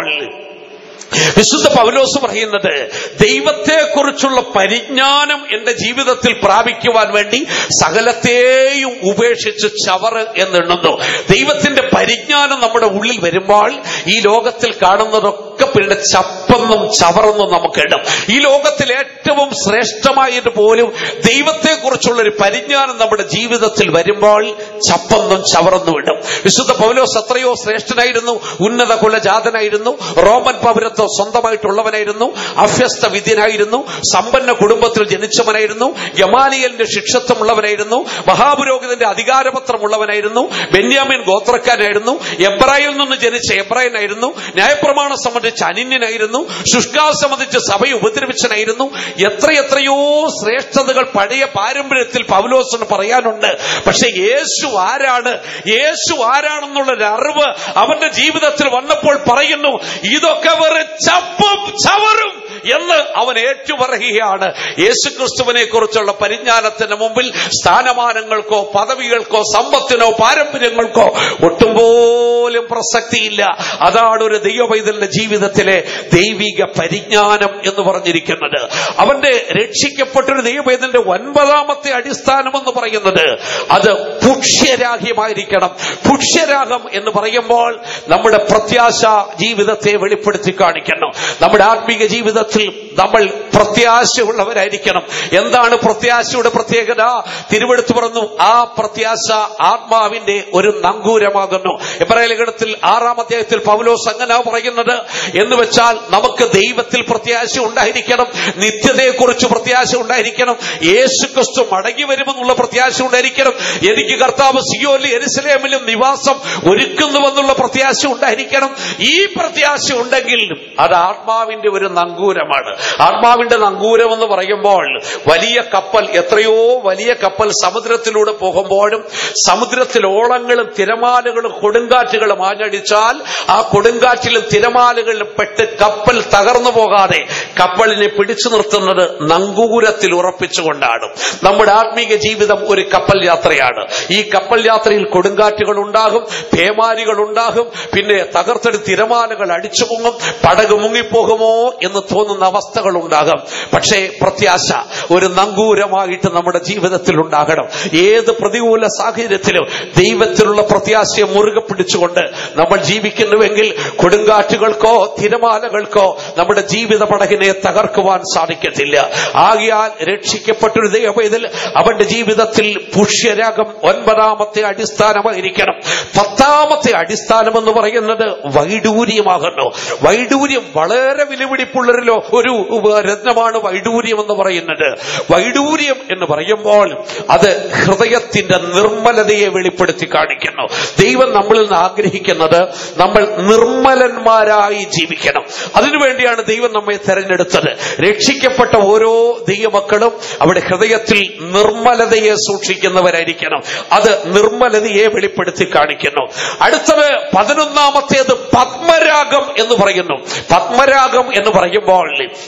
വിശുദ്ധ പൗലോസ് പറയുന്നത് ദൈവത്തെക്കുറിച്ചുള്ള പരിജ്ഞാനം എന്റെ ജീവിതത്തിൽ പ്രാപിക്കുവാൻ വേണ്ടി സകലത്തെയും ഉപേക്ഷിച്ച് ചവറ് എന്നെണ്ണുന്നു ദൈവത്തിന്റെ പരിജ്ഞാനം നമ്മുടെ ഉള്ളിൽ വരുമ്പോൾ ഈ ലോകത്തിൽ കാണുന്നതൊക്കെ പിന്നെ ചപ്പെന്നും ചവറെന്നും നമുക്ക് ഇടും ഈ ലോകത്തിൽ ഏറ്റവും ശ്രേഷ്ഠമായിട്ട് പോലും ദൈവത്തെക്കുറിച്ചുള്ള ഒരു പരിജ്ഞാനം നമ്മുടെ ജീവിതത്തിൽ വരുമ്പോൾ ചപ്പെന്നും ചവറെന്നും ഇടും വിശുദ്ധ പൗലോസ് എത്രയോ ശ്രേഷ്ഠനായിരുന്നു ഉന്നത കുലജാതനായിരുന്നു റോമൻ പൗരത്വം സ്വന്തമായിട്ടുള്ളവനായിരുന്നു അഭ്യസ്ത വിദ്യനായിരുന്നു സമ്പന്ന കുടുംബത്തിൽ ജനിച്ചവനായിരുന്നു യമാനിയലിന്റെ ശിക്ഷത്വമുള്ളവനായിരുന്നു മഹാപുരോഹിതന്റെ അധികാരപത്രമുള്ളവനായിരുന്നു ബെന്യാമിൻ ഗോത്രക്കാരനായിരുന്നു എബ്രായിൽ നിന്ന് ജനിച്ച എബ്രായനായിരുന്നു ന്യായപ്രമാണം സംബന്ധിച്ച് അനിന്യനായിരുന്നു ശുഷ്കാൽ സംബന്ധിച്ച് സഭയെ ഉപദ്രവിച്ചനായിരുന്നു എത്രയെത്രയോ ശ്രേഷ്ഠതകൾ പഴയ പാരമ്പര്യത്തിൽ പൗലോസിന് പറയാനുണ്ട് പക്ഷെ യേശു ആരാണ് യേശു ആരാണെന്നുള്ളൊരു അറിവ് അവന്റെ ജീവിതത്തിൽ വന്നപ്പോൾ പറയുന്നു ഇതൊക്കെ വെറും ചപ്പും ചവറും എന്ന് അവൻ ഏറ്റുപറയുകയാണ് യേശു ക്രിസ്തുവിനെ കുറിച്ചുള്ള പരിജ്ഞാനത്തിന് മുമ്പിൽ സ്ഥാനമാനങ്ങൾക്കോ പദവികൾക്കോ സമ്പത്തിനോ പാരമ്പര്യങ്ങൾക്കോ ഒട്ടും പോലും പ്രസക്തിയില്ല അതാണ് ഒരു ദൈവവൈതലിന്റെ ജീവിതത്തിലെ ദൈവിക പരിജ്ഞാനം എന്ന് പറഞ്ഞിരിക്കുന്നത് അവന്റെ രക്ഷിക്കപ്പെട്ടൊരു ദൈവവൈതലിന്റെ ഒൻപതാമത്തെ അടിസ്ഥാനം എന്ന് പറയുന്നത് അത് പുക്ഷ്യരാഗ്യമായിരിക്കണം പുക്ഷ്യരാഗം എന്ന് പറയുമ്പോൾ നമ്മുടെ പ്രത്യാശ ജീവിതത്തെ വെളിപ്പെടുത്തി കാണിക്കണം നമ്മുടെ ആത്മീക ജീവിതത്തിൽ നമ്മൾ പ്രത്യാശയുള്ളവരായിരിക്കണം എന്താണ് പ്രത്യാശയുടെ പ്രത്യേകത തിരുവെടുത്ത് പറഞ്ഞു ആ പ്രത്യാശ ആത്മാവിന്റെ ഒരു നങ്കൂരമാകുന്നു എബ്രാഹിലഗണത്തിൽ ആറാം അധ്യായത്തിൽ പൗലോസ് അങ്ങനെ പറയുന്നത് എന്ന് വെച്ചാൽ നമുക്ക് ദൈവത്തിൽ പ്രത്യാശ ഉണ്ടായിരിക്കണം നിത്യതയെക്കുറിച്ച് പ്രത്യാശ ഉണ്ടായിരിക്കണം യേശു ക്രിസ്തു മടങ്ങി വരുമെന്നുള്ള പ്രത്യാശ ഉണ്ടായിരിക്കണം എനിക്ക് കർത്താവ് സിയോലിലും എരുസലേമിലും നിവാസം ഒരുക്കുന്നുവെന്നുള്ള പ്രത്യാശ ഉണ്ടായിരിക്കണം ഈ പ്രത്യാശ ഉണ്ടെങ്കിൽ അത് ആത്മാവിന്റെ ഒരു നങ്കൂരമാണ് ആത്മാവിന്റെ നങ്കൂരം എന്ന് പറയുമ്പോൾ വലിയ കപ്പൽ എത്രയോ വലിയ കപ്പൽ സമുദ്രത്തിലൂടെ പോകുമ്പോഴും സമുദ്രത്തിൽ ഓളങ്ങളും തിരമാലകളും കൊടുങ്കാറ്റുകളും ആഞ്ഞടിച്ചാൽ ആ കൊടുങ്കാറ്റിലും തിരമാലകളിലും പെട്ട് കപ്പൽ തകർന്നു പോകാതെ കപ്പലിനെ പിടിച്ചു നിർത്തുന്നത് നങ്കൂരത്തിൽ ഉറപ്പിച്ചുകൊണ്ടാണ് നമ്മുടെ ആത്മീക ജീവിതം ഒരു കപ്പൽ യാത്രയാണ് ഈ കപ്പൽ യാത്രയിൽ കൊടുങ്കാറ്റുകൾ ഉണ്ടാകും പേമാരികൾ ഉണ്ടാകും പിന്നെ തകർത്തെടു തിരമാലകൾ അടിച്ചു മുങ്ങും പടക് മുങ്ങിപ്പോകുമോ എന്ന് തോന്നുന്ന അവസ്ഥകൾ ഉണ്ടാകാം പക്ഷേ പ്രത്യാശ ഒരു നങ്കൂരമായിട്ട് നമ്മുടെ ജീവിതത്തിൽ ഉണ്ടാകണം ഏത് പ്രതികൂല സാഹചര്യത്തിലും ദൈവത്തിലുള്ള പ്രത്യാശയെ മുറുകെ പിടിച്ചുകൊണ്ട് നമ്മൾ ജീവിക്കുന്നുവെങ്കിൽ കൊടുങ്കാറ്റുകൾക്കോ തിരമാലകൾക്കോ നമ്മുടെ ജീവിത പടകിനെ തകർക്കുവാൻ സാധിക്കത്തില്ല ആകിയാൽ രക്ഷിക്കപ്പെട്ടൊരു ദൈവത്തിൽ അവന്റെ ജീവിതത്തിൽ പുഷ്യരാഗം ഒൻപതാമത്തെ അടിസ്ഥാനമായിരിക്കണം പത്താമത്തെ അടിസ്ഥാനം എന്ന് പറയുന്നത് വൈഡൂര്യമാകുന്നു വൈഡൂര്യം വളരെ വിലപിടിപ്പുള്ളൊരു ഒരു രത്നമാണ് വൈഡൂര്യം എന്ന് പറയുന്നത് വൈഡൂര്യം എന്ന് പറയുമ്പോൾ അത് ഹൃദയത്തിന്റെ നിർമ്മലതയെ വെളിപ്പെടുത്തി കാണിക്കുന്നു ദൈവം നമ്മളിൽ നിന്ന് ആഗ്രഹിക്കുന്നത് നമ്മൾ നിർമ്മലന്മാരായി ജീവിക്കണം അതിനുവേണ്ടിയാണ് ദൈവം നമ്മെ തെരഞ്ഞെടുത്തത് രക്ഷിക്കപ്പെട്ട ഓരോ ദൈവമക്കളും അവിടെ ഹൃദയത്തിൽ നിർമ്മലതയെ സൂക്ഷിക്കുന്നവരായിരിക്കണം അത് നിർമ്മലതയെ വെളിപ്പെടുത്തി കാണിക്കുന്നു അടുത്തത് പതിനൊന്നാമത്തേത് പത്മരാഗം എന്ന് പറയുന്നു പത്മരാഗം എന്ന് പറയുമ്പോൾ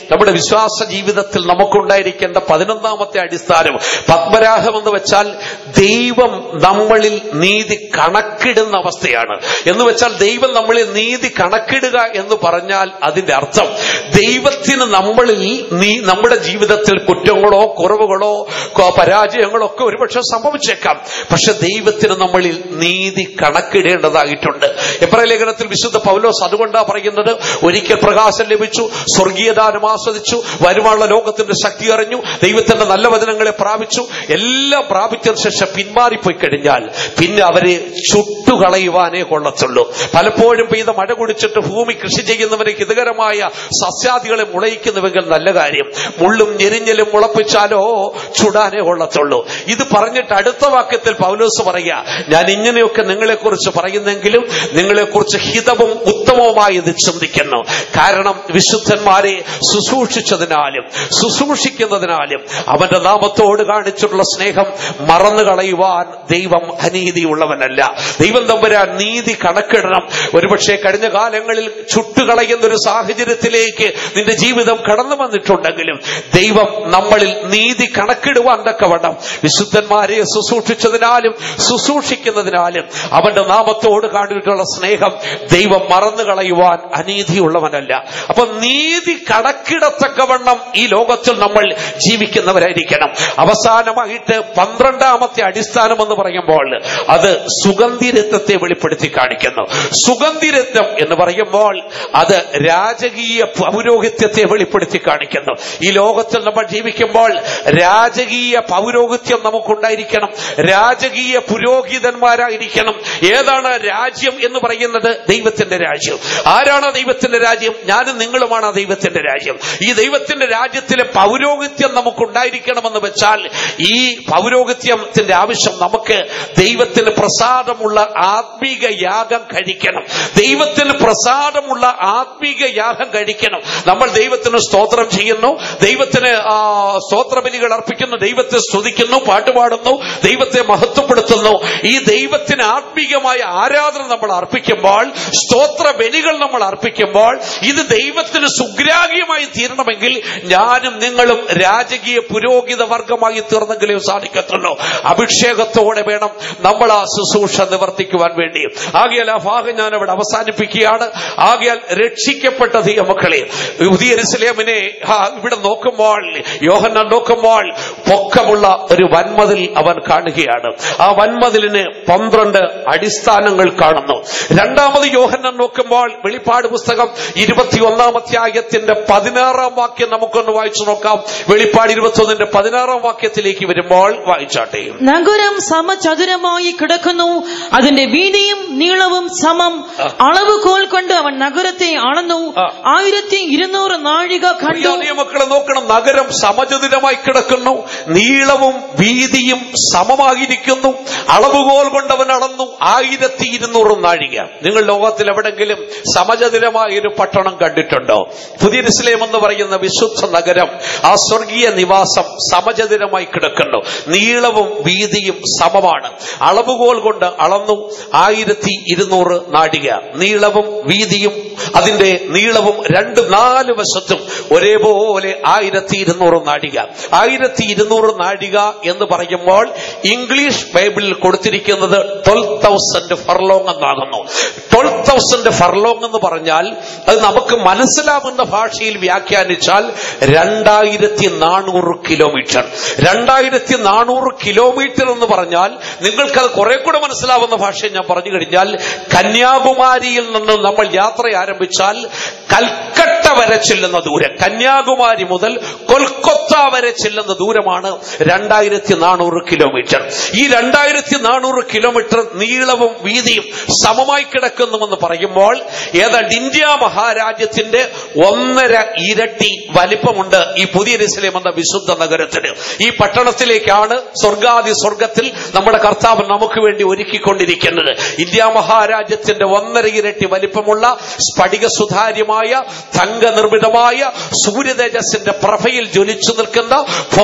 നമ്മുടെ വിശ്വാസ ജീവിതത്തിൽ നമുക്കുണ്ടായിരിക്കേണ്ട പതിനൊന്നാമത്തെ അടിസ്ഥാനം പത്മരാഹം എന്ന് വെച്ചാൽ ദൈവം നമ്മളിൽ നീതി കണക്കിടുന്ന അവസ്ഥയാണ് എന്ന് വെച്ചാൽ ദൈവം നമ്മളിൽ നീതി കണക്കിടുക എന്ന് പറഞ്ഞാൽ അതിന്റെ അർത്ഥം ദൈവത്തിന് നമ്മളിൽ നീ നമ്മുടെ ജീവിതത്തിൽ കുറ്റങ്ങളോ കുറവുകളോ കൊ- പരാജയങ്ങളോ ഒക്കെ ഒരുപക്ഷെ സംഭവിച്ചേക്കാം പക്ഷെ ദൈവത്തിന് നമ്മളിൽ നീതി കണക്കിടേണ്ടതായിട്ടുണ്ട് എബ്രായ ലേഖനത്തിൽ വിശുദ്ധ പൗലോസ് അതുകൊണ്ടാ പറയുന്നത് ഒരിക്കൽ പ്രകാശം ലഭിച്ചു സ്വർഗീയദാനം ആസ്വദിച്ചു വരുവാനുള്ള ലോകത്തിന്റെ ശക്തി അറിഞ്ഞു ദൈവത്തിന്റെ നല്ല വചനങ്ങളെ പ്രാപിച്ചു എല്ലാം പ്രാപിച്ചതിന് ശേഷം പിന്മാറിപ്പോയി കഴിഞ്ഞാൽ പിന്നെ അവരെ ചുട്ടുകളയുവാനേ കൊള്ളത്തുള്ളൂ പലപ്പോഴും പെയ്ത മഴ കുടിച്ചിട്ട് ഭൂമി കൃഷി ചെയ്യുന്നവരെ ഹിതകരമായ സസ്യാദികളെ മുളയിക്കുന്നുവെങ്കിൽ നല്ല കാര്യം മുള്ളും ഞെരിഞ്ഞലും മുളപ്പിച്ചാലോ ചുടാനേ കൊള്ളത്തുള്ളൂ ഇത് പറഞ്ഞിട്ട് അടുത്ത വാക്യത്തിൽ പൗലോസ് പറയുക ഞാൻ ഇങ്ങനെയൊക്കെ നിങ്ങളെക്കുറിച്ച് പറയുന്നെങ്കിലും നിങ്ങളെക്കുറിച്ച് ഹിതവും ഉത്തമവുമായത് ചിന്തിക്കുന്നു കാരണം വിശുദ്ധന്മാരെ ശുശ്രൂഷിച്ചതിനാലും ശുശ്രൂഷിക്കുന്നതിനാലും അവന്റെ നാമത്തോട് കാണിച്ചിട്ടുള്ള സ്നേഹം മറന്നു കളയുവാൻ ദൈവം അനീതിയുള്ളവനല്ല ദൈവം തമ്പുരാൻ നീതി കണക്കിടണം ഒരുപക്ഷെ കഴിഞ്ഞ കാലങ്ങളിൽ ചുട്ടുകളയുന്ന ഒരു സാഹചര്യത്തിലേക്ക് നിന്റെ ജീവിതം കടന്നു വന്നിട്ടുണ്ടെങ്കിലും ദൈവം നമ്മളിൽ നീതി കണക്കിടുവാൻ തക്കവണ്ണം വിശുദ്ധന്മാരെ ശുശ്രൂഷിച്ചതിനാലും ശുശ്രൂഷിക്കുന്നതിനാലും അവന്റെ നാമത്തോട് കാണിയിട്ടുള്ള സ്നേഹം ദൈവം മറന്നു കളയുവാൻ അനീതിയുള്ളവനല്ല അപ്പൊ നീതി കണക്കിടത്തക്കവണ്ണം ഈ ലോകത്തിൽ നമ്മൾ ജീവിക്കുന്നവരായിരിക്കണം അവസാനമായിട്ട് പന്ത്രണ്ടാമത്തെ അടിസ്ഥാനം എന്ന് പറയുമ്പോൾ അത് സുഗന്ധിരത്വത്തെ വെളിപ്പെടുത്തി കാണിക്കുന്നു സുഗന്ധിരത്വം എന്ന് പറയുമ്പോൾ അത് രാജകീയ പൗരോഹിത്യത്തെ വെളിപ്പെടുത്തി കാണിക്കുന്നു ഈ ലോകത്തിൽ നമ്മൾ ജീവിക്കുമ്പോൾ രാജകീയ പൗരോഹിത്യം നമുക്കുണ്ടായിരിക്കണം രാജകീയ പുരോഹിതന്മാരായിരിക്കണം ഏതാണ് രാജ്യം എന്ന് പറയുന്നത് ദൈവത്തിന്റെ രാജ്യം ആരാണ് ദൈവത്തിന്റെ രാജ്യം ഞാനും നിങ്ങളുമാണ് ആ ദൈവത്തിന്റെ രാജ്യം ഈ ദൈവത്തിന്റെ രാജ്യത്തിലെ പൗരോഹിത്യം നമുക്കുണ്ടായിരിക്കണമെന്ന് വെച്ചാൽ ഈ പൗരോഹിത്യത്തിന്റെ ആവശ്യം നമുക്ക് ദൈവത്തിന് പ്രസാദമുള്ള ആത്മീക യാഗം കഴിക്കണം ദൈവത്തിന് പ്രസാദമുള്ള ആത്മീക യാഗം കഴിക്കണം നമ്മൾ ദൈവത്തിന് സ്തോത്രം ചെയ്യുന്നു ദൈവത്തിന് ആ, സ്തോത്രബലികൾ അർപ്പിക്കുന്നു ദൈവത്തെ സ്തുതിക്കുന്നു പാട്ടുപാടുന്നു ദൈവത്തെ മഹത്വപ്പെടുത്തുന്നു ഈ ദൈവത്തിന് ആത്മീകമായ ആരാധന നമ്മൾ അർപ്പിക്കുമ്പോൾ സ്തോത്ര ബലികൾ നമ്മൾ അർപ്പിക്കുമ്പോൾ ഇത് ദൈവത്തിന് സുഗ്രാഹ്യമായി തീരണമെങ്കിൽ ഞാനും നിങ്ങളും രാജകീയ പുരോഹിത വർഗമായി തീർന്നെങ്കിലേ സാധിക്കത്തുള്ളൂ അഭിഷേകത്തോടെ വേണം നമ്മൾ ആ ശുശ്രൂഷ നിവർത്തിക്കുവാൻ വേണ്ടി ആകയാൽ ആ ഭാഗം ഞാൻ അവിടെ അവസാനിപ്പിക്കുകയാണ് ആകയാൽ രക്ഷിക്കപ്പെട്ട ദൈവമക്കളെ പുതിയ എരുസലേമിനെ ആ, ഇവിടെ നോക്കുമ്പോൾ യോഹന്നാൻ നോക്കുമ്പോൾ പൊക്കമുള്ള ഒരു വൻമതിൽ അവൻ കാണുകയാണ് ആ വൻമതിലിന് പന്ത്രണ്ട് അടിസ്ഥാനങ്ങൾ കാണുന്നു രണ്ടാമത് യോഹന്നാൻ നോക്കുമ്പോൾ വെളിപ്പാട് പുസ്തകം ഇരുപത്തിയൊന്നാം അധ്യായത്തിന്റെ പതിനാറാം വാക്യം നമുക്കൊന്ന് വായിച്ചു നോക്കാം വെളിപ്പാട് ഇരുപത്തി പതിനാറാം വാക്യത്തിലേക്ക് വരുമ്പോൾ വായിച്ചാട്ടെ നഗരം സമചതുരമായി കിടക്കുന്നു അതിന്റെ വീതിയും നീളവും സമം അളവുകോൽ കൊണ്ട് അവൻ നഗരത്തെ അളന്നു ആ. ആയിരത്തി ഇരുന്നൂറ് നാഴിക കണ്ടു പ്രിയ മക്കളെ നോക്കണം നഗരം സമചതുരമായി കിടക്കുന്നു നീളവും വീതിയും സമമായിരിക്കുന്നു അളവുകോൽ കൊണ്ടവൻ അളന്നു ആയിരത്തി ഇരുന്നൂറ് നാഴിക നിങ്ങൾ ലോകത്തിൽ എവിടെങ്കിലും സമചതുരമായ ഒരു പട്ടണം കണ്ടിട്ടുണ്ടോ പുതിയ ഇസ്ലേം എന്ന് പറയുന്ന വിശുദ്ധ നഗരം ആ സ്വർഗീയ നിവാസം സമചതുരമായി കിടക്കുന്നു നീളവും വീതിയും സമമാണ് അളവുകോൽ കൊണ്ട് അളന്നു ആയിരത്തി ഇരുന്നൂറ് നാഴിക നീളവും വീതിയും അതിന്റെ നീളവും രണ്ട് നാല് വശത്തും ഒരേപോലെ ആയിരത്തി ഇരുന്നൂറ് നാഴിക ആയിരത്തി ഇരുന്നൂറ് നാഴിക എന്ന് പറയുമ്പോൾ ഇംഗ്ലീഷ് ബൈബിളിൽ കൊടുത്തിരിക്കുന്നത് ട്വൽവ് തൗസൻഡ് ഫർലോങ് എന്നാകുന്നു ട്വൽവ് തൗസൻഡ് ഫർലോങ് എന്ന് പറഞ്ഞാൽ അത് നമുക്ക് മനസ്സിലാവുന്ന ഭാഷയിൽ വ്യാഖ്യാനിച്ചാൽ രണ്ടായിരത്തി നാനൂറ് കിലോമീറ്റർ രണ്ടായിരത്തി നാനൂറ് കിലോമീറ്റർ എന്ന് പറഞ്ഞാൽ നിങ്ങൾക്കത് കുറെ കൂടെ മനസ്സിലാവുന്ന ഭാഷയിൽ ഞാൻ പറഞ്ഞു കഴിഞ്ഞാൽ കന്യാകുമാരിയിൽ നിന്ന് നമ്മൾ യാത്ര ആരംഭിച്ചാൽ കൽക്കട്ട വരെ ചെല്ലുന്ന ദൂരം കന്യാകുമാരി മുതൽ കൊൽക്കത്ത വരെ ചെല്ലുന്ന ദൂരമാണ് രണ്ടായിരത്തി നാനൂറ് കിലോമീറ്റർ ഈ രണ്ടായിരത്തി നാനൂറ് കിലോമീറ്റർ നീളവും വീതിയും സമമായി കിടക്കുന്നുവെന്ന് പറയുമ്പോൾ ഏതാണ്ട് ഇന്ത്യ മഹാരാജ്യത്തിന്റെ ഒന്നര ഇരട്ടി വലിപ്പമുണ്ട് ഈ പുതിയ ഇസ്ലേം എന്ന വിശുദ്ധ നഗരത്തിന് ഈ പട്ടണത്തിലേക്കാണ് സ്വർഗാദി സ്വർഗത്തിൽ നമ്മുടെ കർത്താവ് നമുക്ക് വേണ്ടി ഒരുക്കിക്കൊണ്ടിരിക്കുന്നത് ഇന്ത്യ മഹാരാജ്യത്തിന്റെ ഒന്നര ഇരട്ടി വലിപ്പമുള്ള സ്ഫടിക സുതാര്യമായ തങ്കനിർമ്മിതമായ സൂര്യതേജസ്സിന്റെ പ്രഭയിൽ ജ്വലിച്ചു നിൽക്കുന്ന പൊക്കമുള്ള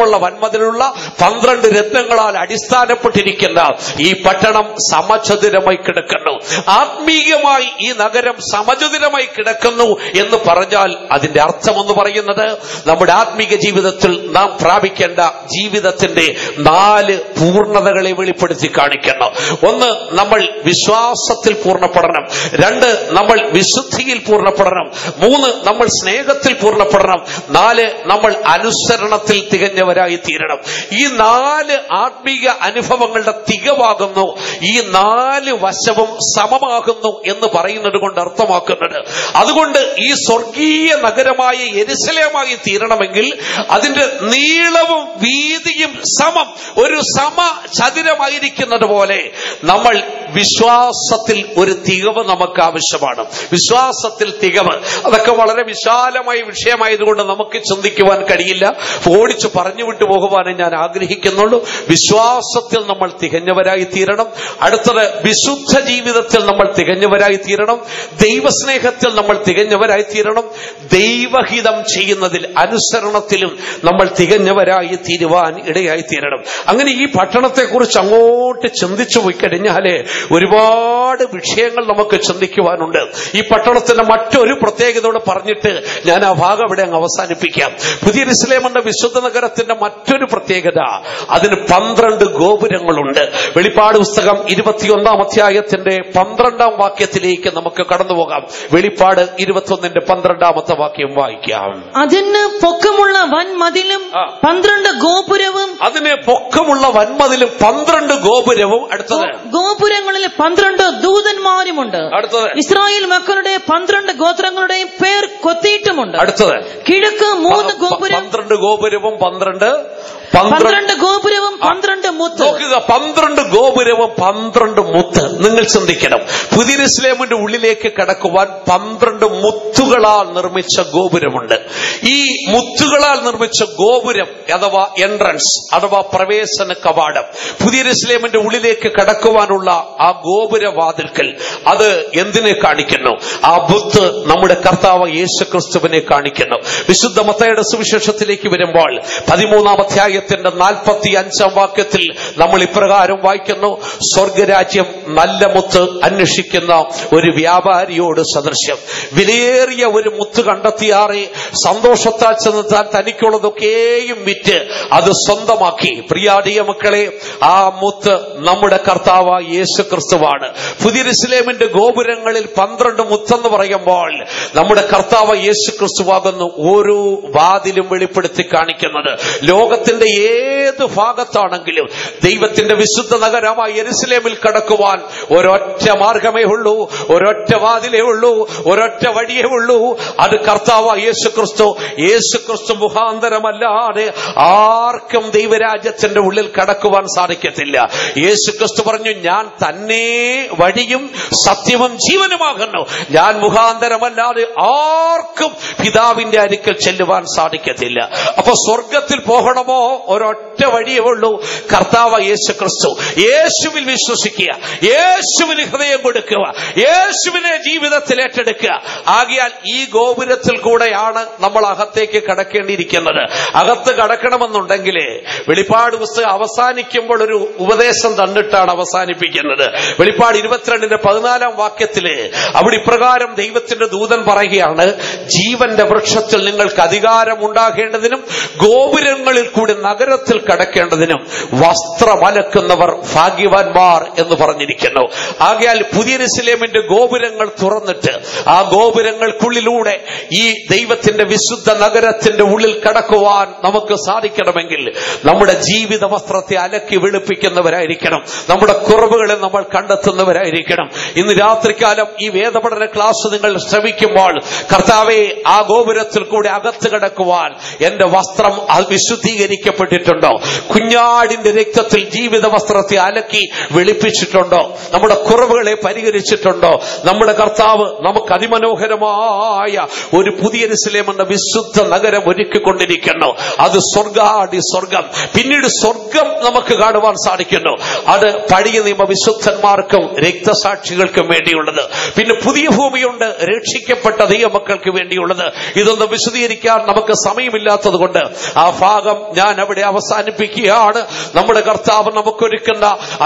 പൊക്കമുള്ള വൻമതിലുള്ള പന്ത്രണ്ട് രത്നങ്ങളാൽ അടിസ്ഥാനപ്പെട്ടിരിക്കുന്ന ഈ പട്ടണം സമചതുരമായി കിടക്കുന്നു ആത്മീയമായി ഈ നഗരം സമചതുരമായി കിടക്കുന്നു എന്ന് പറഞ്ഞാൽ അതിന്റെ അർത്ഥം എന്ന് പറയുന്നത് നമ്മുടെ ആത്മീക ജീവിതത്തിൽ നാം പ്രാപിക്കേണ്ട ജീവിതത്തിന്റെ നാല് പൂർണ്ണതകളെ വെളിപ്പെടുത്തി കാണിക്കുന്നു ഒന്ന് നമ്മൾ വിശ്വാസത്തിൽ പൂർണ്ണപ്പെടണം രണ്ട് നമ്മൾ വിശുദ്ധിയിൽ പൂർണ്ണപ്പെടണം മൂന്ന് നമ്മൾ സ്നേഹത്തിൽ പൂർണ്ണപ്പെടണം നാല് നമ്മൾ അനുസരണത്തിൽ തികഞ്ഞവരായി തീരണം ഈ നാല് ആത്മീക അനുഭവങ്ങളുടെ തികവാകുന്നു ഈ നാല് വശവും സമമാകുന്നു എന്ന് പറയുന്നത് കൊണ്ട് അർത്ഥമാക്കുന്നത് അതുകൊണ്ട് ഈ സ്വർഗീയ നഗരമായ എരുസലേമായി തീരണമെങ്കിൽ അതിന്റെ നീളവും വീതിയും സമം ഒരു സമ ചതുരമായിരിക്കുന്നത് പോലെ നമ്മൾ വിശ്വാസത്തിൽ ഒരു തികവ് നമുക്ക് ആവശ്യമാണ് വിശ്വാസത്തിൽ തികവ് അതൊക്കെ വളരെ വിശാലമായ വിഷയമായതുകൊണ്ട് നമുക്ക് ചിന്തിക്കുവാൻ കഴിയില്ല ഓടിച്ച് പറഞ്ഞു വിട്ടു പോകുവാനും ഞാൻ ആഗ്രഹിക്കുന്നുള്ളൂ വിശ്വാസത്തിൽ നമ്മൾ തികഞ്ഞവരായി തീരണം അടുത്തത് വിശുദ്ധ ജീവിതത്തിൽ നമ്മൾ തികഞ്ഞവരായി തീരണം ദൈവസ്നേഹത്തിൽ നമ്മൾ തികഞ്ഞവരായി തീരണം ദൈവഹിതം ചെയ്യുന്നതിൽ അനുസരണത്തിലും നമ്മൾ തികഞ്ഞവരായി തീരുവാൻ ഇടയായി തീരണം അങ്ങനെ ഈ പട്ടണത്തെക്കുറിച്ച് അങ്ങോട്ട് ചിന്തിച്ചു പോയി കഴിഞ്ഞാല് ഒരുപാട് വിഷയങ്ങൾ നമുക്ക് ചിന്തിക്കുവാനുണ്ട് ഈ പട്ടണത്തിന്റെ മറ്റൊരു പ്രത്യേകതയോട് പറഞ്ഞിട്ട് ഞാൻ ആ ഭാഗം ഇവിടെ അങ്ങ് അവസാനിപ്പിക്കാം പുതിയ ഇസ്ലേം എന്ന വിശുദ്ധ നഗരത്തിന്റെ മറ്റൊരു പ്രത്യേകത അതിന് പന്ത്രണ്ട് ഗോപുരങ്ങളുണ്ട് വെളിപ്പാട് പുസ്തകം ഇരുപത്തിയൊന്നാം അധ്യായത്തിന്റെ പന്ത്രണ്ടാം വാക്യത്തിലേക്ക് നമുക്ക് കടന്നു പോകാം വെളിപ്പാട് ഇരുപത്തിയൊന്നിന്റെ പന്ത്രണ്ടാമത്തെ വാക്യം വായിക്കാം അതിന് പൊക്കമുള്ള വൻമതിലും ആ. പന്ത്രണ്ട് ഗോപുരവും അതിന് പൊക്കമുള്ള വൻമതിലും പന്ത്രണ്ട് ഗോപുരവും അടുത്തത് ഗോപുരങ്ങളിൽ പന്ത്രണ്ട് ദൂതന്മാരുമുണ്ട് അടുത്തത് ഇസ്രായേൽ മക്കളുടെ പന്ത്രണ്ട് ഗോത്രങ്ങളുടെയും പേർ കൊത്തിയിട്ടുമുണ്ട് അടുത്തത് കിഴക്ക് മൂന്ന് ഗോപുരം പന്ത്രണ്ട് ഗോപുരവും പന്ത്രണ്ട് പന്ത്രണ്ട് പന്ത്രണ്ട് ഗോപുരവും പന്ത്രണ്ട് മുത്ത് നോക്കുക പന്ത്രണ്ട് ഗോപുരവും പന്ത്രണ്ട് മുത്ത് നിങ്ങൾ ചിന്തിക്കണം പുതിയ ഇസ്ലാമിന്റെ ഉള്ളിലേക്ക് കടക്കുവാൻ പന്ത്രണ്ട് മുത്തുകളാൽ നിർമ്മിച്ച ഗോപുരമുണ്ട് ഈ മുത്തുകളാൽ നിർമ്മിച്ച ഗോപുരം അഥവാ എൻട്രൻസ് അഥവാ പ്രവേശന കവാടം പുതിയ ഇസ്ലാമിന്റെ ഉള്ളിലേക്ക് കടക്കുവാനുള്ള ആ ഗോപുരവാതിൽക്കൽ അത് എന്തിനെ കാണിക്കുന്നു ആ ബുത്ത് നമ്മുടെ കർത്താവ് യേശു ക്രിസ്തുവിനെ കാണിക്കുന്നു വിശുദ്ധ മത്തയുടെ സുവിശേഷത്തിലേക്ക് വരുമ്പോൾ പതിമൂന്നാം അധ്യായത്തിന്റെ നാൽപ്പത്തി അഞ്ചാം വാക്യത്തിൽ നമ്മൾ ഇപ്രകാരം വായിക്കുന്നു സ്വർഗരാജ്യം നല്ല മുത്ത് അന്വേഷിക്കുന്ന ഒരു വ്യാപാരിയോട് സദൃശ്യം വിലയേറിയ ഒരു മുത്ത് കണ്ടെത്തിയാറെ സന്തോഷത്താൽ ചെന്ന് താൻ തനിക്കുള്ളതൊക്കെയും വിറ്റ് അത് സ്വന്തമാക്കി പ്രിയാടിയ മക്കളെ ആ മുത്ത് നമ്മുടെ കർത്താവ് യേശു ക്രിസ്തുവാണ് പുതിയ ഇസ്ലേമിന്റെ ഗോപുരങ്ങളിൽ പന്ത്രണ്ട് മുത്തെന്ന് പറയുമ്പോൾ നമ്മുടെ കർത്താവ് യേശു ക്രിസ്തുവാകുന്നു ഓരോ വാതിലും വെളിപ്പെടുത്തി കാണിക്കുന്നത് ലോകത്തിന്റെ ഏത് ഭാഗത്താണെങ്കിലും ദൈവത്തിന്റെ വിശുദ്ധ നഗരമായ യെരുസലേമിൽ കടക്കുവാൻ ഒരൊറ്റ മാർഗമേ ഉള്ളൂ ഒരൊറ്റ വാതിലേ ഉള്ളൂ ഒരൊറ്റ വഴിയേ ഉള്ളൂ അത് കർത്താവ് യേശു ക്രിസ്തു യേശു ക്രിസ്തു മുഖാന്തരമല്ലാതെ ആർക്കും ദൈവരാജ്യത്തിന്റെ ഉള്ളിൽ കടക്കുവാൻ സാധിക്കത്തില്ല യേശു ക്രിസ്തു പറഞ്ഞു ഞാൻ തന്നെ വഴിയും സത്യവും ജീവനുമാകുന്നു ഞാൻ മുഖാന്തരമല്ലാതെ ആർക്കും പിതാവിന്റെ അരിക്കൽ ചെല്ലുവാൻ സാധിക്കത്തില്ല അപ്പൊ സ്വർഗത്തിൽ പോകണമോ ഒരൊറ്റ വഴിയേ ഉള്ളൂ കർത്താവ് യേശു ക്രിസ്തു യേശുവിൽ വിശ്വസിക്കുക യേശുവിൽ ഹൃദയം കൊടുക്കുക യേശുവിനെ ജീവിതത്തിൽ ഏറ്റെടുക്കുക ആകിയാൽ ഈ ഗോപുരത്തിൽ കൂടെയാണ് നമ്മൾ അകത്തേക്ക് കടക്കേണ്ടിയിരിക്കുന്നത് അകത്ത് കടക്കണമെന്നുണ്ടെങ്കിൽ വെളിപ്പാട് പുസ്തകം അവസാനിക്കുമ്പോൾ ഒരു ഉപദേശം തന്നിട്ടാണ് അവസാനിപ്പിക്കുന്നത് വെളിപ്പാട് ഇരുപത്തിരണ്ടിന്റെ പതിനാലാം വാക്യത്തില് അവിടെ ഇപ്രകാരം ദൈവത്തിന്റെ ദൂതൻ പറയുകയാണ് ജീവന്റെ വൃക്ഷത്തിൽ നിങ്ങൾക്ക് അധികാരം ഉണ്ടാകേണ്ടതിനും ഗോപുരങ്ങളിൽ കൂടി നഗരത്തിൽ കടക്കേണ്ടതിനും വസ്ത്രമലക്കുന്നവർ ഭാഗ്യവാന്മാർ എന്ന് പറഞ്ഞിരിക്കുന്നു ആകയാൽ പുതിയ ഇസ്ലേമിന്റെ ഗോപുരങ്ങൾ തുറന്നിട്ട് ആ ഗോപുരങ്ങൾക്കുള്ളിലൂടെ ഈ ദൈവത്തിന്റെ വിശുദ്ധ നഗരത്തിന്റെ ഉള്ളിൽ കടക്കുവാൻ നമുക്ക് സാധിക്കണമെങ്കിൽ നമ്മുടെ ജീവിത വസ്ത്രത്തെ അലക്കി വെളുപ്പിക്കുന്നവരായിരിക്കണം നമ്മുടെ കുറവുകളെ നമ്മൾ കണ്ടെത്തുന്നവരായിരിക്കണം ഇന്ന് രാത്രികാലം ഈ വേദപഠന ക്ലാസ് നിങ്ങൾ ശ്രമിക്കുമ്പോൾ കർത്താവെ ആ ഗോപുരത്തിൽ കൂടെ അകത്ത് കിടക്കുവാൻ എന്റെ വസ്ത്രം അത് വിശുദ്ധീകരിക്കപ്പെട്ടിട്ടുണ്ടോ കുഞ്ഞാടിന്റെ രക്തത്തിൽ ജീവിത വസ്ത്രത്തെ അലക്കി വെളുപ്പിച്ചിട്ടുണ്ടോ നമ്മുടെ കുറവുകളെ പരിഹരിച്ചിട്ടുണ്ടോ നമ്മുടെ കർത്താവ് നമുക്ക് അതിമനോഹരമായ ഒരു പുതിയ എരുസലേം എന്ന വിശുദ്ധ നഗരം ഒരുക്കിക്കൊണ്ടിരിക്കുന്നു അത് സ്വർഗാടി സ്വർഗം പിന്നീട് സ്വർഗം നമുക്ക് കാണുവാൻ സാധിക്കുന്നു അത് പഴയ നിയമ വിശുദ്ധന്മാർക്കും രക്തസാക്ഷികൾക്കും വേണ്ടിയുള്ളത് പിന്നെ പുതിയ ഭൂമിയുണ്ട് രക്ഷിക്കപ്പെട്ട ദൈവമക്കൾക്ക് വേണ്ടിയുള്ളത് ഇതൊന്നും വിശദീകരിക്കാൻ നമുക്ക് സമയമില്ലാത്തത് കൊണ്ട് ആ ഭാഗം ഞാൻ അവിടെ അവസാനിപ്പിക്കുകയാണ് നമ്മുടെ കർത്താവ് നമുക്കൊരുക്കുന്ന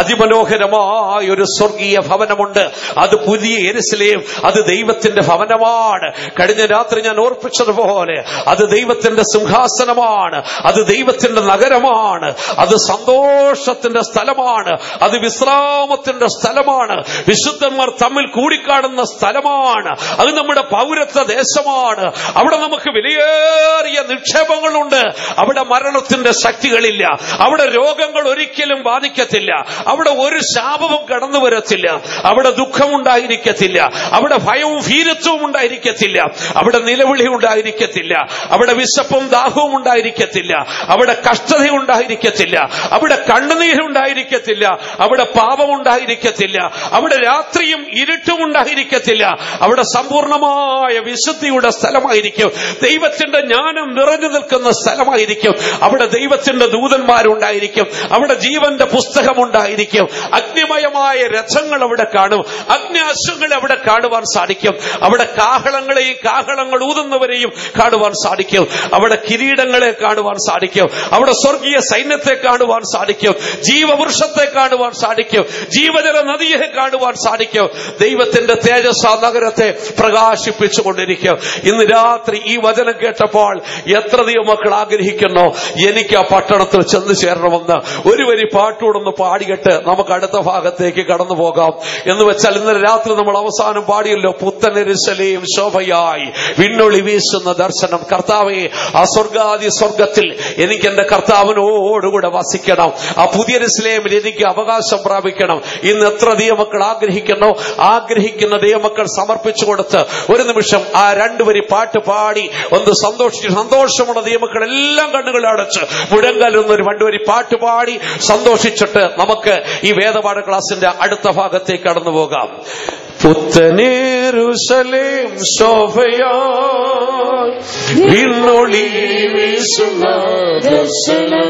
അതിമനോഹരമായ ഒരു സ്വർഗീയ ഭവനമുണ്ട് അത് പുതിയ എരുസലേം അത് ദൈവത്തിന്റെ ഭവനമാണ് കഴിഞ്ഞ രാത്രി ഞാൻ ഓർപ്പിച്ചതുപോലെ അത് ദൈവത്തിന്റെ സിംഹാസനമാണ് അത് ദൈവത്തിന്റെ നഗരമാണ് അത് സന്തോഷത്തിന്റെ സ്ഥലമാണ് അത് വിശ്രാമത്തിന്റെ സ്ഥലമാണ് വിശുദ്ധന്മാർ തമ്മിൽ കൂടിക്കാണുന്ന സ്ഥലമാണ് അത് നമ്മുടെ പൗരത്വ ദേശമാണ് അവിടെ നമുക്ക് വിലയേറിയ നിക്ഷേപങ്ങളുണ്ട് അവിടെ മരണത്തിന്റെ ശക്തികളില്ല അവിടെ രോഗങ്ങൾ ഒരിക്കലും ബാധിക്കത്തില്ല അവിടെ ഒരു ശാപവും കടന്നു വരത്തില്ല അവിടെ ദുഃഖമുണ്ടായിരിക്കത്തില്ല അവിടെ ഭയവും ഭീരത്വവും ഉണ്ടായിരിക്കത്തില്ല അവിടെ നിലവിളി ഉണ്ടായിരിക്കത്തില്ല അവിടെ വിശപ്പും ദാഹവും ഉണ്ടായിരിക്കത്തില്ല അവിടെ കഷ്ടത ഉണ്ടായിരിക്കത്തില്ല അവിടെ കണ്ണുനീരുണ്ടായിരിക്കത്തില്ല അവിടെ പാപമുണ്ടായിരിക്കത്തില്ല അവിടെ രാത്രിയും ഇരുട്ടും ഉണ്ടായിരിക്കത്തില്ല അവിടെ സമ്പൂർണമായ വിശുദ്ധിയുടെ സ്ഥലമായിരിക്കും ദൈവത്തിന്റെ ജ്ഞാനം നിറഞ്ഞു നിൽക്കുന്ന സ്ഥലമായിരിക്കും അവിടെ ദൈവത്തിന്റെ ദൂതന്മാരുണ്ടായിരിക്കും അവിടെ ജീവന്റെ പുസ്തകം ഉണ്ടായിരിക്കും അഗ്നിമയമായ രഥങ്ങൾ അവിടെ കാണും അഗ്നാശ്വങ്ങൾ അവിടെ കാണുവാൻ സാധിക്കും അവിടെ കാഹളങ്ങളെയും കാഹളങ്ങൾ ഊതുന്നവരെയും കാണുവാൻ സാധിക്കും അവിടെ കിരീടങ്ങളെ കാണുവാൻ സാധിക്കും അവിടെ സ്വർഗീയ സൈന്യത്തെ കാണുവാൻ സാധിക്കും ജീവവൃക്ഷത്തെ കാണുവാൻ സാധിക്കും ജീവജല നദിയെ കാണുവാൻ സാധിക്കും ദൈവത്തിന്റെ തേജസ് ആ നഗരത്തെ പ്രകാശിപ്പിച്ചുകൊണ്ടിരിക്കും ഇന്ന് രാത്രി ഈ വചനം കേട്ടപ്പോൾ എത്ര ദൈവമക്കൾ ആഗ്രഹിക്കുന്നു എനിക്ക് ആ പട്ടണത്തിൽ ചെന്ന് ചേരണമെന്ന് ഒരു വരി പാട്ടോടൊന്ന് പാടിയിട്ട് നമുക്ക് അടുത്ത ഭാഗത്തേക്ക് കടന്നു പോകാം എന്ന് വെച്ചാൽ ഇന്നലെ രാത്രി നമ്മൾ അവസാനം പാടിയല്ലോ പുത്തനെരിശലയും ശോഭയായി വിണ്ണൊളി വീശുന്ന ദർശനം കർത്താവെ ആ സ്വർഗാദി സ്വർഗത്തിൽ എനിക്ക് എന്റെ കർത്താവിനോടുകൂടെ വസിക്കണം ആ പുതിയ ഇസ്ലേമിൽ എനിക്ക് അവകാശം പ്രാപിക്കണം ഇന്ന് എത്ര ദൈവമക്കൾ ആഗ്രഹിക്കുന്നു ആഗ്രഹിക്കുന്ന ദൈവമക്കൾ സമർപ്പിച്ചു കൊടുത്ത് ഒരു നിമിഷം ആ രണ്ടുപേരി പാട്ട് പാടി ഒന്ന് സന്തോഷിച്ച് സന്തോഷമുള്ള ദൈവമക്കൾ എല്ലാം കണ്ണുകൾ അടച്ച് മുഴങ്കലൊന്നൊരു രണ്ടുപേരി പാട്ട് പാടി സന്തോഷിച്ചിട്ട് നമുക്ക് ഈ വേദപാഠ ക്ലാസിന്റെ അടുത്ത ഭാഗത്തേക്ക് കടന്നു പോകാം പുത്തനേരുസലേം ശോഭയായി വിണ്ണൊളി വീശുന്ന ദർശനം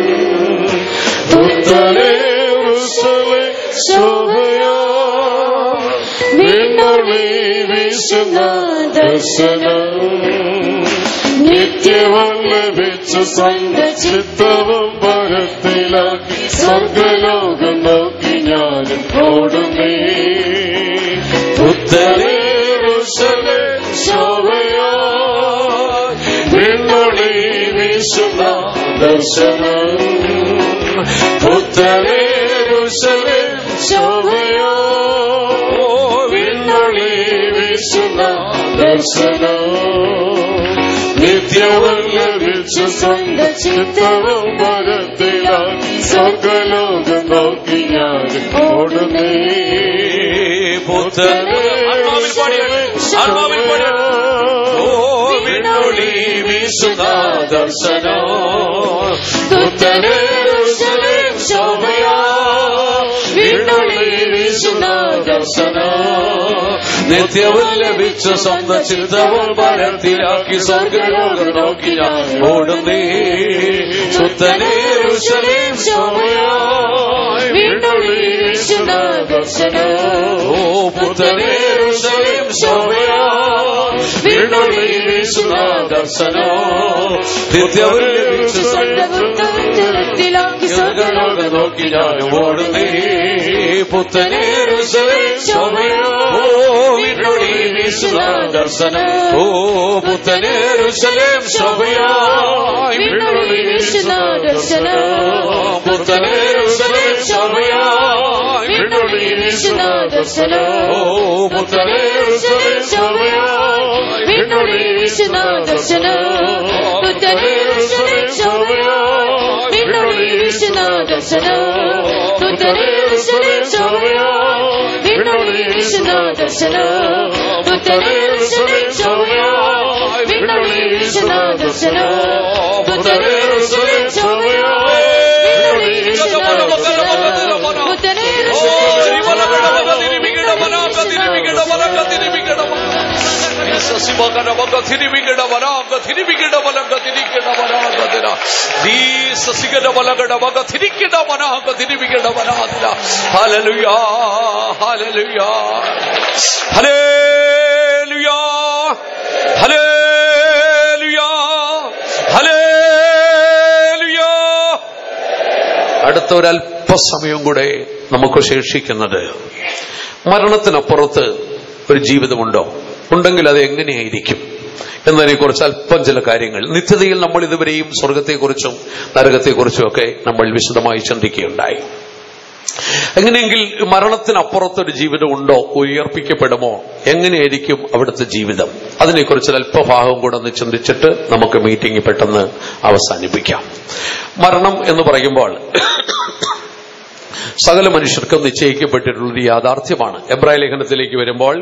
പുത്തനേരുസലേം ശോഭയായി വിണ്ണൊളി വീശുന്ന ദർശനം നിത്യവും ലഭിച്ച സ്വന്തം ചിത്തവും പരത്തിലാക്കി സ്വർഗലോകം നോക്കി ഞാൻ ഓടുന്നേ പുത്തനേരുസലേം ശോഭയായി വിണ്ണൊളി വീശുന്ന ദർശനം പുത്തനേരുസലേ ശോഭയായി വിണ്ണൊളി വീശുന്ന ദർശനം നിത്യവും ലഭിച്ച സ്വന്തം ചിത്തവും പരത്തിലാക്കി സ്വർഗലോകം നോക്കി ഞാൻ ഓടുന്നേ പുത്തനെ ആത്മാവിൽ പാടിയാണ് ആത്മാവിൽ പാടിയാണ് ഓ വിണ്ണൊളി വീശുന്ന ദർശനോ പുത്തനേരുസലേ ശോഭയായി വിണ്ണൊളി വീശുന്ന ദർശനം നിത്യവും ലഭിച്ച സ്വന്തം ചിന്തവും പരത്തിലാക്കി സ്വർഗലോകം നോക്കി ഞാൻ ഓടുന്നേ പുത്തനേരുസലേം ശോഭയായി വിണ്ണൊളി വീശുന്ന ദർശനം ഓ പുത്തനേരുസലേം ശോഭയായി വിണ്ണൊളി വീശുന്ന ദർശനോ നിത്യവും ലഭിച്ച സ്വന്തം സ്വന്തത്തിലാക്കി സ്വർഗലോകം നോക്കി ഞാൻ ഓടുന്നേ പുത്തനേരുസലേം ശോഭയോ വിണ്ണൊളി വീശുന്ന ദർശനം ഓ പുത്തനേരുസലേം ശോഭയായി വിണ്ണൊളി വീശുന്ന ദർശനം പുത്തനേരുസലേം ശോഭയായി വിണ്ണൊളി വീശുന്ന ദർശനം ഓ പുത്തനേരുസലേം ശോഭയായി വിണ്ണൊളി വീശുന്ന ദർശനം പുത്തനേരുസലേം ശോഭയായി വിണ്ണൊളി വീശുന്ന ദർശനം പുത്തനേരുസലേം ശോഭയായി വിണ്ണൊളി വീശുന്ന ദർശനം പുത്തനേരുസലേം ശോഭയായി വിണ്ണൊളി വീശുന്ന ദർശനം പുത്തനേരുസലേം ശോഭയായി ശിവകര വക തിരുവികട വരാക തിരുവികട വലക തിരിക്കട വരാക തിര ദീസസികട വലകട വക തിരിക്കട വരാക തിരുവികട വരാതിര hallelujah hallelujah hallelujah hallelujah hallelujah അടുത്ത ഒരു അല്പസമയം കൂടെ നമുക്ക് ശേഷിക്കുന്നത് മരണത്തിനപ്പുറത്ത് ഒരു ജീവിതമുണ്ടോ ഉണ്ടെങ്കിൽ അത് എങ്ങനെയായിരിക്കും എന്നതിനെക്കുറിച്ച് അല്പം ചില കാര്യങ്ങൾ നിത്യതയിൽ നമ്മൾ ഇതുവരെയും സ്വർഗത്തെക്കുറിച്ചും നരകത്തെക്കുറിച്ചും ഒക്കെ നമ്മൾ വിശദമായി ചിന്തിക്കുകയുണ്ടായി എങ്ങനെയെങ്കിൽ മരണത്തിനപ്പുറത്തൊരു ജീവിതം ഉണ്ടോ ഉയർപ്പിക്കപ്പെടുമോ എങ്ങനെയായിരിക്കും അവിടുത്തെ ജീവിതം അതിനെക്കുറിച്ച് ഒരു അല്പഭാഗം കൂടെ ഒന്ന് ചിന്തിച്ചിട്ട് നമുക്ക് മീറ്റിംഗ് പെട്ടെന്ന് അവസാനിപ്പിക്കാം മരണം എന്ന് പറയുമ്പോൾ സകല മനുഷ്യർക്കും നിശ്ചയിക്കപ്പെട്ടിട്ടുള്ള ഒരു യാഥാർത്ഥ്യമാണ് എബ്രായ ലേഖനത്തിലേക്ക് വരുമ്പോൾ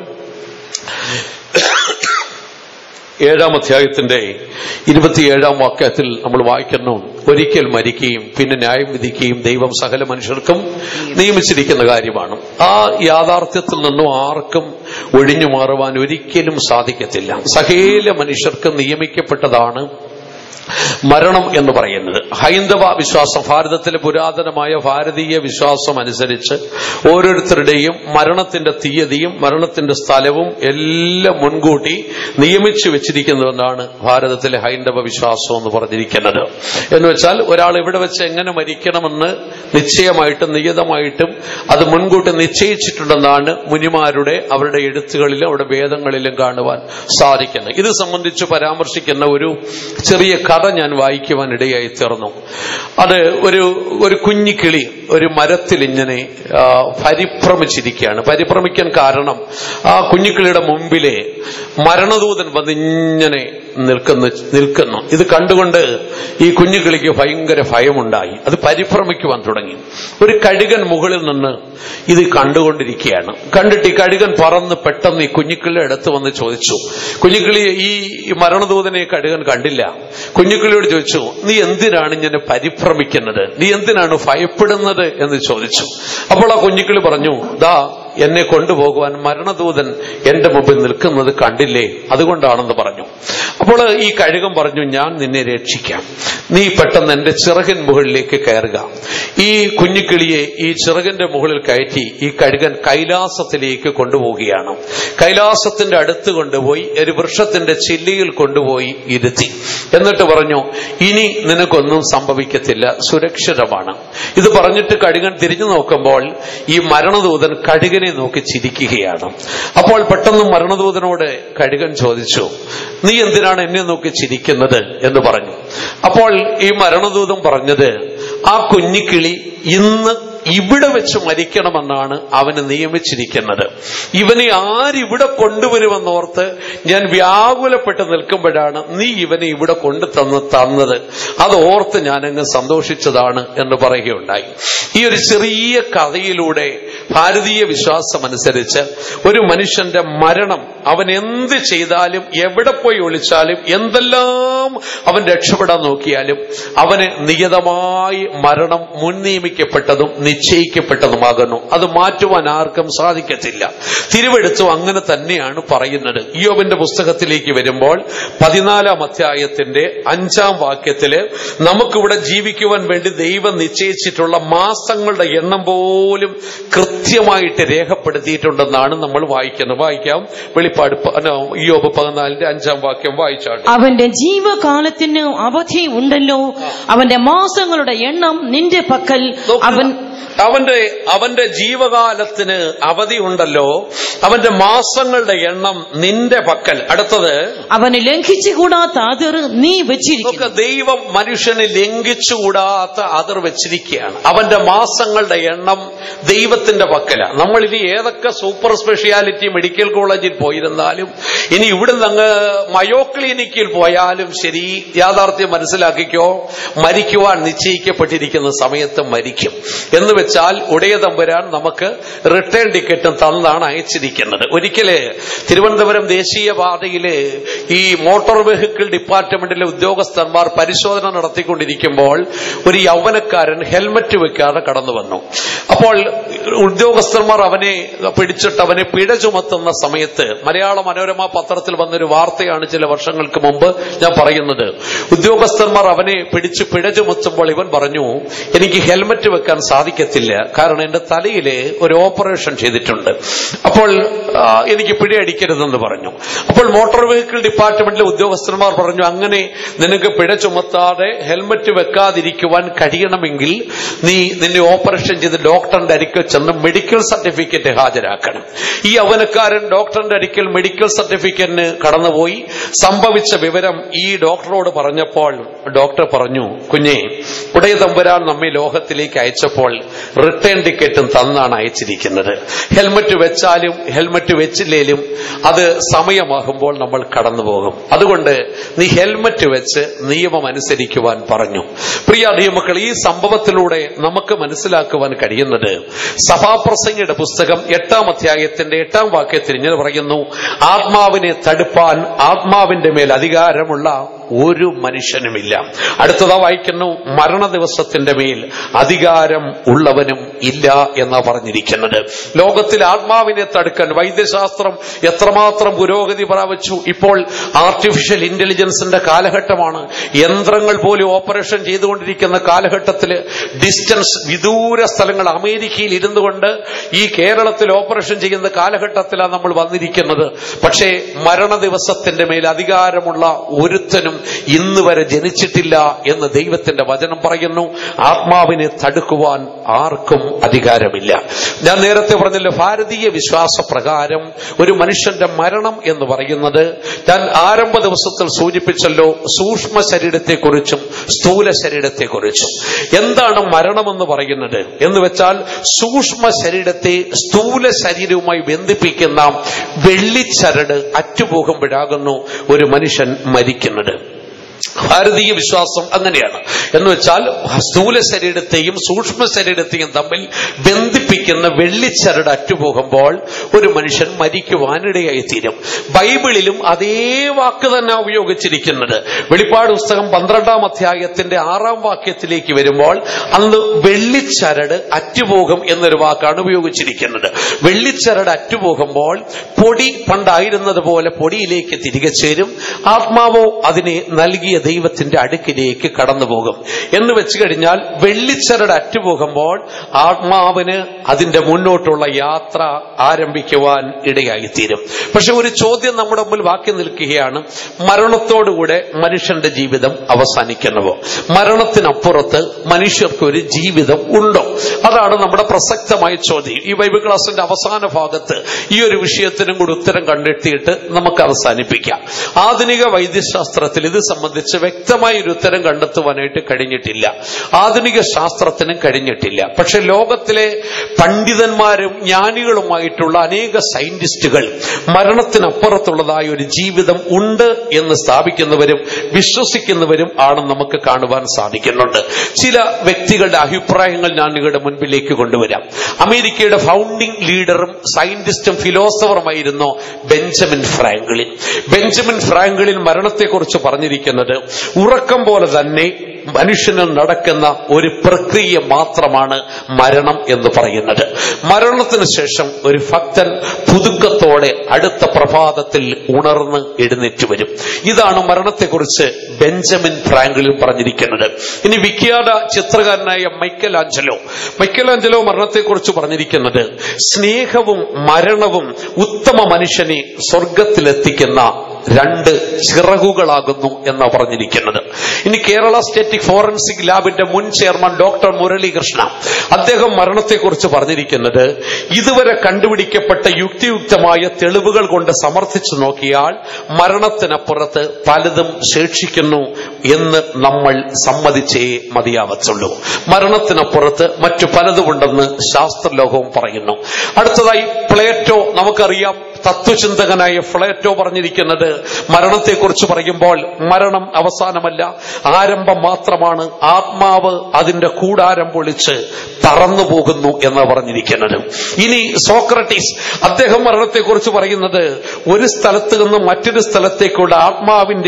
ഏഴാം അധ്യായത്തിന്റെ ഇരുപത്തിയേഴാം വാക്യത്തിൽ നമ്മൾ വായിക്കുന്നു ഒരിക്കൽ മരിക്കുകയും പിന്നെ ന്യായം വിധിക്കുകയും ദൈവം സകല മനുഷ്യർക്കും നിയമിച്ചിരിക്കുന്ന കാര്യമാണ് ആ യാഥാർത്ഥ്യത്തിൽ നിന്നും ആർക്കും ഒഴിഞ്ഞു മാറുവാൻ ഒരിക്കലും സാധിക്കത്തില്ല സകല മനുഷ്യർക്കും നിയമിക്കപ്പെട്ടതാണ് മരണം എന്ന് പറയുന്നത് ഹൈന്ദവ വിശ്വാസം ഭാരതത്തിലെ പുരാതനമായ ഭാരതീയ വിശ്വാസം അനുസരിച്ച് ഓരോരുത്തരുടെയും മരണത്തിന്റെ തീയതിയും മരണത്തിന്റെ സ്ഥലവും എല്ലാം മുൻകൂട്ടി നിയമിച്ചു വെച്ചിരിക്കുന്നുവെന്നാണ് ഭാരതത്തിലെ ഹൈന്ദവ വിശ്വാസം എന്ന് പറഞ്ഞിരിക്കുന്നത് എന്ന് വെച്ചാൽ ഒരാൾ ഇവിടെ വെച്ച് എങ്ങനെ മരിക്കണമെന്ന് നിശ്ചയമായിട്ടും നിയതമായിട്ടും അത് മുൻകൂട്ടി നിശ്ചയിച്ചിട്ടുണ്ടെന്നാണ് മുനിമാരുടെ അവരുടെ എഴുത്തുകളിലും അവരുടെ വേദങ്ങളിലും കാണുവാൻ സാധിക്കുന്നത് ഇത് സംബന്ധിച്ച് പരാമർശിക്കുന്ന ഒരു ചെറിയ കഥ ഞാൻ വായിക്കുവാൻ ഇടയായി തീർന്നു അത് ഒരു ഒരു കുഞ്ഞിക്കിളി ഒരു മരത്തിൽ ഇങ്ങനെ ആ, പരിഭ്രമിച്ചിരിക്കുകയാണ് പരിഭ്രമിക്കാൻ കാരണം ആ കുഞ്ഞിക്കിളിയുടെ മുമ്പിലെ മരണദൂതൻ വന്ന് ഇങ്ങനെ നിൽക്കുന്നു നിൽക്കുന്നു ഇത് കണ്ടുകൊണ്ട് ഈ കുഞ്ഞുകിളിക്ക് ഭയങ്കര ഭയമുണ്ടായി അത് പരിഭ്രമിക്കുവാൻ തുടങ്ങി ഒരു കഴുകൻ മുകളിൽ നിന്ന് ഇത് കണ്ടുകൊണ്ടിരിക്കുകയാണ് കണ്ടിട്ട് ഈ കഴുകൻ പറന്ന് പെട്ടെന്ന് ഈ കുഞ്ഞുക്കിളിയുടെ അടുത്ത് വന്ന് ചോദിച്ചു കുഞ്ഞുക്കിളി ഈ മരണദൂതനെ കഴുകൻ കണ്ടില്ല കുഞ്ഞുക്കിളിയോട് ചോദിച്ചു നീ എന്തിനാണ് ഇങ്ങനെ പരിഭ്രമിക്കുന്നത് നീ എന്തിനാണ് ഭയപ്പെടുന്നത് എന്ന് ചോദിച്ചു അപ്പോൾ ആ കുഞ്ഞുക്കിളി പറഞ്ഞു ദാ എന്നെ കൊണ്ടുപോകുവാൻ മരണദൂതൻ എന്റെ മുമ്പിൽ നിൽക്കുന്നത് കണ്ടില്ലേ അതുകൊണ്ടാണെന്ന് പറഞ്ഞു അപ്പോൾ ഈ കഴുകൻ പറഞ്ഞു ഞാൻ നിന്നെ രക്ഷിക്കാം നീ പെട്ടെന്ന് എന്റെ ചിറകൻ മുകളിലേക്ക് കയറുക ഈ കുഞ്ഞിക്കിളിയെ ഈ ചിറകന്റെ മുകളിൽ കയറ്റി ഈ കഴുകൻ കൈലാസത്തിലേക്ക് കൊണ്ടുപോവുകയാണ് കൈലാസത്തിന്റെ അടുത്ത് കൊണ്ടുപോയി ഒരു വൃക്ഷത്തിന്റെ ചില്ലിയിൽ കൊണ്ടുപോയി ഇരുത്തി എന്നിട്ട് പറഞ്ഞു ഇനി നിനക്കൊന്നും സംഭവിക്കത്തില്ല സുരക്ഷിതമാണ് ഇത് പറഞ്ഞിട്ട് കഴുകൻ തിരിഞ്ഞു നോക്കുമ്പോൾ ഈ മരണദൂതൻ കഴുകനെ നോക്കി ചിരിക്കുകയാണ് അപ്പോൾ പെട്ടെന്ന് മരണദൂതനോട് കഴുകൻ ചോദിച്ചു നീ എന്തിനാണ് എന്നെ നോക്കി ചിരിക്കുന്നത് എന്ന് പറഞ്ഞു അപ്പോൾ ഈ മരണദൂതൻ പറഞ്ഞത് ആ കുഞ്ഞിക്കിളി ഇന്ന് ഇവിടെ വെച്ച് മരിക്കണമെന്നാണ് അവന് നിയമിച്ചിരിക്കുന്നത് ഇവനെ ആരിവിടെ കൊണ്ടുവരുമെന്നോർത്ത് ഞാൻ വ്യാകുലപ്പെട്ട് നിൽക്കുമ്പോഴാണ് നീ ഇവനെ ഇവിടെ കൊണ്ടു തന്ന് തന്നത് അത് ഓർത്ത് ഞാനങ്ങ് സന്തോഷിച്ചതാണ് എന്ന് പറയുകയുണ്ടായി ഈ ഒരു ചെറിയ കഥയിലൂടെ ഭാരതീയ വിശ്വാസം അനുസരിച്ച് ഒരു മനുഷ്യന്റെ മരണം അവൻ എന്ത് ചെയ്താലും എവിടെ പോയി ഒളിച്ചാലും എന്തെല്ലാം അവൻ രക്ഷപ്പെടാൻ നോക്കിയാലും അവന് നിയതമായി മരണം മുൻ നിയമിക്കപ്പെട്ടതും നിശ്ചയിക്കപ്പെട്ടതുമാകുന്നു അത് മാറ്റുവാൻ ആർക്കും സാധിക്കത്തില്ല തിരുവെടുത്തും അങ്ങനെ തന്നെയാണ് പറയുന്നത് ഇയോബിന്റെ പുസ്തകത്തിലേക്ക് വരുമ്പോൾ പതിനാലാം അധ്യായത്തിന്റെ അഞ്ചാം വാക്യത്തില് നമുക്കിവിടെ ജീവിക്കുവാൻ വേണ്ടി ദൈവം നിശ്ചയിച്ചിട്ടുള്ള മാസങ്ങളുടെ എണ്ണം പോലും കൃത്യമായിട്ട് രേഖപ്പെടുത്തിയിട്ടുണ്ടെന്നാണ് നമ്മൾ വായിക്കുന്നത് വായിക്കാം വെളിപ്പാട് പ- നോ, ഇയ്യോബ് പതിനാലിന്റെ അഞ്ചാം വാക്യം വായിച്ചാട്ടെ അവന്റെ ജീവകാലത്തിന് അവധി ഉണ്ടല്ലോ അവന്റെ മാസങ്ങളുടെ എണ്ണം നിന്റെ പക്കൽ അവൻ അവന്റെ അവന്റെ ജീവകാലത്തിന് അവധി ഉണ്ടല്ലോ അവന്റെ മാസങ്ങളുടെ എണ്ണം നിന്റെ പക്കൽ അടുത്തത് അവന് ലംഘിച്ചുകൂടാത്ത അതിർ നീ വെച്ചിരിക്കുന്നു നമുക്ക് ദൈവം മനുഷ്യന് ലംഘിച്ചുകൂടാത്ത അതിർ വെച്ചിരിക്കുകയാണ് അവന്റെ മാസങ്ങളുടെ എണ്ണം ദൈവത്തിന്റെ പക്കല നമ്മൾ ഇനി ഏതൊക്കെ സൂപ്പർ സ്പെഷ്യാലിറ്റി മെഡിക്കൽ കോളേജിൽ പോയിരുന്നാലും ഇനി ഇവിടുന്ന് അങ്ങ് മയോ ക്ലിനിക്കിൽ പോയാലും ശരി യാഥാർത്ഥ്യം മനസ്സിലാക്കിക്കോ മരിക്കുവാൻ നിശ്ചയിക്കപ്പെട്ടിരിക്കുന്ന സമയത്ത് മരിക്കും എന്ന് വെച്ചാൽ ഉടയ തമ്പുരാൻ നമുക്ക് റിട്ടേൺ ടിക്കറ്റും തന്നതാണ് അയച്ചിരിക്കുന്നത് ഒരിക്കല് തിരുവനന്തപുരം ദേശീയപാതയില് ഈ മോട്ടോർ വെഹിക്കിൾ ഡിപ്പാർട്ട്മെന്റിലെ ഉദ്യോഗസ്ഥന്മാർ പരിശോധന നടത്തിക്കൊണ്ടിരിക്കുമ്പോൾ ഒരു യൗവനക്കാരൻ ഹെൽമറ്റ് വെക്കാതെ കടന്നു വന്നു അപ്പോൾ അപ്പോൾ ഉദ്യോഗസ്ഥന്മാർ അവനെ പിടിച്ചിട്ട് അവനെ പിഴ ചുമത്തുന്ന സമയത്ത് മലയാള മനോരമ പത്രത്തിൽ വന്നൊരു വാർത്തയാണ് ചില വർഷങ്ങൾക്ക് മുമ്പ് ഞാൻ പറയുന്നത് ഉദ്യോഗസ്ഥന്മാർ അവനെ പിടിച്ച് പിഴ ചുമത്തുമ്പോൾ ഇവൻ പറഞ്ഞു എനിക്ക് ഹെൽമറ്റ് വെക്കാൻ സാധിക്കത്തില്ല കാരണം എന്റെ തലയില് ഒരു ഓപ്പറേഷൻ ചെയ്തിട്ടുണ്ട് അപ്പോൾ ആ, എനിക്ക് പിഴയടിക്കരുതെന്ന് പറഞ്ഞു അപ്പോൾ മോട്ടോർ വെഹിക്കിൾ ഡിപ്പാർട്ട്മെന്റിലെ ഉദ്യോഗസ്ഥന്മാർ പറഞ്ഞു അങ്ങനെ നിനക്ക് പിഴ ചുമത്താതെ ഹെൽമറ്റ് വെക്കാതിരിക്കുവാൻ കഴിയണമെങ്കിൽ നീ നിന്നെ ഓപ്പറേഷൻ ചെയ്ത് ഡോക്ടറിന്റെ അരിക്കൽ ചെന്ന് മെഡിക്കൽ സർട്ടിഫിക്കറ്റ് ഹാജരാക്കണം ഈ അവനക്കാരൻ ഡോക്ടറിന്റെ അരിക്കൽ മെഡിക്കൽ സർട്ടിഫിക്കറ്റിന് കടന്നുപോയി സംഭവിച്ച വിവരം ഈ ഡോക്ടറോട് പറഞ്ഞപ്പോൾ ഡോക്ടർ പറഞ്ഞു കുഞ്ഞെ ഉടയ തമ്പുരാൻ നമ്മെ ലോകത്തിലേക്ക് അയച്ചപ്പോൾ റിട്ടേൺ ടിക്കറ്റും തന്നാണ് അയച്ചിരിക്കുന്നത് ഹെൽമറ്റ് വെച്ചാലും ഹെൽമറ്റ് വെച്ചില്ലേലും അത് സമയമാകുമ്പോൾ നമ്മൾ കടന്നു പോകും അതുകൊണ്ട് നീ ഹെൽമറ്റ് വെച്ച് നിയമം അനുസരിക്കുവാൻ പറഞ്ഞു പ്രിയ നിയമക്കൾ ഈ സംഭവത്തിലൂടെ നമുക്ക് മനസ്സിലാക്കുവാൻ കഴിയുന്നത് സഭാപ്രസംഗിയുടെ പുസ്തകം എട്ടാം അധ്യായത്തിന്റെ എട്ടാം വാക്യത്തിൽ ഇങ്ങനെ പറയുന്നു ആത്മാവിനെ തടുപ്പാൻ ആത്മാവിന്റെ മേൽ അധികാരമുള്ള ഒരു മനുഷ്യനുമില്ല അടുത്തതാ വായിക്കുന്നു മരണ ദിവസത്തിന്റെ മേൽ അധികാരം ഉള്ളവനും ഇല്ല എന്നാ പറഞ്ഞിരിക്കുന്നത് ലോകത്തിൽ ആത്മാവിനെ തടുക്കാൻ വൈദ്യശാസ്ത്രം എത്രമാത്രം പുരോഗതി പ്രാപിച്ചു ഇപ്പോൾ ആർട്ടിഫിഷ്യൽ ഇന്റലിജൻസിന്റെ കാലഘട്ടമാണ് യന്ത്രങ്ങൾ പോലും ഓപ്പറേഷൻ ചെയ്തുകൊണ്ടിരിക്കുന്ന കാലഘട്ടത്തിൽ ഡിസ്റ്റൻസ് വിദൂര സ്ഥലങ്ങൾ അമേരിക്കയിൽ ഇരുന്നു കൊണ്ട് ഈ കേരളത്തിൽ ഓപ്പറേഷൻ ചെയ്യുന്ന കാലഘട്ടത്തിലാണ് നമ്മൾ വന്നിരിക്കുന്നത് പക്ഷേ മരണ ദിവസത്തിന്റെ മേൽ അധികാരമുള്ള ഒരുത്തനും ഇന്ന് വരെ ജനിച്ചിട്ടില്ല എന്ന് ദൈവത്തിന്റെ വചനം പറയുന്നു ആത്മാവിനെ തടുക്കുവാൻ ആർക്കും അധികാരമില്ല ഞാൻ നേരത്തെ പറഞ്ഞല്ലോ ഭാരതീയ വിശ്വാസ പ്രകാരം ഒരു മനുഷ്യന്റെ മരണം എന്ന് പറയുന്നത് ഞാൻ ആരംഭ ദിവസത്തിൽ സൂചിപ്പിച്ചല്ലോ സൂക്ഷ്മ ശരീരത്തെക്കുറിച്ചും സ്ഥൂല ശരീരത്തെക്കുറിച്ചും എന്താണ് മരണമെന്ന് പറയുന്നത് എന്ന് വെച്ചാൽ സൂക്ഷ്മ ശരീരത്തെ സ്ഥൂല ശരീരവുമായി ബന്ധിപ്പിക്കുന്ന വെള്ളിച്ചരട് അറ്റുപോകുമ്പോഴാകുന്നു ഒരു മനുഷ്യൻ മരിക്കുന്നത് ഭാരതീയ വിശ്വാസം അങ്ങനെയാണ് എന്ന് വെച്ചാൽ സ്ഥൂല ശരീരത്തെയും സൂക്ഷ്മ ശരീരത്തെയും തമ്മിൽ ബന്ധിപ്പിക്കുന്ന വെള്ളിച്ചരട് അറ്റുപോകുമ്പോൾ ഒരു മനുഷ്യൻ മരിക്കുവാനിടയായി തീരും ബൈബിളിലും അതേ വാക്ക് തന്നെ ഉപയോഗിച്ചിരിക്കുന്നത് വെളിപ്പാട് പുസ്തകം പന്ത്രണ്ടാം അധ്യായത്തിന്റെ ആറാം വാക്യത്തിലേക്ക് വരുമ്പോൾ അന്ന് വെള്ളിച്ചരട് അറ്റുപോകും എന്നൊരു വാക്കാണ് ഉപയോഗിച്ചിരിക്കുന്നത് വെള്ളിച്ചരട് അറ്റുപോകുമ്പോൾ പൊടി പണ്ടായിരുന്നത് പോലെ പൊടിയിലേക്ക് തിരികെ ചേരും ആത്മാവോ അതിനെ നൽകിയ ദൈവത്തിന്റെ അടുക്കിലേക്ക് കടന്നു പോകും എന്ന് വെച്ച് കഴിഞ്ഞാൽ വെള്ളിച്ചരട് അറ്റുപോകുമ്പോൾ ആത്മാവിന് അതിന്റെ മുന്നോട്ടുള്ള യാത്ര ആരംഭിക്കുവാൻ ഇടയായിത്തീരും പക്ഷെ ഒരു ചോദ്യം നമ്മുടെ മുമ്പിൽ ബാക്കി നിൽക്കുകയാണ് മരണത്തോടുകൂടെ മനുഷ്യന്റെ ജീവിതം അവസാനിക്കണമോ മരണത്തിനപ്പുറത്ത് മനുഷ്യർക്ക് ഒരു ജീവിതം ഉണ്ടോ അതാണ് നമ്മുടെ പ്രസക്തമായ ചോദ്യം ഈ ബൈബിൾ ക്ലാസിന്റെ അവസാന ഭാഗത്ത് ഈ ഒരു വിഷയത്തിനും കൂടി ഉത്തരം കണ്ടെത്തിയിട്ട് നമുക്ക് അവസാനിപ്പിക്കാം ആധുനിക വൈദ്യശാസ്ത്രത്തിൽ ഇത് സംബന്ധിച്ച് വ്യക്തമായ ഒരു ഉത്തരം കണ്ടെത്തുവാനായിട്ട് കഴിഞ്ഞിട്ടില്ല ആധുനിക ശാസ്ത്രത്തിനും കഴിഞ്ഞിട്ടില്ല പക്ഷെ ലോകത്തിലെ പണ്ഡിതന്മാരും ജ്ഞാനികളുമായിട്ടുള്ള അനേക സയന്റിസ്റ്റുകൾ മരണത്തിനപ്പുറത്തുള്ളതായ ഒരു ജീവിതം ഉണ്ട് എന്ന് സ്ഥാപിക്കുന്നവരും വിശ്വസിക്കുന്നവരും ആണെന്ന് നമുക്ക് കാണുവാൻ സാധിക്കുന്നുണ്ട് ചില വ്യക്തികളുടെ അഭിപ്രായങ്ങൾ ഞാൻ നിങ്ങളുടെ മുൻപിലേക്ക് കൊണ്ടുവരാം അമേരിക്കയുടെ ഫൗണ്ടിംഗ് ലീഡറും സയന്റിസ്റ്റും ഫിലോസഫറുമായിരുന്നു ബെഞ്ചമിൻ ഫ്രാങ്ക്ലിൻ ബെഞ്ചമിൻ ഫ്രാങ്ക്ലിൻ മരണത്തെക്കുറിച്ച് പറഞ്ഞിരിക്കുന്നത് ഉറക്കം പോലെ തന്നെ മനുഷ്യന് നടക്കുന്ന ഒരു പ്രക്രിയ മാത്രമാണ് മരണം എന്ന് പറയുന്നത് മരണത്തിന് ശേഷം ഒരു ഭക്തൻ പുതുക്കത്തോടെ അടുത്ത പ്രഭാതത്തിൽ ഉണർന്ന് എഴുന്നേറ്റ് വരും ഇതാണ് മരണത്തെക്കുറിച്ച് ബെഞ്ചമിൻ ഫ്രാങ്ക്ലിൻ പറഞ്ഞിരിക്കുന്നത് ഇനി വിഖ്യാത ചിത്രകാരനായ മൈക്കൽ ആഞ്ചലോ മൈക്കൽ ആഞ്ചലോ മരണത്തെക്കുറിച്ച് പറഞ്ഞിരിക്കുന്നത് സ്നേഹവും മരണവും ഉത്തമ മനുഷ്യനെ സ്വർഗത്തിലെത്തിക്കുന്ന രണ്ട് ചിറകുകളാകുന്നു എന്നാ പറഞ്ഞിരിക്കുന്നത് ഇനി കേരള സ്റ്റേറ്റ് ഫോറൻസിക് ലാബിന്റെ മുൻ ചെയർമാൻ ഡോക്ടർ മുരളീകൃഷ്ണ അദ്ദേഹം മരണത്തെക്കുറിച്ച് പറഞ്ഞിരിക്കുന്നത് ഇതുവരെ കണ്ടുപിടിക്കപ്പെട്ട യുക്തിയുക്തമായ തെളിവുകൾ കൊണ്ട് സമർത്ഥിച്ചു നോക്കിയാൽ മരണത്തിനപ്പുറത്ത് പലതും ശേഷിക്കുന്നു എന്ന് നമ്മൾ സമ്മതിച്ചേ മതിയാവത്തുള്ളൂ മരണത്തിനപ്പുറത്ത് മറ്റു പലതുമുണ്ടെന്ന് ശാസ്ത്രലോകവും പറയുന്നു അടുത്തതായി പ്ലേറ്റോ നമുക്കറിയാം തത്വചിന്തകനായ ഫ്ലേറ്റോ പറഞ്ഞിരിക്കുന്നത് മരണത്തെക്കുറിച്ച് പറയുമ്പോൾ മരണം അവസാനമല്ല ആരംഭം മാത്രമാണ് ആത്മാവ് അതിന്റെ കൂടാരം പൊളിച്ച് പറന്നു പോകുന്നു എന്ന് പറഞ്ഞിരിക്കുന്നത് ഇനി സോക്രട്ടീസ് അദ്ദേഹം മരണത്തെക്കുറിച്ച് പറയുന്നത് ഒരു സ്ഥലത്ത് നിന്ന് മറ്റൊരു സ്ഥലത്തേക്കുള്ള ആത്മാവിന്റെ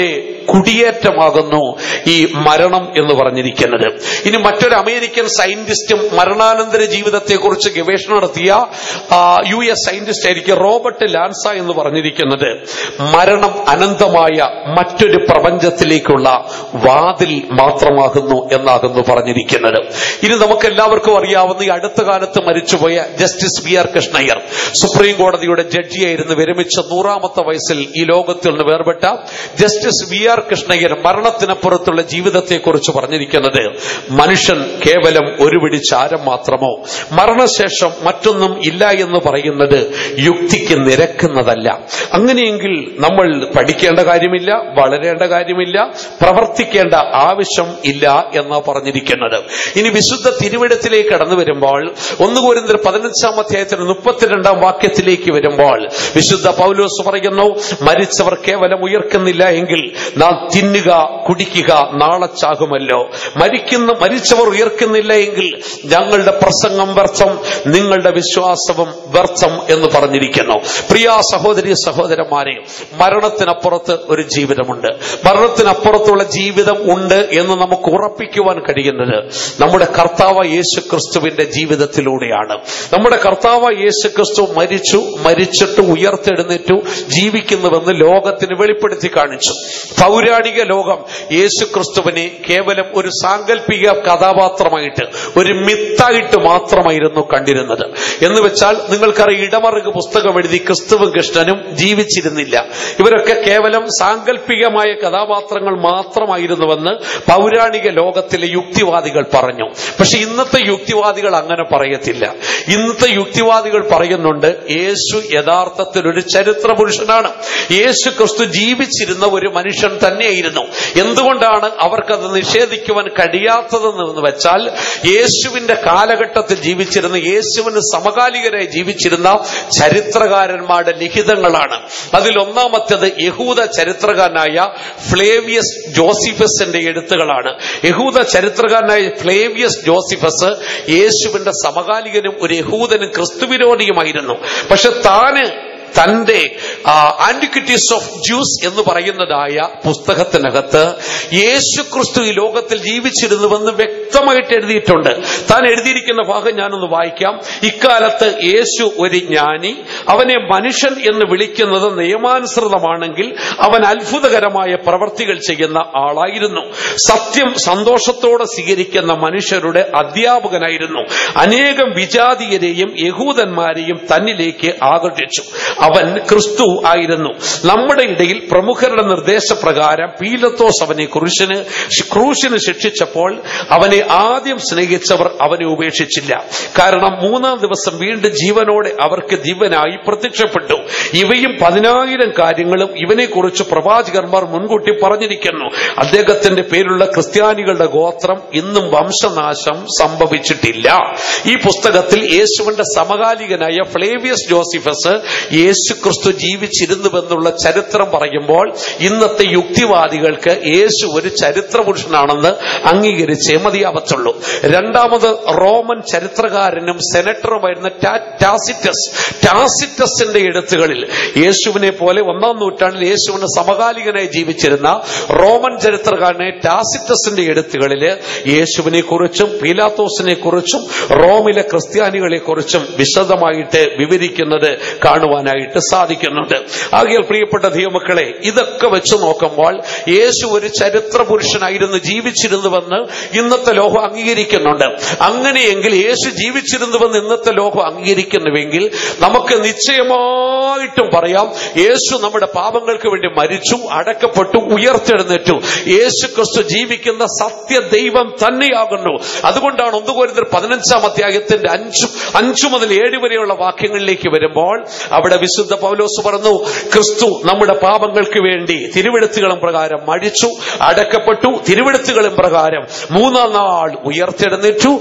കുടിയേറ്റമാകുന്നു ഈ മരണം എന്ന് പറഞ്ഞിരിക്കുന്നത് ഇനി മറ്റൊരു അമേരിക്കൻ സയന്റിസ്റ്റും മരണാനന്തര ജീവിതത്തെക്കുറിച്ച് ഗവേഷണം നടത്തിയ ആ, യു എസ് സയന്റിസ്റ്റ് ആയിരിക്കും റോബർട്ട് ലാൻസ എന്ന് പറഞ്ഞിരിക്കുന്നത് മരണം അനന്തമായ മറ്റൊരു പ്രപഞ്ചത്തിലേക്കുള്ള വാതിൽ മാത്രമാകുന്നു എന്നാകുന്നു പറഞ്ഞിരിക്കുന്നത് ഇനി നമുക്ക് എല്ലാവർക്കും അറിയാവുന്ന ഈ അടുത്ത കാലത്ത് മരിച്ചുപോയ Justice B R Krishna Iyer supreme കോടതിയുടെ ജഡ്ജിയായിരുന്നു വിരമിച്ച നൂറാമത്തെ വയസ്സിൽ ഈ ലോകത്തിൽ നിന്ന് വേർപെട്ട ജസ്റ്റിസ് വി ആർ കൃഷ്ണയ്യർ മരണത്തിനപ്പുറത്തുള്ള ജീവിതത്തെക്കുറിച്ച് പറഞ്ഞിരിക്കുന്നത് മനുഷ്യൻ കേവലം ഒരു പിടി ചാരം മാത്രമോ മരണശേഷം മറ്റൊന്നും ഇല്ല എന്ന് പറയുന്നത് യുക്തിക്ക് നിരക്കുന്നതല്ല അങ്ങനെയെങ്കിൽ നമ്മൾ പഠിക്കേണ്ട കാര്യമില്ല വളരേണ്ട കാര്യമില്ല പ്രവർത്തിക്കേണ്ട ആവശ്യം ഇല്ല എന്ന് പറഞ്ഞിരിക്കുന്നത് ഇനി വിശുദ്ധ തിരുവിടത്തിലേക്ക് കടന്നു വരുമ്പോൾ ഒന്ന് കോരിന്തർ പതിനഞ്ചാം അധ്യായത്തിന് മുപ്പത്തിരണ്ടാം വാക്യത്തിലേക്ക് വരുമ്പോൾ വിശുദ്ധ പൗലോസ് പറയുന്നു മരിച്ചവർ കേവലം ഉയർക്കുന്നില്ല എങ്കിൽ നാം തിന്നുക കുടിക്കുക നാളെ ചാകുമല്ലോ മരിക്കുന്ന മരിച്ചവർ ഉയർക്കുന്നില്ല എങ്കിൽ ഞങ്ങളുടെ പ്രസംഗം വ്യർത്ഥം നിങ്ങളുടെ വിശ്വാസവും വ്യർത്ഥം എന്ന് പറഞ്ഞിരിക്കുന്നു പ്രിയ സഹോദരി സഹോദരന്മാരെ മരണത്തിനപ്പുറത്ത് ഒരു ജീവിതമുണ്ട് മരണത്തിനപ്പുറത്തുള്ള ജീവിതം ഉണ്ട് എന്ന് നമുക്ക് ഉറപ്പിക്കുവാൻ കഴിയുന്നത് നമ്മുടെ കർത്താവ് യേശു ക്രിസ്തുവിന്റെ ജീവിതത്തിലൂടെയാണ് നമ്മുടെ കർത്താവ് യേശു ക്രിസ്തു മരിച്ചു മരിച്ചിട്ട് ഉയർത്തെഴുന്നേറ്റു ജീവിക്കുന്നുവെന്ന് ലോകത്തിന് വെളിപ്പെടുത്തി കാണിച്ചു പൗരാണിക ലോകം യേശു ക്രിസ്തുവിനെ കേവലം ഒരു സാങ്കല്പിക കഥാപാത്രമായിട്ട് ഒരു മിത്തായിട്ട് മാത്രമായിരുന്നു കണ്ടിരുന്നത് എന്ന് വെച്ചാൽ നിങ്ങൾക്കറിയാം ഇടമറുക പുസ്തകം എഴുതി ക്രിസ്തുവും കൃഷ്ണനും ജീവിച്ചിരുന്നില്ല ഇവരൊക്കെ കേവലം സാങ്കല്പികമായ കഥാപാത്രങ്ങൾ മാത്രമായിരുന്നുവെന്ന് പൗരാണിക ലോകത്തിലെ യുക്തിവാദികൾ പറഞ്ഞു പക്ഷെ ഇന്നത്തെ യുക്തിവാദികൾ അങ്ങനെ പറയത്തില്ല ഇന്നത്തെ യുക്തിവാദികൾ പറയുന്നുണ്ട് യേശു യഥാർത്ഥത്തിൽ ഒരു ചരിത്ര പുരുഷനാണ് യേശു ക്രിസ്തു ജീവിച്ചിരുന്ന ഒരു മനുഷ്യൻ തന്നെയായിരുന്നു എന്തുകൊണ്ടാണ് അവർക്കത് നിഷേധിക്കുവാൻ കഴിയാത്തതെന്ന് വെച്ചാൽ യേശുവിന്റെ കാലഘട്ടത്തിൽ ജീവിച്ചിരുന്ന യേശുവിന് സമകാലികരായി ജീവിച്ചിരുന്ന ചരിത്രകാരന്മാരുടെ ലിഖിതങ്ങളാണ് അതിൽ ഒന്നാമത്തേത് യഹൂദ ചരിത്രകാരനായ ഫ്ലേവിയസ് ജോസിഫസിന്റെ എഴുത്തുകളാണ് യഹൂദ ചരിത്രകാരനായ ഫ്ലേവിയസ് ജോസിഫസ് യേശുവിന്റെ സമകാലികനും ഒരു യഹൂദനും ക്രിസ്തുവിരോധിയുമായിരുന്നു പക്ഷെ താന് തന്റെ ആന്റിക്വിറ്റീസ് ഓഫ് ജ്യൂസ് എന്ന് പറയുന്നതായ പുസ്തകത്തിനകത്ത് യേശു ക്രിസ്തു ഈ ലോകത്തിൽ ജീവിച്ചിരുന്നുവെന്ന് വ്യക്തമായിട്ട് എഴുതിയിട്ടുണ്ട് താൻ എഴുതിയിരിക്കുന്ന ഭാഗം ഞാനൊന്ന് വായിക്കാം ഇക്കാലത്ത് യേശു ഒരു ജ്ഞാനി അവനെ മനുഷ്യൻ എന്ന് വിളിക്കുന്നത് നിയമാനുസൃതമാണെങ്കിൽ അവൻ അത്ഭുതകരമായ പ്രവർത്തികൾ ചെയ്യുന്ന ആളായിരുന്നു സത്യം സന്തോഷത്തോടെ സ്വീകരിക്കുന്ന മനുഷ്യരുടെ അധ്യാപകനായിരുന്നു അനേകം വിജാതീയരെയും യഹൂദന്മാരെയും തന്നിലേക്ക് ആകർഷിച്ചു അവൻ ക്രിസ്തു ആയിരുന്നു നമ്മുടെ ഇടയിൽ പ്രമുഖരുടെ നിർദ്ദേശപ്രകാരം പീലത്തോസ് അവനെ ക്രൂശിന് ക്രൂശിന് ശിക്ഷിച്ചപ്പോൾ അവനെ ആദ്യം സ്നേഹിച്ചവർ അവനെ ഉപേക്ഷിച്ചില്ല കാരണം മൂന്നാം ദിവസം വീണ്ടും ജീവനോടെ അവർക്ക് ദിവനായി പ്രത്യക്ഷപ്പെട്ടു ഇവയും പതിനായിരം കാര്യങ്ങളും ഇവനെക്കുറിച്ച് പ്രവാചകന്മാർ മുൻകൂട്ടി പറഞ്ഞിരിക്കുന്നു അദ്ദേഹത്തിന്റെ പേരുള്ള ക്രിസ്ത്യാനികളുടെ ഗോത്രം ഇന്നും വംശനാശം സംഭവിച്ചിട്ടില്ല ഈ പുസ്തകത്തിൽ യേശുവിന്റെ സമകാലികനായ ഫ്ലേവിയസ് ജോസിഫസ് യേശു ക്രിസ്തു ജീവിച്ചിരുന്നുവെന്നുള്ള ചരിത്രം പറയുമ്പോൾ ഇന്നത്തെ യുക്തിവാദികൾക്ക് യേശു ഒരു ചരിത്ര പുരുഷനാണെന്ന് അംഗീകരിച്ചേ മതിയാവത്തുള്ളൂ രണ്ടാമത് റോമൻ ചരിത്രകാരനും സെനറ്ററുമായിരുന്ന ടാ- ടാസിറ്റസ് ടാസിറ്റസിന്റെ എഴുത്തുകളിൽ യേശുവിനെ പോലെ ഒന്നാം നൂറ്റാണ്ടിൽ യേശുവിന് സമകാലികനായി ജീവിച്ചിരുന്ന റോമൻ ചരിത്രകാരനായ ടാസിറ്റസിന്റെ എഴുത്തുകളിൽ യേശുവിനെ കുറിച്ചും പീലാത്തോസിനെ കുറിച്ചും റോമിലെ ക്രിസ്ത്യാനികളെ കുറിച്ചും വിശദമായിട്ട് വിവരിക്കുന്നത് കാണുവാനായിട്ട് സാധിക്കുന്നുണ്ട് ആകിയാൽ പ്രിയപ്പെട്ട ദൈവമക്കളെ ഇതൊക്കെ വെച്ച് നോക്കുമ്പോൾ യേശു ഒരു ചരിത്ര പുരുഷനായിരുന്നു ജീവിച്ചിരുന്നുവെന്ന് ഇന്നത്തെ ലോകം അംഗീകരിക്കുന്നുണ്ട് അങ്ങനെയെങ്കിൽ യേശു ജീവിച്ചിരുന്നുവെന്ന് ഇന്നത്തെ ലോകം അംഗീകരിക്കുന്നുവെങ്കിൽ നമുക്ക് നിശ്ചയമായിട്ടും പറയാം യേശു നമ്മുടെ പാപങ്ങൾക്ക് വേണ്ടി മരിച്ചു അടക്കപ്പെട്ടു ഉയർത്തെഴുന്നേറ്റു യേശു ക്രിസ്തു ജീവിക്കുന്ന സത്യ ദൈവം തന്നെയാകുന്നു അതുകൊണ്ടാണ് ഒന്നുകോരുന്നർ പതിനഞ്ചാം അധ്യായത്തിന്റെ അഞ്ചു അഞ്ചു മുതൽ ഏഴ് വരെയുള്ള വാക്യങ്ങളിലേക്ക് വരുമ്പോൾ അവിടെ വിശുദ്ധ പൗലോസ് പറഞ്ഞു ക്രിസ്തു നമ്മുടെ പാപങ്ങൾക്ക് വേണ്ടി തിരുവെടുത്തുകളും പ്രകാരം മരിച്ചു അടക്കപ്പെട്ടു തിരുവെടുത്തുകളും പ്രകാരം മൂന്നാം നാൾ ഉയർത്തെഴുന്നേറ്റു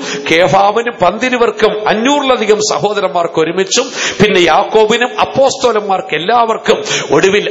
കേഫാവിനും പന്തിരുവർക്കും അഞ്ഞൂറിലധികം സഹോദരന്മാർക്ക് ഒരുമിച്ചും പിന്നെ യാക്കോബിനും അപ്പോസ്തോലന്മാർക്ക് എല്ലാവർക്കും ഒടുവിൽ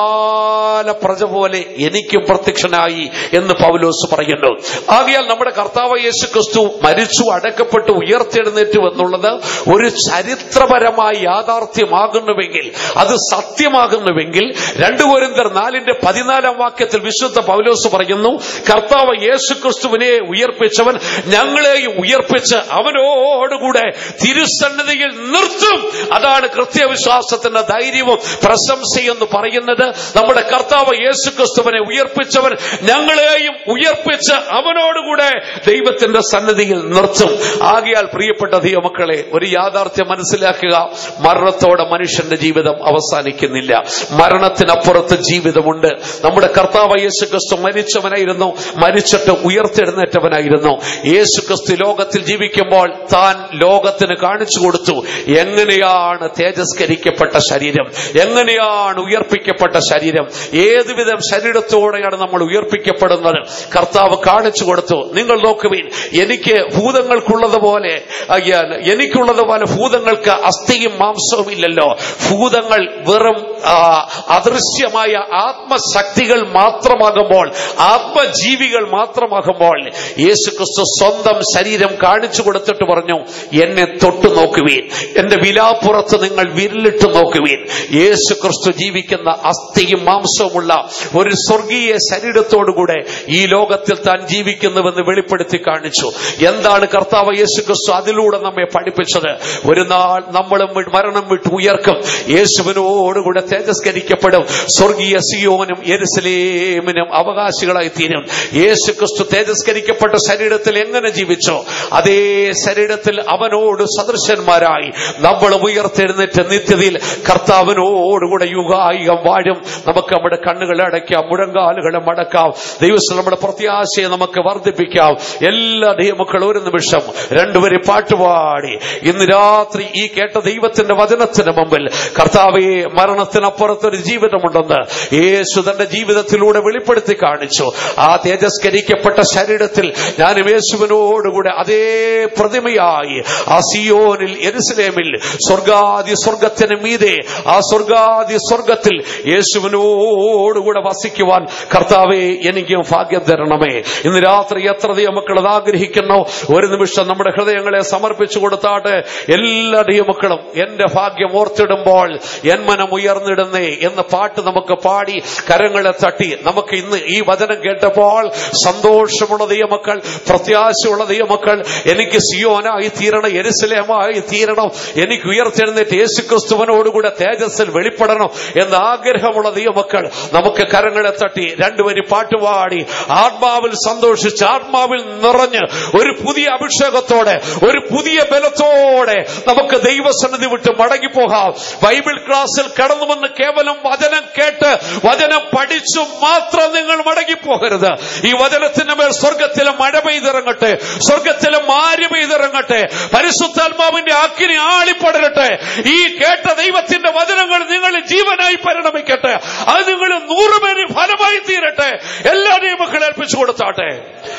അകാല പ്രജ പോലെ എനിക്കും പ്രത്യക്ഷനായി എന്ന് പൗലോസ് പറയുന്നു ആകയാൽ നമ്മുടെ കർത്താവ് യേശു ക്രിസ്തു മരിച്ചു അടക്കപ്പെട്ടു ഉയർത്തെഴുന്നേറ്റു എന്നുള്ളത് ഒരു ചരിത്രപരമായ യാഥാർത്ഥ്യമാകുന്നുവെങ്കിൽ അത് സത്യമാകുന്നുവെങ്കിൽ രണ്ടു കോരിന്തർ നാലിന്റെ പതിനാലാം വാക്യത്തിൽ വിശുദ്ധ പൗലോസ് പറയുന്നു കർത്താവ് യേശു ക്രിസ്തുവിനെ ഉയർപ്പിച്ചവൻ ഞങ്ങളെയും ഉയർപ്പിച്ച് അവനോടുകൂടെ തിരുസന്നിധിയിൽ നിർത്തും അതാണ് കൃത്യവിശ്വാസത്തിന്റെ ധൈര്യവും പ്രശംസയെന്ന് പറയുന്നത് നമ്മുടെ കർത്താവ് യേശു ക്രിസ്തുവിനെ ഉയർപ്പിച്ചവൻ ഞങ്ങളെയും ഉയർപ്പിച്ച് അവനോടുകൂടെ ദൈവത്തിന്റെ സന്നിധിയിൽ നിർത്തും ആകയാൽ പ്രിയപ്പെട്ട ദൈവമക്കളെ ഒരു യാഥാർത്ഥ്യം മനസ്സിലാക്കുക മരണത്തോടെ മനുഷ്യന്റെ ജീവിതം അവസാനിക്കുന്നില്ല മരണത്തിനപ്പുറത്ത് ജീവിതമുണ്ട് നമ്മുടെ കർത്താവ് യേശു ക്രിസ്തു മരിച്ചവനായിരുന്നു മരിച്ചിട്ട് ഉയർത്തെഴുന്നേറ്റവനായിരുന്നു യേശു ക്രിസ്തു ലോകത്തിൽ ജീവിക്കുമ്പോൾ താൻ ലോകത്തിന് കാണിച്ചു കൊടുത്തു എങ്ങനെയാണ് തേജസ്കരിക്കപ്പെട്ട ശരീരം എങ്ങനെയാണ് ഉയർപ്പിക്കപ്പെട്ട ശരീരം ഏതുവിധം ശരീരത്തോടെയാണ് നമ്മൾ ഉയർപ്പിക്കപ്പെടുന്നത് കർത്താവ് കാണിച്ചു കൊടുത്തു നിങ്ങൾ നോക്കുവീൻ എനിക്ക് ഭൂതങ്ങൾക്കുള്ളതുപോലെ അയ്യാൻ എനിക്കുള്ളതുപോലെ ഭൂതങ്ങൾക്ക് അസ്ഥിയും മാംസവും ഇല്ലല്ലോ ഭൂതങ്ങൾ വെറും ആ, അദൃശ്യമായ ആത്മശക്തികൾ മാത്രമാകുമ്പോൾ ആത്മജീവികൾ മാത്രമാകുമ്പോൾ യേശു ക്രിസ്തു സ്വന്തം ശരീരം കാണിച്ചു കൊടുത്തിട്ട് പറഞ്ഞു എന്നെ തൊട്ടു നോക്കുവീൻ എന്റെ വിലാപ്പുറത്ത് നിങ്ങൾ വിരലിട്ട് നോക്കുവീൻ യേശു ക്രിസ്തു ജീവിക്കുന്ന അസ്ഥിയും മാംസവുമുള്ള ഒരു സ്വർഗീയ ശരീരത്തോടുകൂടെ ഈ ലോകത്തിൽ താൻ ജീവിക്കുന്നുവെന്ന് വെളിപ്പെടുത്തി കാണിച്ചു എന്താണ് കർത്താവ് യേശു ക്രിസ്തു അതിലൂടെ നമ്മെ പഠിപ്പിച്ചത് ഒരു നാൾ നമ്മളും വി- മരണം വിട്ട് ഉയർക്കും യേശുവിനോടുകൂടെ തേജസ്കരിക്കപ്പെടും സ്വർഗീയ സിയോനും യെരുസലേമിനും അവകാശികളായി തീരും യേശു ക്രിസ്തു തേജസ്കരിക്കപ്പെട്ട ശരീരത്തിൽ എങ്ങനെ ജീവിച്ചോ അതേ ശരീരത്തിൽ അവനോട് സദൃശന്മാരായി നമ്മൾ ഉയർത്തെഴുന്നേറ്റ് നിത്യതയിൽ കർത്താവിനോടുകൂടെ യുഗായികം വാഴും നമുക്ക് നമ്മുടെ കണ്ണുകളെ അടയ്ക്കാം മുഴങ്കാലുകളെ മടക്കാം ദൈവസ്ഥ നമ്മുടെ പ്രത്യാശയെ നമുക്ക് വർദ്ധിപ്പിക്കാം എല്ലാ ദൈവമക്കൾ ഒരു നിമിഷം രണ്ടുപേരെ പാട്ടുപാടി ഇന്ന് രാത്രി ഈ കേട്ട ദൈവത്തിന്റെ വചനത്തിന് മുമ്പിൽ കർത്താവെ മരണത്തിനപ്പുറത്തൊരു ജീവിതമുണ്ടെന്ന് യേശു തന്റെ ജീവിതത്തിലൂടെ വെളിപ്പെടുത്തി കാണിച്ചു ആ തേജസ്കരിക്കപ്പെട്ട ശരീരത്തിൽ ഞാനും യേശുവിനോടുകൂടെ അതേ പ്രതിമയായി ആ സിയോനിൽ എരുസലേമിൽ സ്വർഗാദി സ്വർഗത്തിന് മീതെ ആ സ്വർഗാദി സ്വർഗത്തിൽ യേശുവിനോടുകൂടെ വസിക്കുവാൻ കർത്താവെ എനിക്കും ഭാഗ്യം തരണമേ ഇന്ന് രാത്രി എത്ര ദൈവമക്കൾ അത് ആഗ്രഹിക്കുന്നു ഒരു നിമിഷം നമ്മുടെ ഹൃദയങ്ങളെ സമർപ്പിച്ചു കൊടുത്താട്ടെ എല്ലാ ദൈവമക്കളും എന്റെ ഭാഗ്യം ഓർത്തിടുമ്പോൾ എൻ മനം ഉയർന്നിടുന്നേ എന്ന പാട്ട് നമുക്ക് പാടി കരങ്ങളെ തട്ടി നമുക്ക് ഇന്ന് ഈ വചനം കേട്ടപ്പോൾ സന്തോഷമുള്ള ദൈവമക്കൾ പ്രത്യാശയുള്ള ദൈവമക്കൾ എനിക്ക് സിയോനായി തീരണം എരുസലേമായി തീരണം എനിക്ക് ഉയർത്തെഴുന്നേറ്റ് യേശു ക്രിസ്തുവനോടുകൂടെ തേജസ്സിൽ വെളിപ്പെടണം എന്ന ആഗ്രഹമുള്ള ദൈവമക്കൾ നമുക്ക് കരങ്ങളെ തട്ടി രണ്ടുപേരി പാട്ടുപാടി ആത്മാവിൽ സന്തോഷിച്ച് ആത്മാവിൽ നിറഞ്ഞ് ഒരു പുതിയ അഭിഷേകത്തോടെ ഒരു പുതിയ ബലത്തോടെ നമുക്ക് ദൈവസന്നിധി വിട്ട് മടങ്ങിപ്പോകാം ബൈബിൾ ക്ലാസ്സിൽ കടന്നു വന്ന് കേവലം വചനം കേട്ട് വചനം പഠിച്ചു മാത്രം നിങ്ങൾ മടങ്ങിപ്പോകരുത് ഈ വചനത്തിന്റെ മേൽ സ്വർഗത്തിലെ മഴ പെയ്തിറങ്ങട്ടെ സ്വർഗത്തിലെ മാരി പെയ്തിറങ്ങട്ടെ പരിശുദ്ധാത്മാവിന്റെ അക്കിനി ആളിപ്പടരട്ടെ ഈ കേട്ട ദൈവത്തിന്റെ വചനങ്ങൾ നിങ്ങൾ ജീവനായി പരിണമിക്കട്ടെ അത് നിങ്ങൾ നൂറുപേരിൽ ഫലമായി തീരട്ടെ എല്ലാ നിയമക്കളെ ഏൽപ്പിച്ചു കൊടുത്താട്ടെ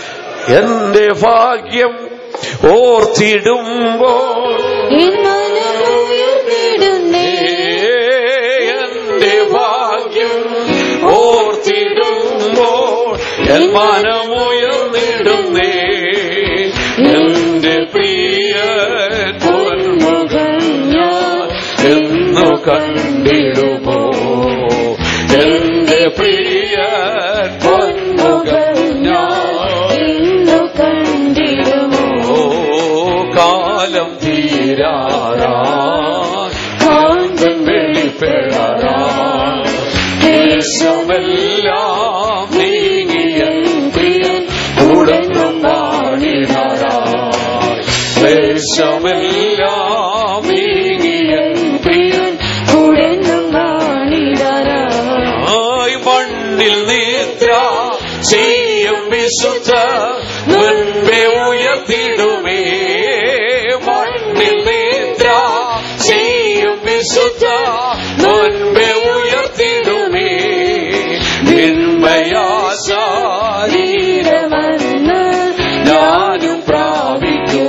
എന്റെ ഭാഗ്യം ഓർത്തിടുമ്പോൾ എൻ മനമുയർന്നിടുന്നേ എന്റെ ഭാഗ്യം ഓർത്തിടുമ്പോൾ എൻ മനമുയർന്നിടുന്നേ എന്റെ പ്രിയ പൊന്മുഖം ഞാൻ എന്നു കണ്ടിടുമോ എന്റെ പ്രിയ പൊന്മുഖം ഞാൻ ഇന്നു കണ്ടിടുമോ ഓ കാലം തീരാറാ കാന്തം വെളിപ്പെടാറാ ദേശമെല്ലാം നീങ്ങിയ പ്രിയൻ ഉടനും പാടിനാരായി ദേശമെല്ലാം നീങ്ങിയ പ്രിയൻ ഉടനും കാണിടാറാ ആയി മണ്ണിൽ നിദ്ര ചെയ്യും വിശുദ്ധ മുൻപേ ഉയർത്തിടുമേ മണ്ണിൽ നിദ്ര ചെയ്യും വിശുദ്ധ മുൻപേ ഉയർത്തിടുമേ നിന്മയാശാരീരം ശരീരമന്ന് ഞാനും പ്രാപിക്കും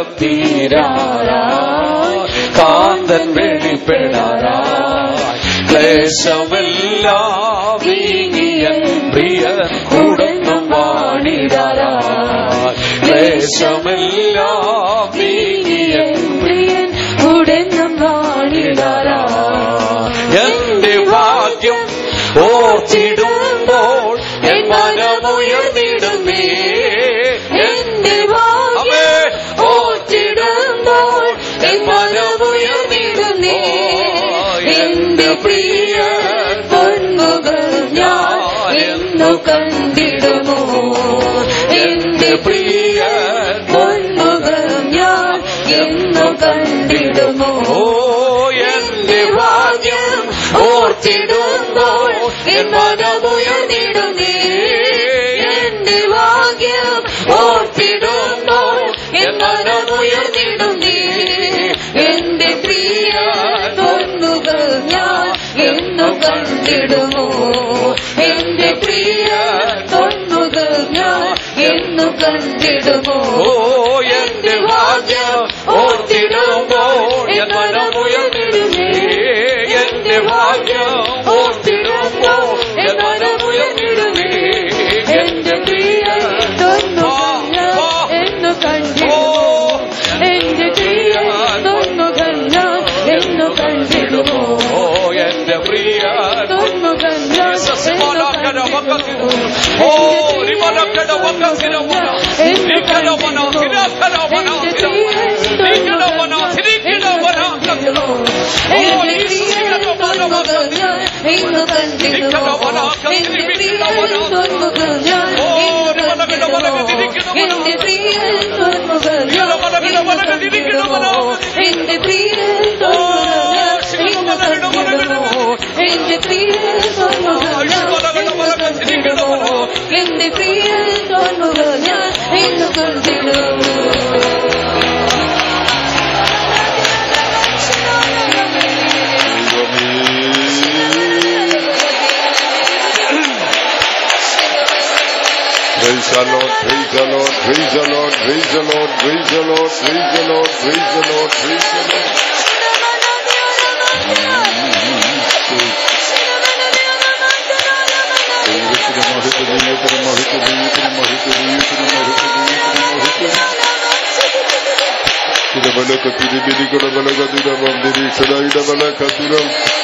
തീരാറായി കാന്തൻ വെളിപ്പെടാറായി ക്ലേശമെല്ലാം നീങ്ങിയ പ്രിയൻ കൂടുന്നും വാണിടാറായി ക്ലേശമെല്ലാം നീങ്ങിയ പ്രിയൻ ഉടനും വാണിടാറായി എന്റെ ഭാഗ്യം ഓർത്തിടുമ്പോൾ എൻ മനമുയർന്നിടുന്നേ എന്റെ ഭാഗ്യം ഓർത്തിടുമ്പോൾ എൻ മനമുയർന്നിടുന്നേ എന്റെ പ്രിയ പൊന്മുകൾ ഞാൻ എന്നു കണ്ടിടുമോ എന്റെ പ്രിയ പൊന്മുകൾ ഞാൻ എന്നു കണ്ടിടുമോ ഓ എന്റെ ഭാഗ്യം ഓർത്തിടുമ്പോൾ എൻ മനമുയർന്നിടുന്നേ എന്റെ ഭാഗ്യം ഓർത്തിടുമ്പോൾ എൻ മനമുയർന്നിടുന്നേ എന്റെ പ്രിയ പൊന്നുകൾ ഞാൻ എന്നു കണ്ടിടുമോ എന്റെ പ്രിയ പൊന്നുകൾ ഞാൻ എന്നു കണ്ടിടുമോ ഓ എന്റെ ഭാഗ്യം ഓർത്തിടുമ്പോൾ എൻ മനമുയർന്നിടുന്നേ എന്റെ ഭാഗ്യം ഓർത്തിടുമ്പോൾ എൻ മനമുയർന്നിടുന്നേ എന്റെ പ്രിയ പൊന്നുകൾ ഞാൻ എന്നു കണ്ടിടുമോ എന്റെ പ്രിയ പൊന്നുകൾ ഞാൻ എന്നു കണ്ടിടുമോ ഓ എന്റെ പ്രിയ പൊന്നുകൾ ഞാൻ സസ്മലക്കട വക്കത്തിനു ഓ റിമലക്കട വക്കത്തിനു നിക്കടവന തിരക്കടവന നിക്കടവന തിരിക്കടവന ഓ ഈശ്വരകടവന വക്കത്തിനു ഇന്നു കണ്ടിടുമോ എന്റെ പ്രിയ പൊന്നുകൾ ഞാൻ എന്നു കണ്ടിടുമോ എന്റെ പ്രിയ പൊന്നുകൾ ഞാൻ എന്നു കണ്ടിടുമോ എന്റെ പ്രിയ പൊന്നുകൾ ഞാൻ എന്നു കണ്ടിടുമോ എന്റെ പ്രിയ പൊന്നുകൾ ഞാൻ എന്നു കണ്ടിടുമോ എന്റെ പ്രിയ പൊന്നുകൾ ഞാൻ എന്നു കണ്ടിടുമോ Praise the Lord, praise the Lord, praise the Lord, praise the Lord, praise the Lord, praise the Lord, praise the Lord, praise the Lord. ദൈവത്തിന് മഹത്വം, ദൈവത്തിന് മഹത്വം, ദൈവത്തിന് മഹത്വം, ദൈവത്തിന് മഹത്വം, ദൈവത്തിന് മഹത്വം. തിരുമലക്കത്തിരിമിതികുടമലകതിരമന്ദിരീക്ഷണയിടമലക്കതിരം.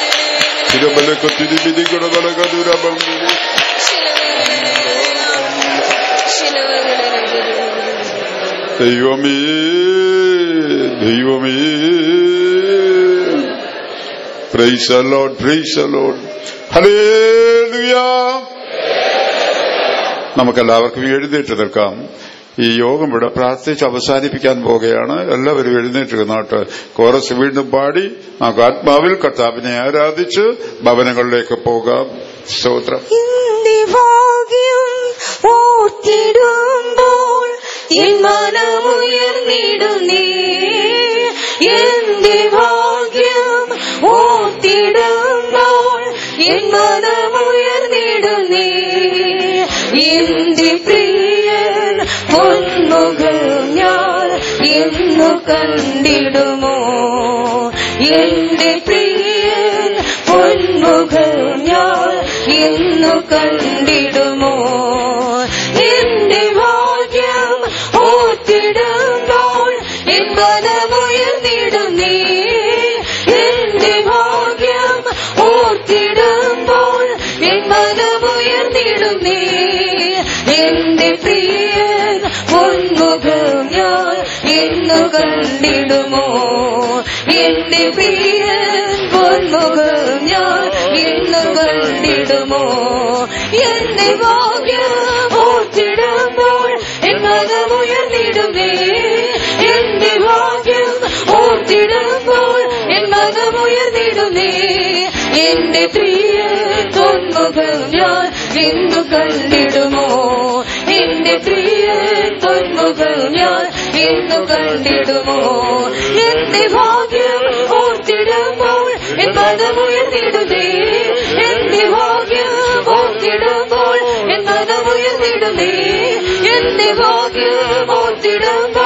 തിരുമലക്കത്തിരിമിതികുടമലകതിരമന്ദിരി. ദൈവമേ ദൈവമേ praise the Lord praise the Lord hallelujah നമുക്കെല്ലാവർക്കും എഴുന്നേറ്റ് നിൽക്കാം ഈ യോഗം ഇവിടെ പ്രാർത്ഥിച്ച് അവസാനിപ്പിക്കാൻ പോവുകയാണ് എല്ലാവരും എഴുന്നേറ്റ് നിന്നോട്ട് കോറസ് വീണ്ടും പാടി നമുക്ക് ആത്മാവിൽ കർത്താവിനെ ആരാധിച്ച് ഭവനങ്ങളിലേക്ക് പോകാം സ്തോത്രം എന്റെ ഭാഗ്യം ഓർത്തിടുമ്പോൾ എൻ മനമുയർന്നിടുന്നേ എന്റെ ഭാഗ്യം ഓർത്തിടുമ്പോൾ എൻ മനമുയർന്നിടുന്നേ എന്റെ പ്രിയൻ പൊന്മുഖം ഞാൻ എന്നു കണ്ടിടുമോ എന്റെ പ്രിയൻ പൊന്മുഖം ഞാൻ എന്നു കണ്ടിടുമോ എന്റെ ഭാഗ്യം ഓർത്തിടുമ്പോൾ എൻ മനമുയർന്നിടുന്നേ എന്റെ ഭാഗ്യം ഓർത്തിടുമ്പോൾ എൻ മനമുയർന്നിടുന്നേ എന്റെ പ്രിയൻ പൊന്മുഖം ഞാൻ എന്നു കണ്ടിടുമോ എന്റെ പ്രിയൻ പൊന്മുഖം ഞാൻ എന്നു കണ്ടിടുമോ എന്റെ ഭാഗ്യം ഓർത്തിടുമ്പോൾ എൻ മനമുയർന്നിടുമേ എന്റെ ഭാഗ്യം ഓർത്തിടുമ്പോൾ എൻ മനമുയർന്നിടുമേ എന്റെ പ്രിയ തൊന്മുഖം ഞാൻ എന്നു കണ്ടിടുമോ എന്റെ പ്രിയ തൊന്മുഖം ഞാൻ എന്നു കണ്ടിടുമോ എന്റെ ഭാഗ്യം ഓർത്തിടുമ്പോൾ എൻ മനമുയർന്നിടുമേ എന്റെ ഭാഗ്യം ഓർത്തിടുമ്പോൾ എൻ മനമുയർന്നിടുമേ എന്റെ ഭാഗ്യം ഓർത്തിടുമ്പോൾ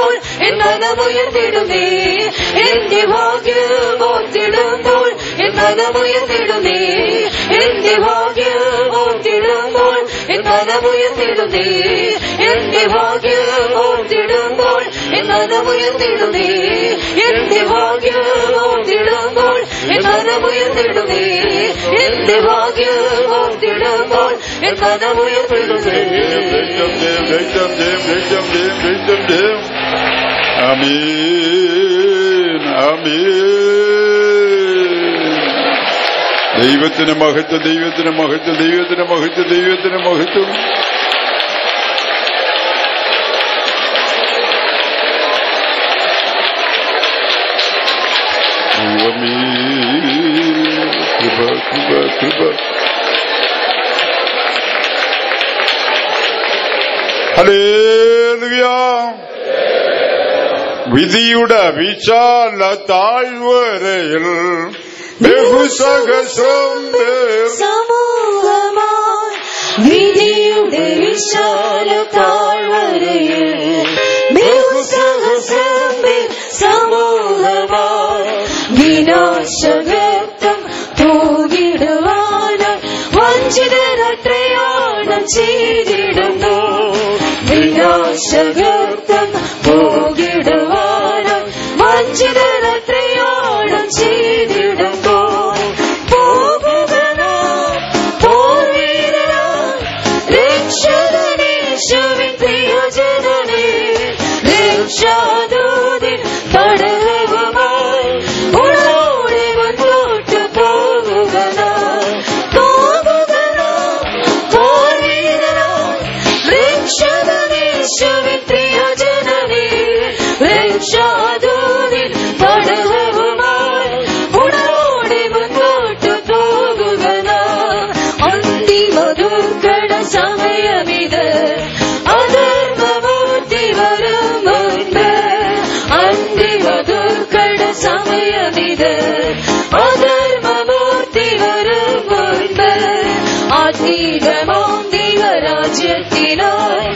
എൻ മനമുയർന്നിടുമേ എന്റെ ഭാഗ്യം ഓർത്തിടുമ്പോൾ എൻ മനമുയർന്നിടുമേ എന്റെ ഭാഗ്യം ഓർത്തിടുമ്പോൾ എൻ മനമുയർന്നിടുമേ എന്റെ ഭാഗ്യം ഓർത്തിടുമ്പോൾ എൻ മനമുയർന്നിടുമേ എന്റെ ഭാഗ്യം ഓർത്തിടുമ്പോൾ എൻ മനമുയർന്നിടുമേ എന്റെ ഭാഗ്യം ഓർത്തിടുമ്പോൾ എൻ മനമുയർന്നിടുമേ ജയം ജയം ജയം ജയം ജയം ജയം ജയം അമീൻ അമീൻ ദൈവത്തിന് മഹത്വം ദൈവത്തിന് മഹത്വം ദൈവത്തിന് മഹത്വം ദൈവത്തിന് മഹത്വം ദൈവമേ കൃപ കൃപ കൃപ ഹല്ലേലൂയ വിധിയുടെ വിശാല താഴ്വരയിൽ ബഹുസഹസ്രം പേർ സമൂഹമായി വിധിയുടെ വിശാല താഴ്വരയിൽ ബഹുസഹസ്രം പേർ സമൂഹമായി വിനാശവ്യക്തം തൂകിടുവാനായി വഞ്ചിതരത്രയാണം ചെയ്തിടുന്നു വിനാശവ്യക്തം തൂകിടുവാനായി വഞ്ചിതരത്രയാണം ചെയ്തിടുന്നു പോകുക നാം പോർവീരനായി രക്ഷകനേശുവിൻ പ്രിയജനനേ രക്ഷാദൂതിൻ പടവുമായി ഉളോടെ മുന്നോട്ട് പോകുക നാം പോകുക നാം പോർവീരനായി രക്ഷകനേശുവിൻ പ്രിയജനനേ രക്ഷാദൂതിൻ പടവുമായി ഉളോടെ മുന്നോട്ട് പോകുക നാം അന്തിമ ദുർഘട സമയമിത് അധർമ്മമൂർത്തി വരും മുൻപ് അന്തിമ ദുർഘട സമയമിത് അധർമ്മമൂർത്തി വരും മുൻപ് ആത്മീകമാം ദൈവരാജ്യത്തിനായി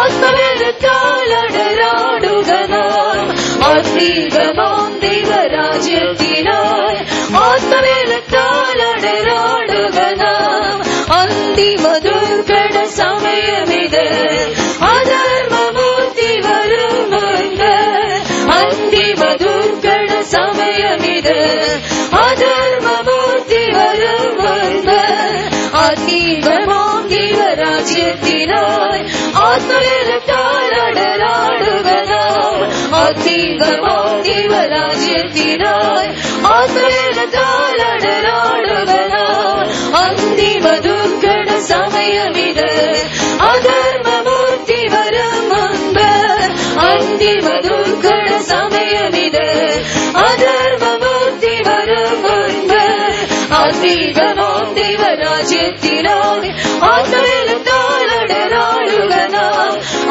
ആത്മബലത്താലടരാടുക നാം ആത്മീകമാം ദൈവരാജ്യത്തിനായി ആത്മബലത്താലടരാടുക നാം അന്തിമ ദുർഘട സമയമിത് അധർമ്മമൂർത്തി വരും മുൻപ് അന്തിമ ദുർഘട സമയമിത് അധർമ്മമൂർത്തി വരും മുൻപ് ആത്മീകമാം ദൈവരാജ്യത്തിനായി ആത്മബലത്താലടരാടുക നാം ആത്മീകമാം ദൈവരാജ്യത്തിനായി ആത്മബലത്താലടരാടുക നാം അന്തിമ ദുർഘട സമയമിത് അധർമ്മമൂർത്തി വരും മുൻപ് അന്തിമ ദുർഘട സമയമിത് അധർമ്മമൂർത്തി വരും മുൻപ് ആത്മീകമാം ദൈവരാജ്യത്തിനായി ആത്മബലത്താൽ